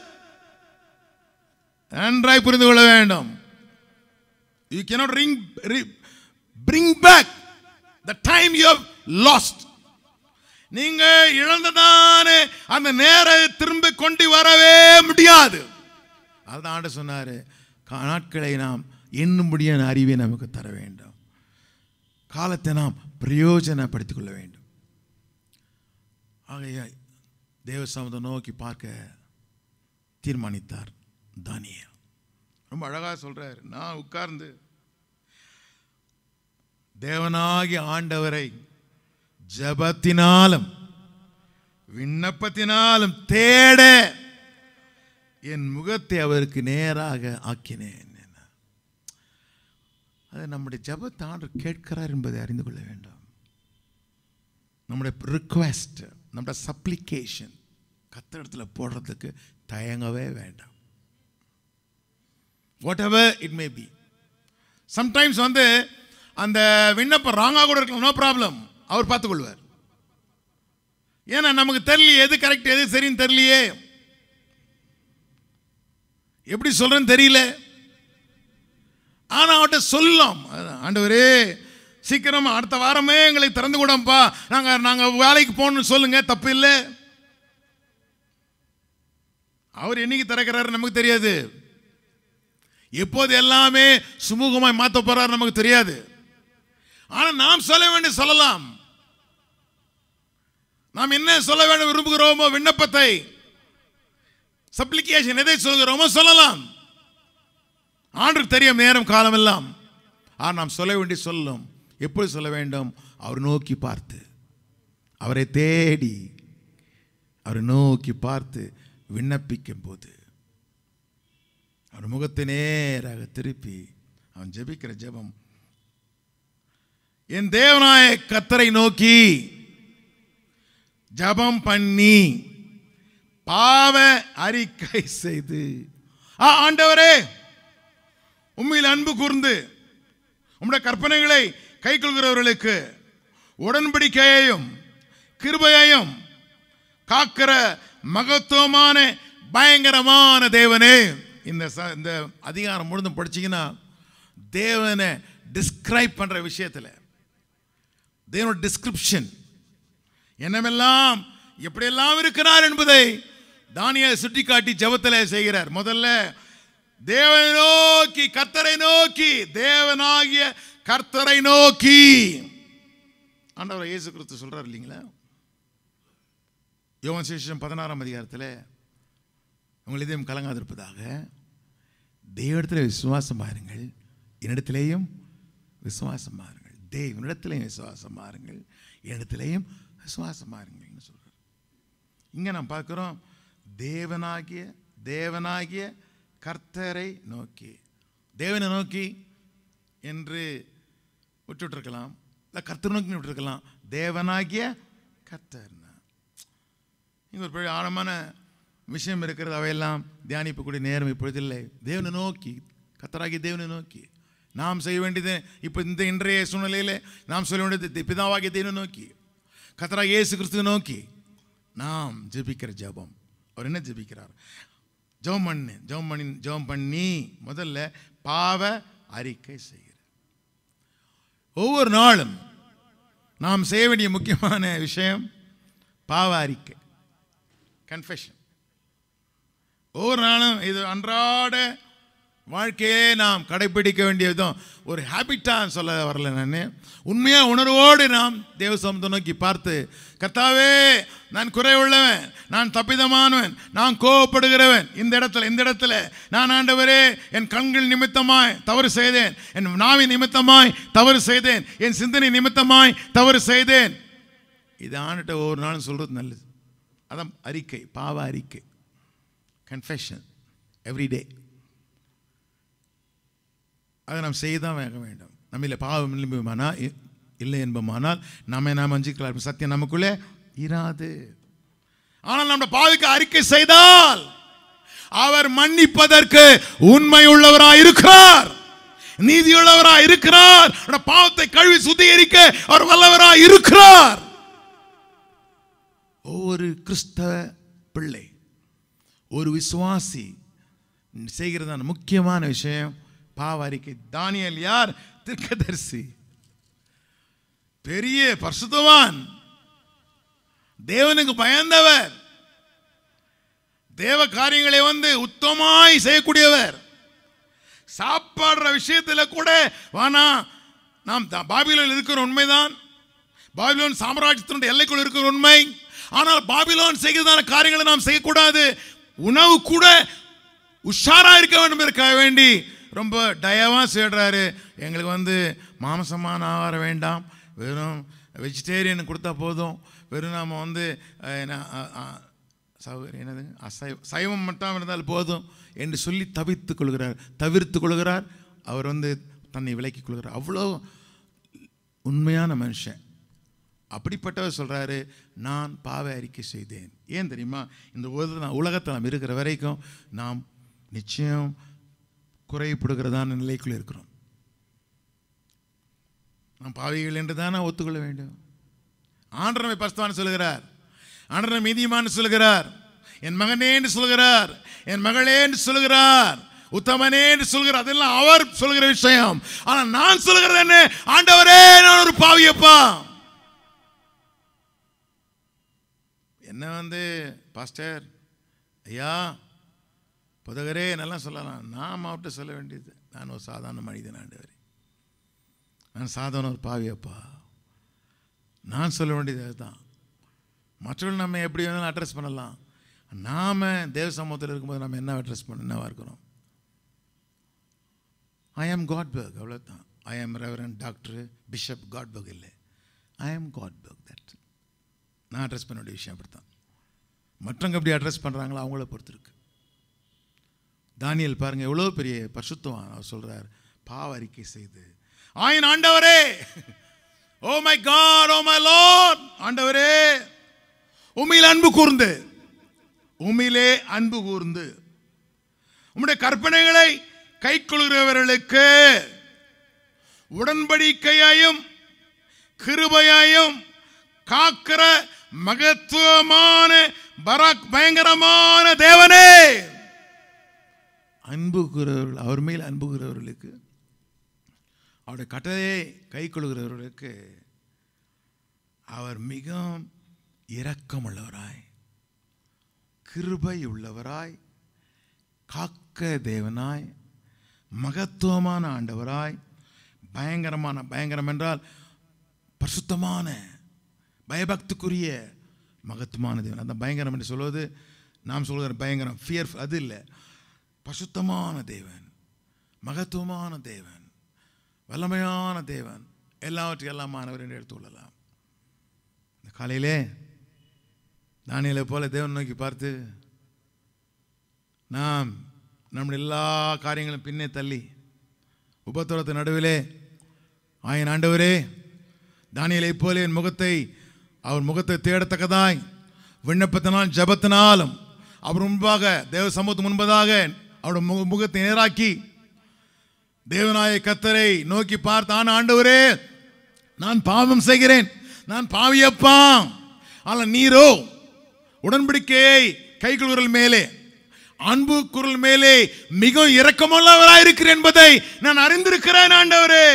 Speaker 1: நன்றாய் புரிந்து கொள்ள வேண்டும் you cannot ring bring back the time you have lost நீங்க இழந்ததான அந்த நேரம் திரும்ப கொண்டு வரவே முடியாது அதுதான் ஆண்டு சொன்னாரு கா- நாட்களை நாம் எண்ணும்படியான அறிவை நமக்கு தர வேண்டும் காலத்தை நாம் பிரயோஜனப்படுத்திக் கொள்ள வேண்டும் ஆகையா தேவ சமூகத்தை நோக்கி பார்க்க தீர்மானித்தார் தானியேல் ரொம்ப அழகா சொல்றாரு நான் உட்கார்ந்து தேவனாகிய ஆண்டவரை ஜபத்தினாலும் விண்ணப்பத்தினாலும் தேட என் முகத்தை அவருக்கு நேராக ஆக்கினேன் அது நம்முடைய ஜபத்தை ஆண்டவர் கேட்கிறார் என்பதை அறிந்து கொள்ள வேண்டும் நம்முடைய ரிக்வெஸ்ட் நம்முடைய சப்ளிகேஷன் கத்த இடத்துல போடுறதுக்கு தயங்கவே வேண்டாம் whatever it may be sometimes வந்து அந்த விண்ணப்பம் ராங்காக கூட இருக்கலாம் நோ ப்ராப்ளம் அவர் பார்த்துக்கொள்வார் ஏன்னா நமக்கு தெரியலையே எது கரெக்ட் எது சரின்னு தெரியலையே எப்படி சொல்றேன்னு தெரியல ஆனா அவர்கிட்ட சொல்லலாம் அதான், ஆண்டவரே சீக்கிரமா அடுத்த வாரமே எங்களை திறந்து கூடப்பா நாங்க நாங்க வேலைக்கு போகணும்னு சொல்லுங்க தப்பு இல்லை அவர் என்னைக்கு திறக்கிறாரு நமக்கு தெரியாது எப்போது எல்லாமே சுமூகமாய் மாற்ற போறாரு நமக்கு தெரியாது ஆனா நாம் சொல்ல வேண்டிய சொல்லலாம் நாம் என்ன சொல்ல வேண்டும் விரும்புகிறோமோ விண்ணப்பத்தை சப்ளிகேஷன் எதை சொல்கிறோமோ சொல்லலாம் ஆண்டுக்கு தெரியும் நேரம் காலம் எல்லாம் ஆனால் நாம் சொல்ல வேண்டிய சொல்லும் எப்படி சொல்ல வேண்டும் அவர் நோக்கி பார்த்து அவரை தேடி அவரை நோக்கி பார்த்து விண்ணப்பிக்கும் போது அவர் முகத்தை நேராக திருப்பி அவன் ஜெபிக்கிற ஜெபம் என் தேவனாய கத்தரை நோக்கி ஜெபம் பண்ணி பாவ அறிக்கை செய்து ஆ ஆண்டவரே உண்மையில் அன்பு கூர்ந்து உம்முடைய கற்பனைகளை கைக்கொள்கிறவர்களுக்கு உடன்படிக்கையையும் கிருபையையும் காக்கிற மகத்துவமான பயங்கரமான தேவனே இந்த ச- இந்த அதிகாரம் முழுதும் படிச்சீங்கன்னா தேவனை டிஸ்கிரைப் பண்ற விஷயத்தில் தேவனோட டிஸ்கிரிப்ஷன் என்னமெல்லாம் எப்படியெல்லாம் இருக்கிறார் என்பதை தானியல் சுட்டிக்காட்டி ஜெபத்தில் செய்கிறார் முதல்ல தேவனை நோக்கி கர்த்தரை நோக்கி தேவனாகிய கர்த்தரை நோக்கி ஆண்டவர் இயேசு கிறிஸ்து சொல்றார் இல்லைங்களா யோவான் சேஷம் பதினாறாம் அதிகாரத்தில் உங்கள் இதயம் கலங்காதிருப்பதாக தேவனிடத்தில் விசுவாசம் பாருங்கள் என்னிடத்திலேயும் விசுவாசம் பாருங்கள் தேவனிடத்திலேயும் விசுவாசம் பாருங்கள் என்னிடத்திலேயும் விசுவாசம் பாருங்கள்னு சொல்றார் இங்கே நாம் பார்க்குறோம் தேவனாகிய தேவனாகிய கர்த்தரை நோக்கி தேவனை நோக்கி என்று விட்டுவிட்டிருக்கலாம் இல்லை கர்த்தர் நோக்கி விட்டுருக்கலாம் தேவனாகிய கர்த்தர்னா இங்கே ஒரு பெரிய ஆழமான விஷயம் இருக்கிறது அவையெல்லாம் தியானிக்கக்கூடிய நேரம் இப்பொழுதில்லை தேவனை நோக்கி கத்தராகி தேவனை நோக்கி நாம் செய்ய வேண்டியது இப்போ இந்த இன்றைய சூழ்நிலையில் நாம் சொல்ல வேண்டியது பிதாவாகிய தேவனை நோக்கி கத்தராக இயேசு கிறிஸ்துவை நோக்கி நாம் ஜெபிக்கிற ஜெபம் அவர் என்ன ஜெபிக்கிறார் ஜெபம் பண்ணு ஜெபம் பண்ணி ஜெபம் பண்ணி முதல்ல பாவ அறிக்கை செய்கிறார் ஒவ்வொரு நாளும் நாம் செய்ய வேண்டிய முக்கியமான விஷயம் பாவ அறிக்கை கன்ஃபெஷன் ஒவ்வொரு நாளும் இது அன்றாட வாழ்க்கையே நாம் கடைபிடிக்க வேண்டியதும் ஒரு ஹேபிட்டாக சொல்ல வரல நான் உண்மையாக உணர்வோடு நாம் தேவ சமூகத்தை நோக்கி பார்த்து கர்த்தாவே நான் குறைவுள்ளவன் நான் தப்பிதமானவன் நான் கோவப்படுகிறவன் இந்த இடத்துல இந்த இடத்துல நான் ஆண்டவரே என் கண்கள் நிமித்தமாய் தவறு செய்தேன் என் நாவின் நிமித்தமாய் தவறு செய்தேன் என் சிந்தனை நிமித்தமாய் தவறு செய்தேன் இது ஆண்டுட்ட ஒவ்வொரு நாளும் சொல்கிறது நல்லது அதான் அறிக்கை பாவ அறிக்கை கன்ஃபெஷன் எவ்ரிடே அதை நாம் செய்ய தான் வேக வேண்டும் நம்மில் பாவம் இல்லைமானால் இல்லை என்பமானால் நம்மை நாம் அஞ்சிக்கலாம் சத்தியம் நமக்குள்ளே இராது ஆனால் நம்ம பாவிக்கு அறிக்கை செய்தால் அவர் மன்னிப்பதற்கு உண்மை உள்ளவராய் இருக்கிறார் நீதியுள்ளவராய் இருக்கிறார் நம்முடைய பாவத்தை கழுவி சுத்திகரிக்க அவர் வல்லவராய் இருக்கிறார் ஒவ்வொரு கிறிஸ்தவ பிள்ளை ஒரு விசுவாசி செய்கிறதான முக்கியமான விஷயம் பாவ அறிக்கை தானியல் யார் தீர்க்கதரிசி பெரிய பரிசுத்தவான் தேவனுக்கு பயந்தவர் தேவ காரியங்களை வந்து உத்தமாய் செய்யக்கூடியவர் சாப்பாடுற விஷயத்துல கூட வானா நாம் த- பாபிலோனில் இருக்கிற உண்மைதான் பாபிலோன் சாம்ராஜ்யத்தினுடைய எல்லைக்குள் இருக்கிற உண்மை ஆனால் பாபிலோன் செய்கிறதான காரியங்களை நாம் செய்யக்கூடாது உணவு கூட உஷாரா இருக்க வேண்டும் இருக்க வேண்டி ரொம்ப டயவா சொல்றாரு எங்களுக்கு வந்து மாംസமான ஆகாரம் வேண்டாம் வெறும் வெஜிடேரியன் கொடுத்தா போதும் வெறும் நாம வந்து அஹ், என்ன, அ- அ- சௌகரியம் என்னது அசைவ சைவம் மட்டும் இருந்தால் போதும் என்று சொல்லி தவித்துக் கொள்கிறார் தவிர்த்து கொள்கிறார் அவர் வந்து தன்னை விலக்கிக் கொள்கிறார் அவ்வளோ உண்மையான மனுஷன் அப்படிப்பட்டவர் சொல்றாரு நான் பாவ அறிக்கை செய்தேன் ஏன் தெரியுமா இந்த உலக உலகத்தில் நாம் இருக்கிற வரைக்கும் நாம் நிச்சயம் குறைப்படுகிறதான நிலைக்குள் இருக்கிறோம் நாம் பாவிகள் என்று தானே ஒத்துக்கொள்ள வேண்டும் ஆண்டவர் நம்மை பரிசுத்தவான் சொல்லுகிறார் ஆண்டவர் நம்மை நீதிமான் சொல்லுகிறார் என் மகனே என்று சொல்லுகிறார் என் மகளே என்று சொல்லுகிறார் உத்தமனே என்று சொல்கிறார் அதெல்லாம் அவர் சொல்கிற விஷயம் ஆனா நான் சொல்லுகிறது என்ன ஆண்டவரே நான் ஒரு பாவியப்பா என்ன வந்து பாஸ்டர் ஐயா புதகரே நல்லா சொல்லலாம் நான் அவர்கிட்ட சொல்ல வேண்டியது நான் ஒரு சாதாரண மனிதன் ஆண்டவரே நான் சாதாரண ஒரு பாவியப்பா நான் சொல்ல வேண்டியது அதுதான் மற்றவர்கள் நம்ம எப்படி வேணாலும் அட்ரஸ் பண்ணலாம் நாம தேவ சமூகத்தில் இருக்கும்போது நம்ம என்ன அட்ரஸ் பண்ண என்னவா இருக்கிறோம் ஐ ஆம் காட்பர்க் அவ்வளோதான் ஐ ஆம் ரெவரன் டாக்டர் பிஷப் காட்பர்க் இல்லை ஐ ஆம் காட்பர்க் தட் நான் அட்ரஸ் பண்ண வேண்டிய விஷயம் அப்படித்தான் மற்றவங்க எப்படி அட்ரஸ் பண்ணுறாங்களோ அவங்கள பொறுத்து இருக்கு தானியல் பாருங்க எவ்வளோ பெரிய பரிசுத்தவான் அவர் சொல்றார் பாவ அறிக்கை செய்து ஆயின் ஆண்டவரே oh my God oh my Lord ஆண்டவரே உண்மையில் அன்பு கூர்ந்து உண்மையிலே அன்பு கூர்ந்து உம்முடைய கற்பனைகளை கைக்கொள்கிறவர்களுக்கு உடன்படிக்கையாயும் கிருபையாயும் காக்கிற மகத்துவமான பராக் பயங்கரமான தேவனே அன்பு கூறுகிறவர்கள் அவர் மேல் அன்பு கூறுகிறவர்களுக்கு அவருடைய கட்டளையை கை கொள்கிறவர்களுக்கு அவர் மிகவும் இரக்கமுள்ளவராய் கிருபை உள்ளவராய் காக்க தேவனாய் மகத்துவமான ஆண்டவராய் பயங்கரமான பயங்கரம் என்றால் பரிசுத்தமான பயபக்திக்குரிய மகத்துவமான தேவன் அந்த பயங்கரம் என்று சொல்வது நாம் சொல்கிற பயங்கரம் ஃபியர் அது இல்லை பசுத்தமான தேவன் மகத்துவமான தேவன் வல்லமையான தேவன் எல்லாவற்றையும் எல்லாமானவர் என்று எடுத்துக்கொள்ளலாம் இந்த காலையிலே தானியலை போல தேவன் நோக்கி பார்த்து நாம் நம்முடைய எல்லா காரியங்களும் பின்னே தள்ளி உபத்திரத்து நடுவிலே ஆயன் ஆண்டவரே தானியலை போல என் முகத்தை அவர் முகத்தை தேடத்தக்கதாய் விண்ணப்பத்தினால் ஜபத்தினாலும் அவர் முன்பாக தேவ சமூகத்து முன்பதாக அவருடைய முக முகத்தை நேராக்கி தேவனாய கத்தரை நோக்கி பார்த்தான் ஆண்டவரே நான் பாவம் செய்கிறேன் நான் பாவியப்பா ஆனால் நீரோ உடன்படிக்கையை கைக்குள்ளுறல் மேலே அன்பு குரல் மேலே மிகவும் இரக்கமுள்ளவராயிருக்கிறேன் என்பதை நான் அறிந்திருக்கிறேன் ஆண்டவரே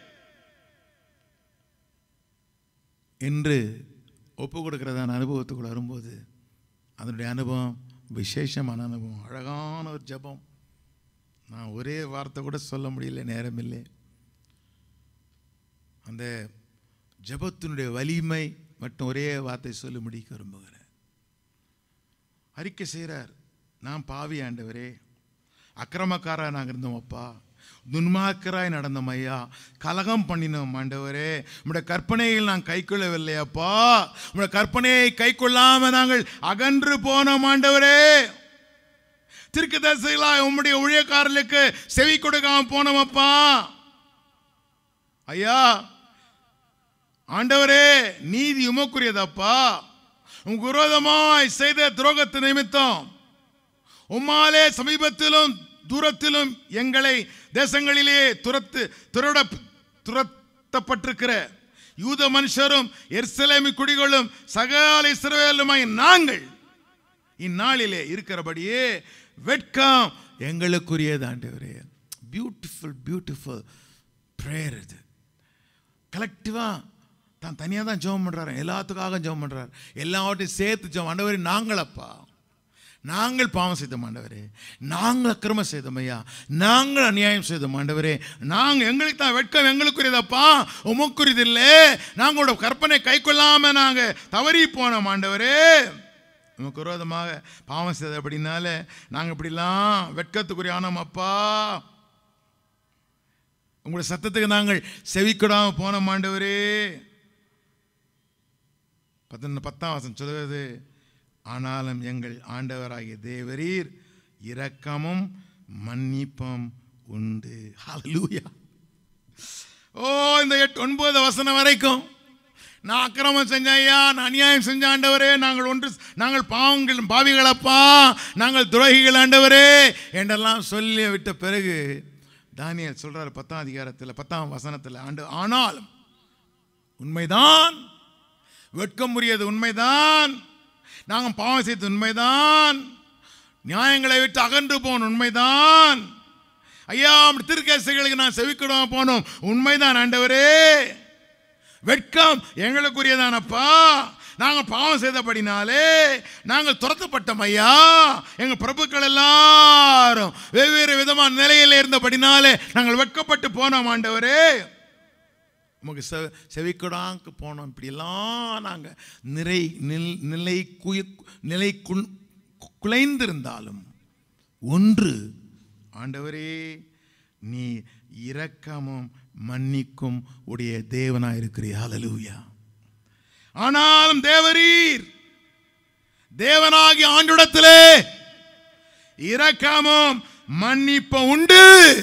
Speaker 1: என்று ஒப்பு கொடுக்கிறதான அனுபவத்துக்குள்ள வரும்போது அதனுடைய அனுபவம் விசேஷமான அனுபவம் அழகான ஒரு ஜெபம் நான் ஒரே வார்த்தை கூட சொல்ல முடியல நேரமில்லை அந்த ஜெபத்தினுடைய வலிமை மட்டும் ஒரே வார்த்தை சொல்லி முடிக்க விரும்புகிறேன் அறிக்கை செய்கிறார் நான் பாவி ஆண்டவரே அக்கிரமக்காரா நாங்கள் இருந்தோம் அப்பா துன்மாக்கராய் நடந்தோம் ஐயா கலகம் பண்ணினோம் ஆண்டவரே உம்முடைய கற்பனையில் நான் கை கொள்ளவில்லை அப்பா உம்முடைய கற்பனையை கை கொள்ளாம நாங்கள் அகன்று போனோம் ஆண்டவரே திருக்கதரிசிகளா உம்முடைய ஊழியக்காரர்களுக்கு செவி கொடுக்காம போனோம் அப்பா ஐயா ஆண்டவரே நீதி உமக்குரியதப்பா உமக்கு விரோதமாய் செய்த துரோகத்து நிமித்தம் உம்மாலே சமீபத்திலும் தூரத்திலும் எங்களை தேசங்களிலே துரத்து துரட துரத்தப்பட்டிருக்கிற யூத மனுஷரும் எர்சலேமி குடிகளும் சகல இஸ்ரவேலுமாய் நாங்கள் இந்நாளிலே இருக்கிறபடியே வெட்கம் எங்களுக்குரியது ஆண்டவரே பியூட்டிஃபுல் பியூட்டிஃபுல் ப்ரேயர் இது கலெக்டிவாக தான் தனியாக தான் ஜெபம் பண்ணுறாரு எல்லாத்துக்காக ஜெபம் பண்ணுறாரு எல்லாவற்றையும் சேர்த்து ஜெபம் ஆண்டவரே நாங்களப்பா நாங்கள் பாவம் செய்தோம் ஆண்டவரே நாங்கள் அக்கிரமம் செய்தோம் ஐயா நாங்கள் அநியாயம் செய்தோம் ஆண்டவரே நாங்கள் எங்களுக்கு தான் வெட்கம் எங்களுக்குரியதப்பா உமக்குரியதில்லை நாங்களோட கற்பனை கை கொள்ளாமல் நாங்கள் தவறி போனோம் ஆண்டவரே உமக்கு விரோதமாக பாவம் செய்த அப்படின்னால நாங்கள் இப்படிலாம் வெட்கத்துக்குரிய ஆனோம் அப்பா உங்களுடைய சத்தத்துக்கு நாங்கள் செவிக்கொடாமல் போனோம் ஆண்டவரே பத்தொன்னு பத்தாம் வசனம் சொல்லுவது ஆனாலும் எங்கள் ஆண்டவராகிய தேவரீர் இரக்கமும் மன்னிப்பும் உண்டு ஹalleluya ஓ இந்த எட்டு ஒன்பது வசனம் வரைக்கும் நான் அக்கிரமம் செஞ்சேன் ஐயா நான் அநியாயம் செஞ்ச ஆண்டவரே நாங்கள் ஒன்று நாங்கள் பாவங்கள் பாவிகளப்பா நாங்கள் துரோகிகள் ஆண்டவரே என்றெல்லாம் சொல்லி விட்ட பிறகு தானியல் சொல்றாரு பத்தாம் அதிகாரத்தில் பத்தாம் வசனத்தில் ஆண்டு ஆனாலும் உண்மைதான் வெட்கம் உரியது உண்மைதான் நாங்கள் பாவம் செய்தது உண்மைதான் நியாயங்களை விட்டு அகன்று போன உண்மைதான் ஐயா அப்படி திருக்கேசுகளுக்கு நான் செவிக்கிடாம போனோம் உண்மைதான் ஆண்டவரே வெட்கம் எங்களுக்குரியதானப்பா நாங்கள் பாவம் செய்தபடினாலே நாங்கள் துரத்தப்பட்டோம் ஐயா எங்கள் பிரபுக்கள் எல்லாரும் வெவ்வேறு விதமான நிலையில் இருந்தபடினாலே நாங்கள் வெட்கப்பட்டு போனோம் ஆண்டவரே உமக்கு செ செவிக்கொடாக்கு போனோம் இப்படியெல்லாம் நாங்கள் நிறை நில் நிலை குய நிலை குன் குலைந்திருந்தாலும் ஒன்று ஆண்டவரே நீ இரக்கமும் மன்னிக்கும் உடைய தேவனாய் இருக்கிறீர் ஹalleluya ஆனாலும் தேவரீர் தேவனாகிய ஆண்டிடத்திலே இரக்கமும் மன்னிப்பும் உண்டு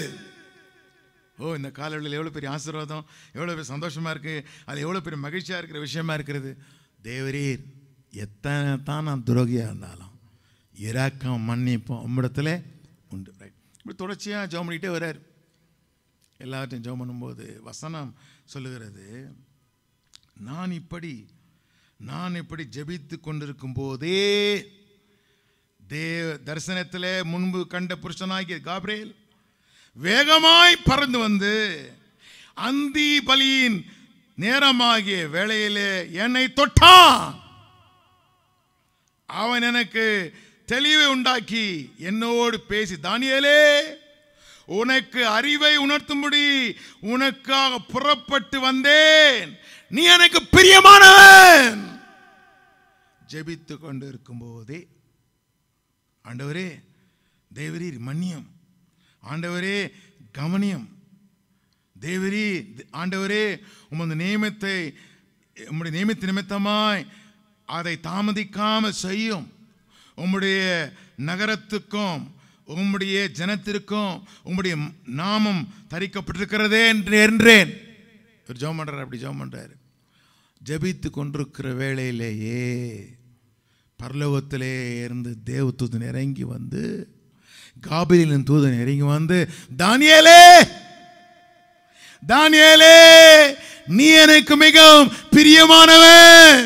Speaker 1: ஓ இந்த காலவெளியில் எவ்வளோ பெரிய ஆசீர்வாதம் எவ்வளோ பெரிய சந்தோஷமாக இருக்குது அது எவ்வளோ பெரிய மகிழ்ச்சியாக இருக்கிற விஷயமா இருக்கிறது தேவரீர் எத்தனை தான் நான் துரோகியாக இருந்தாலும் இரக்கம் மன்னிப்போம் உம்மிடத்துல உண்டு ரைட் இப்படி தொடர்ச்சியாக ஜெபம் பண்ணிக்கிட்டே வர்றார் எல்லாத்தையும் ஜெபம் பண்ணும்போது வசனம் சொல்லுகிறது நான் இப்படி நான் இப்படி ஜெபித்து கொண்டிருக்கும் போதே தேவ தரிசனத்திலே முன்பு கண்ட புருஷனாகிய காப்ரேல் வேகமாய் பறந்து வந்து அந்தி பலியின் நேரமாகிய வேளையிலே என்னை தொட்டான் அவன் எனக்கு தெளிவை உண்டாக்கி என்னோடு பேசி தானியேலே உனக்கு அறிவை உணர்த்தும்படி உனக்காக புறப்பட்டு வந்தேன் நீ எனக்கு பிரியமானவன் ஜெபித்து கொண்டு இருக்கும்போதே ஆண்டவரே தேவரீர் மன்னியம் ஆண்டவரே கவனியம் தேவரீ ஆண்டவரே உமது நியமத்தை உம்முடைய நியமித்த நிமித்தமாய் அதை தாமதிக்காமல் செய்யும் உம்முடைய நகரத்துக்கும் உம்முடைய ஜனத்திற்கும் உம்முடைய நாமம் தரிக்கப்பட்டிருக்கிறதே என்று என்றேன் ஒரு ஜெபம் பண்றாரு அப்படி ஜெபம் பண்றாரு ஜெபித்து கொண்டிருக்கிற வேளையிலேயே பரலோகத்திலே இருந்து தேவதூதன் இறங்கி வந்து காபிலின் தூதன் இறங்கி வந்து தானியேலே தானியேலே நீ எனக்கு மிகவும் பிரியமானவன்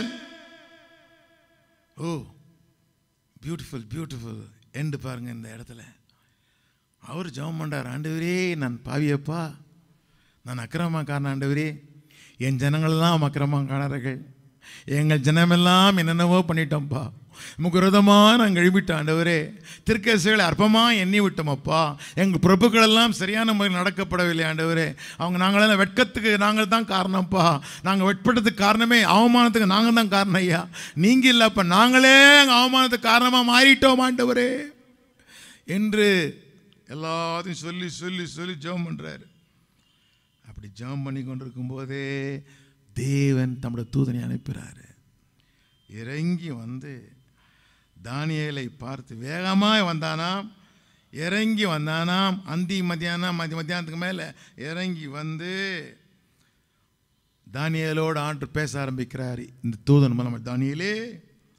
Speaker 1: ஓ பியூட்டிஃபுல் பியூட்டிஃபுல் எண்டு பாருங்க இந்த இடத்துல அவர் ஜெபம் பண்ணார் ஆண்டவரே நான் பாவியப்பா நான் அக்கிரமக்காரன் ஆண்டவரே என் ஜனங்களெல்லாம் அக்கிரமக்காரர்கள் எங்கள் ஜனமெல்லாம் என்னென்னவோ பண்ணிட்டோம்ப்பா உமக்கு விரோதமாக நாங்கள் எழுப்பிட்டோம் ஆண்டவரே திருக்கேசுகளை அற்பமாக எண்ணி விட்டோமப்பா எங்கள் பிரபுக்களெல்லாம் சரியான முறையில் நடக்கப்படவில்லை ஆண்டவரே அவங்க நாங்களெல்லாம் வெட்கத்துக்கு நாங்கள் தான் காரணம்ப்பா நாங்கள் வெட்பட்டதுக்கு காரணமே அவமானத்துக்கு நாங்கள் தான் காரணம் ஐயா நீங்கள் இல்லைப்பா நாங்களே எங்கள் அவமானத்துக்கு காரணமாக மாறிட்டோம் ஆண்டவரே என்று எல்லாத்தையும் சொல்லி சொல்லி சொல்லி ஜெபம் பண்ணுறாரு அப்படி ஜெபம் பண்ணி கொண்டிருக்கும் போதே தேவன் தம்முடைய தூதனை அனுப்புகிறாரு இறங்கி வந்து தானியேலை பார்த்து வேகமாய் வந்தானாம் இறங்கி வந்தானாம் அந்தி மத்தியானம் மதிய மத்தியானத்துக்கு மேலே இறங்கி வந்து தானியேலோடு ஆண்டு பேச ஆரம்பிக்கிறார் இந்த தூதன் மூலமாக தானியேலே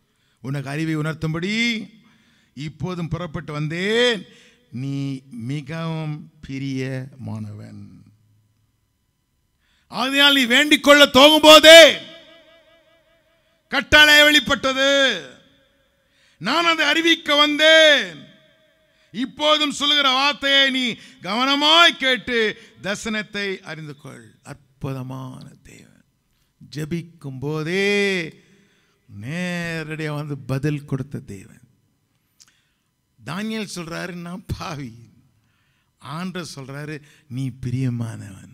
Speaker 1: உனக்கு அறிவை உணர்த்தும்படி இப்போதும் புறப்பட்டு வந்தேன் நீ மிகவும் பிரியமானவன் ஆகையால் நீ வேண்டிக் கொள்ள தோங்கும்போதே கட்டளை வெளிப்பட்டது நான் அதை அறிவிக்க வந்தேன் இப்போதும் சொல்லுகிற வார்த்தையை நீ கவனமாய் கேட்டு தரிசனத்தை அறிந்து கொள் அற்புதமான தேவன் ஜெபிக்கும் போதே நேரடியாக வந்து பதில் கொடுத்த தேவன் தானியல் சொல்றாரு நான் பாவி ஆண்டர் சொல்றாரு நீ பிரியமானவன்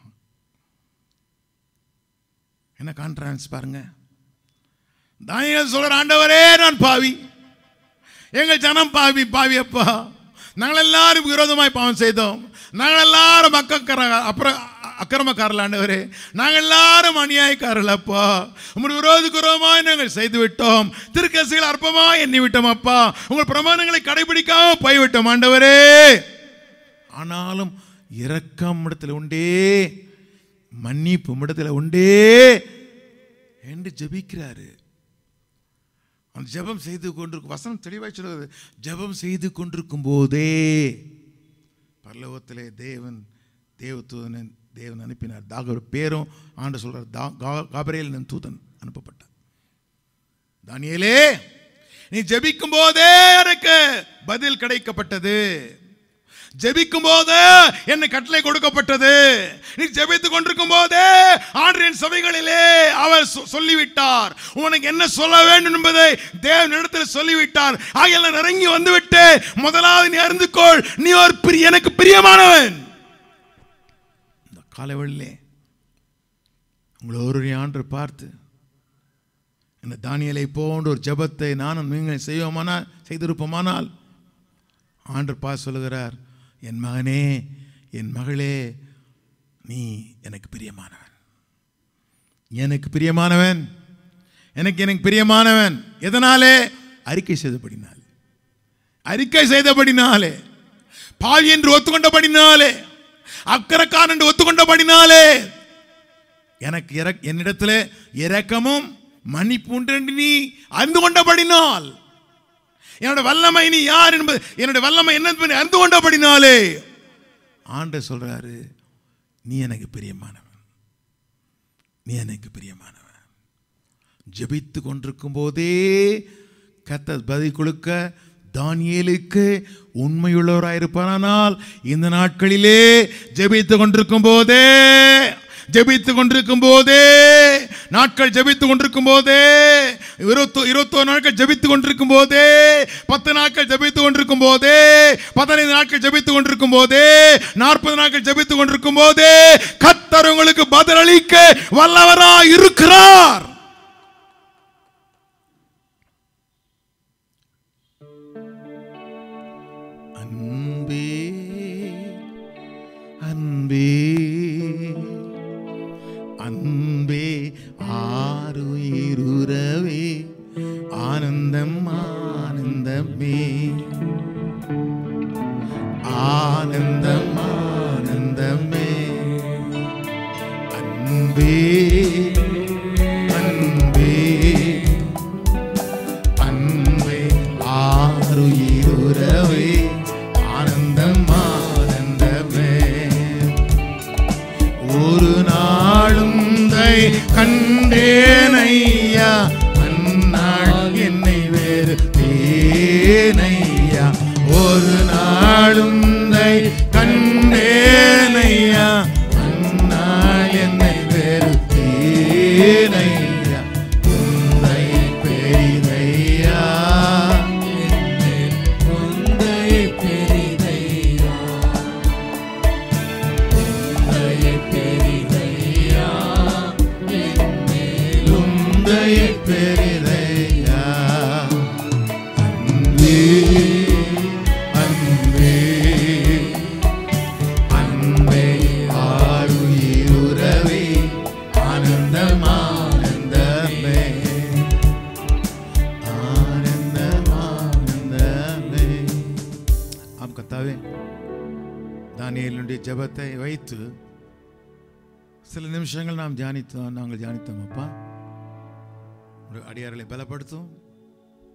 Speaker 1: என்ன கான்ட்ரான்ஸ் பாருங்க தானியல் சொல்ற ஆண்டவரே நான் பாவி எங்கள் ஜனம் பாவி பாவி அப்பா நாங்கள் எல்லாரும் விரோதமாய் பாவம் செய்தோம் நாங்கள் எல்லாரும் அக்கக்கர அப்புறம் அக்கிரமக்காரர்கள் ஆண்டவரே நாங்கள் எல்லாரும் அநியாயக்காரர்கள் அப்பா உங்கள் விரோதிக்கு விரோதமாய் நாங்கள் செய்து விட்டோம் திருக்கசிகள் அற்பமாய் எண்ணி விட்டோம் அப்பா உங்கள் பிரமாணங்களை கடைபிடிக்காம போய்விட்டோம் ஆண்டவரே ஆனாலும் இரக்கம் இடத்துல உண்டே மன்னிப்பு இடத்துல உண்டே என்று ஜெபிக்கிறாரு அந்த ஜெபம் செய்து கொண்டிருக்கும் வசனம் தெளிவாய் சொல்கிறது ஜெபம் செய்து கொண்டிருக்கும் போதே பரலோகத்திலே தேவன் தேவதூதன் தேவன் அனுப்பினார் தாக ஒரு பேரும் ஆண்டு சொல்றார் தா கா- காபிரியேல் எனும் தூதன் அனுப்பப்பட்டார் தானியேலே நீ ஜெபிக்கும் போதே எனக்கு பதில் கிடைக்கப்பட்டது ஜெபிக்கும் போது என்ன கட்டளை கொடுக்கப்பட்டது நீ ஜெபித்துக் கொண்டிருக்கும் போதே ஆண்டரின் சபைகளிலே அவர் சொ- சொல்லிவிட்டார் உனக்கு என்ன சொல்ல வேண்டும் என்பதை தேவனிடத்தில் சொல்லிவிட்டார் ஆகையால் நான் இறங்கி வந்துவிட்டு முதலாவது நீ அறிந்து கொள் நீ ஒரு பிரி- எனக்கு பிரியமானவன் இந்த காலவெளியிலே உங்களை ஒரு ஆண்டு பார்த்து இந்த தானியலை போன்ற ஒரு ஜெபத்தை நானும் நீங்கள் செய்வோமானால் செய்திருப்போமானால் ஆண்டு பா சொல்லுகிறார் என் மகனே என் மகளே நீ எனக்கு பிரியமானவன் எனக்கு பிரியமானவன் எனக்கு எனக்கு பிரியமானவன் எதனாலே அறிக்கை செய்தபடினால் அறிக்கை செய்தபடினாலே பாவி என்று ஒத்துக்கொண்டபடினாலே அக்கறக்காரன் என்று ஒத்துக்கொண்டபடினாலே எனக்கு இறக் என்னிடத்தில் இரக்கமும் மன்னிப்பு உண்டு என்று நீ அறிந்து கொண்டபடினால் என்னோட வல்லமை நீ யார் என்பது என்னோட வல்லமை என்ன என்பதை அறிந்து கொண்டபடினாலே ஆண்டவர் சொல்றாரு நீ எனக்கு பிரியமானவன் நீ எனக்கு பிரியமானவன் ஜெபித்து கொண்டிருக்கும் போதே கத்த பதில் கொடுக்க தானியேலுக்கு உண்மையுள்ளவராயிருப்பானால் இந்த நாட்களிலே ஜெபித்து கொண்டிருக்கும் போதே ஜெபித்து கொண்டிருக்கும் போதே நாட்கள் ஜெபித்து கொண்டிருக்கும் போதே இருபத்தோ இருபத்தோரு நாட்கள் ஜெபித்து கொண்டிருக்கும் போதே பத்து நாட்கள் ஜெபித்து கொண்டிருக்கும் போதே பதினைந்து நாட்கள் ஜெபித்து கொண்டிருக்கும் போதே நாற்பது நாட்கள் ஜெபித்து கொண்டிருக்கும் போதே கத்தர் உங்களுக்கு பதிலளிக்க வல்லவரா இருக்கிறார் அன்பே அன்பே அன்பே ஆறுயிருவே ஆனந்தம் ஆனந்தமே ஆனந்தம் ஆனந்தமே அன்பே அன்பே அன்பே ஆறுயிருவே ஆனந்தம் ஆனந்தமே ஒரு நாளும் தை கண்டேனையா அந்நாள் என்னை வேறு தேனையா ஒரு நாளும் தை கண்டேனையா அந்நாள் என்னை வேறு தேனையா உந்தை பெரிதையா
Speaker 2: உந்தை பெரிதையா உந்தை பெரிதையா
Speaker 1: உந்தை பெரிதையா அன்பே அன்பே அன்பே ஆருயிருவே ஆனந்தம் ஆனந்தமே ஆனந்தம் ஆனந்தமே ஆம் கத்தாவே தானியேலுடைய ஜெபத்தை வைத்து சில நிமிஷங்கள் நாம் தியானித்தோம் நாங்கள் தியானித்தோம் அப்பா ஒரு அடியார்களை பலப்படுத்தும்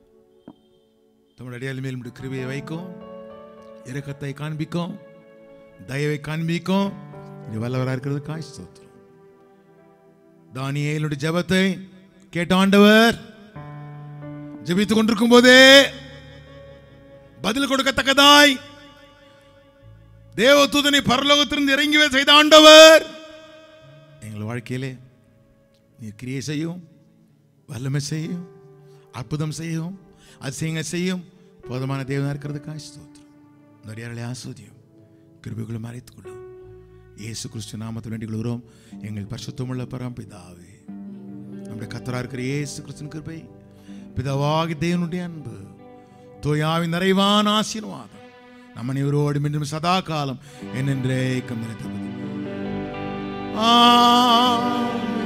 Speaker 1: தம்முடைய அடியாள் மேல் உம்முடைய கிருபையை வைக்கும் இரக்கத்தை காண்பிக்கும் தயவை காண்பிக்கும் இது வல்லவராக இருக்கிறது காய் ஸ்தோத்திரம் தானியேலுடைய ஜெபத்தை கேட்ட ஆண்டவர் ஜெபித்துக் கொண்டிருக்கும் போதே பதில் கொடுக்கத்தக்கதாய் தேவதூதனை பரலோகத்திலிருந்து இறங்கிவே செய்த ஆண்டவர் எங்கள் வாழ்க்கையிலே நீர் கிரியை செய்யும் வல்லமை செய்யும் அற்புதம் செய்யும் அதிசயங்கள் செய்யும் போதுமான தேவனாக இருக்கிறதுக்காக ஸ்தோத்திரம் நிறைய ஆஸ்வதியும் கிருபைகளை மறைத்துக் கொள்ளும் இயேசு கிறிஸ்து நாமத்தில் வேண்டிக் கொள்கிறோம் எங்கள் பரிசுத்தமுள்ள பரம்பிதாவே நம்முடைய கத்தரா இருக்கிற இயேசு கிறிஸ்துவின் கிருபை பிதாவாகி தேவனுடைய அன்பு தோயாவின் நிறைவான ஆசீர்வாதம் நம்ம இவரோடு மீண்டும் சதா காலம் என்னென்றே கம்மிருத்தது ஆமென்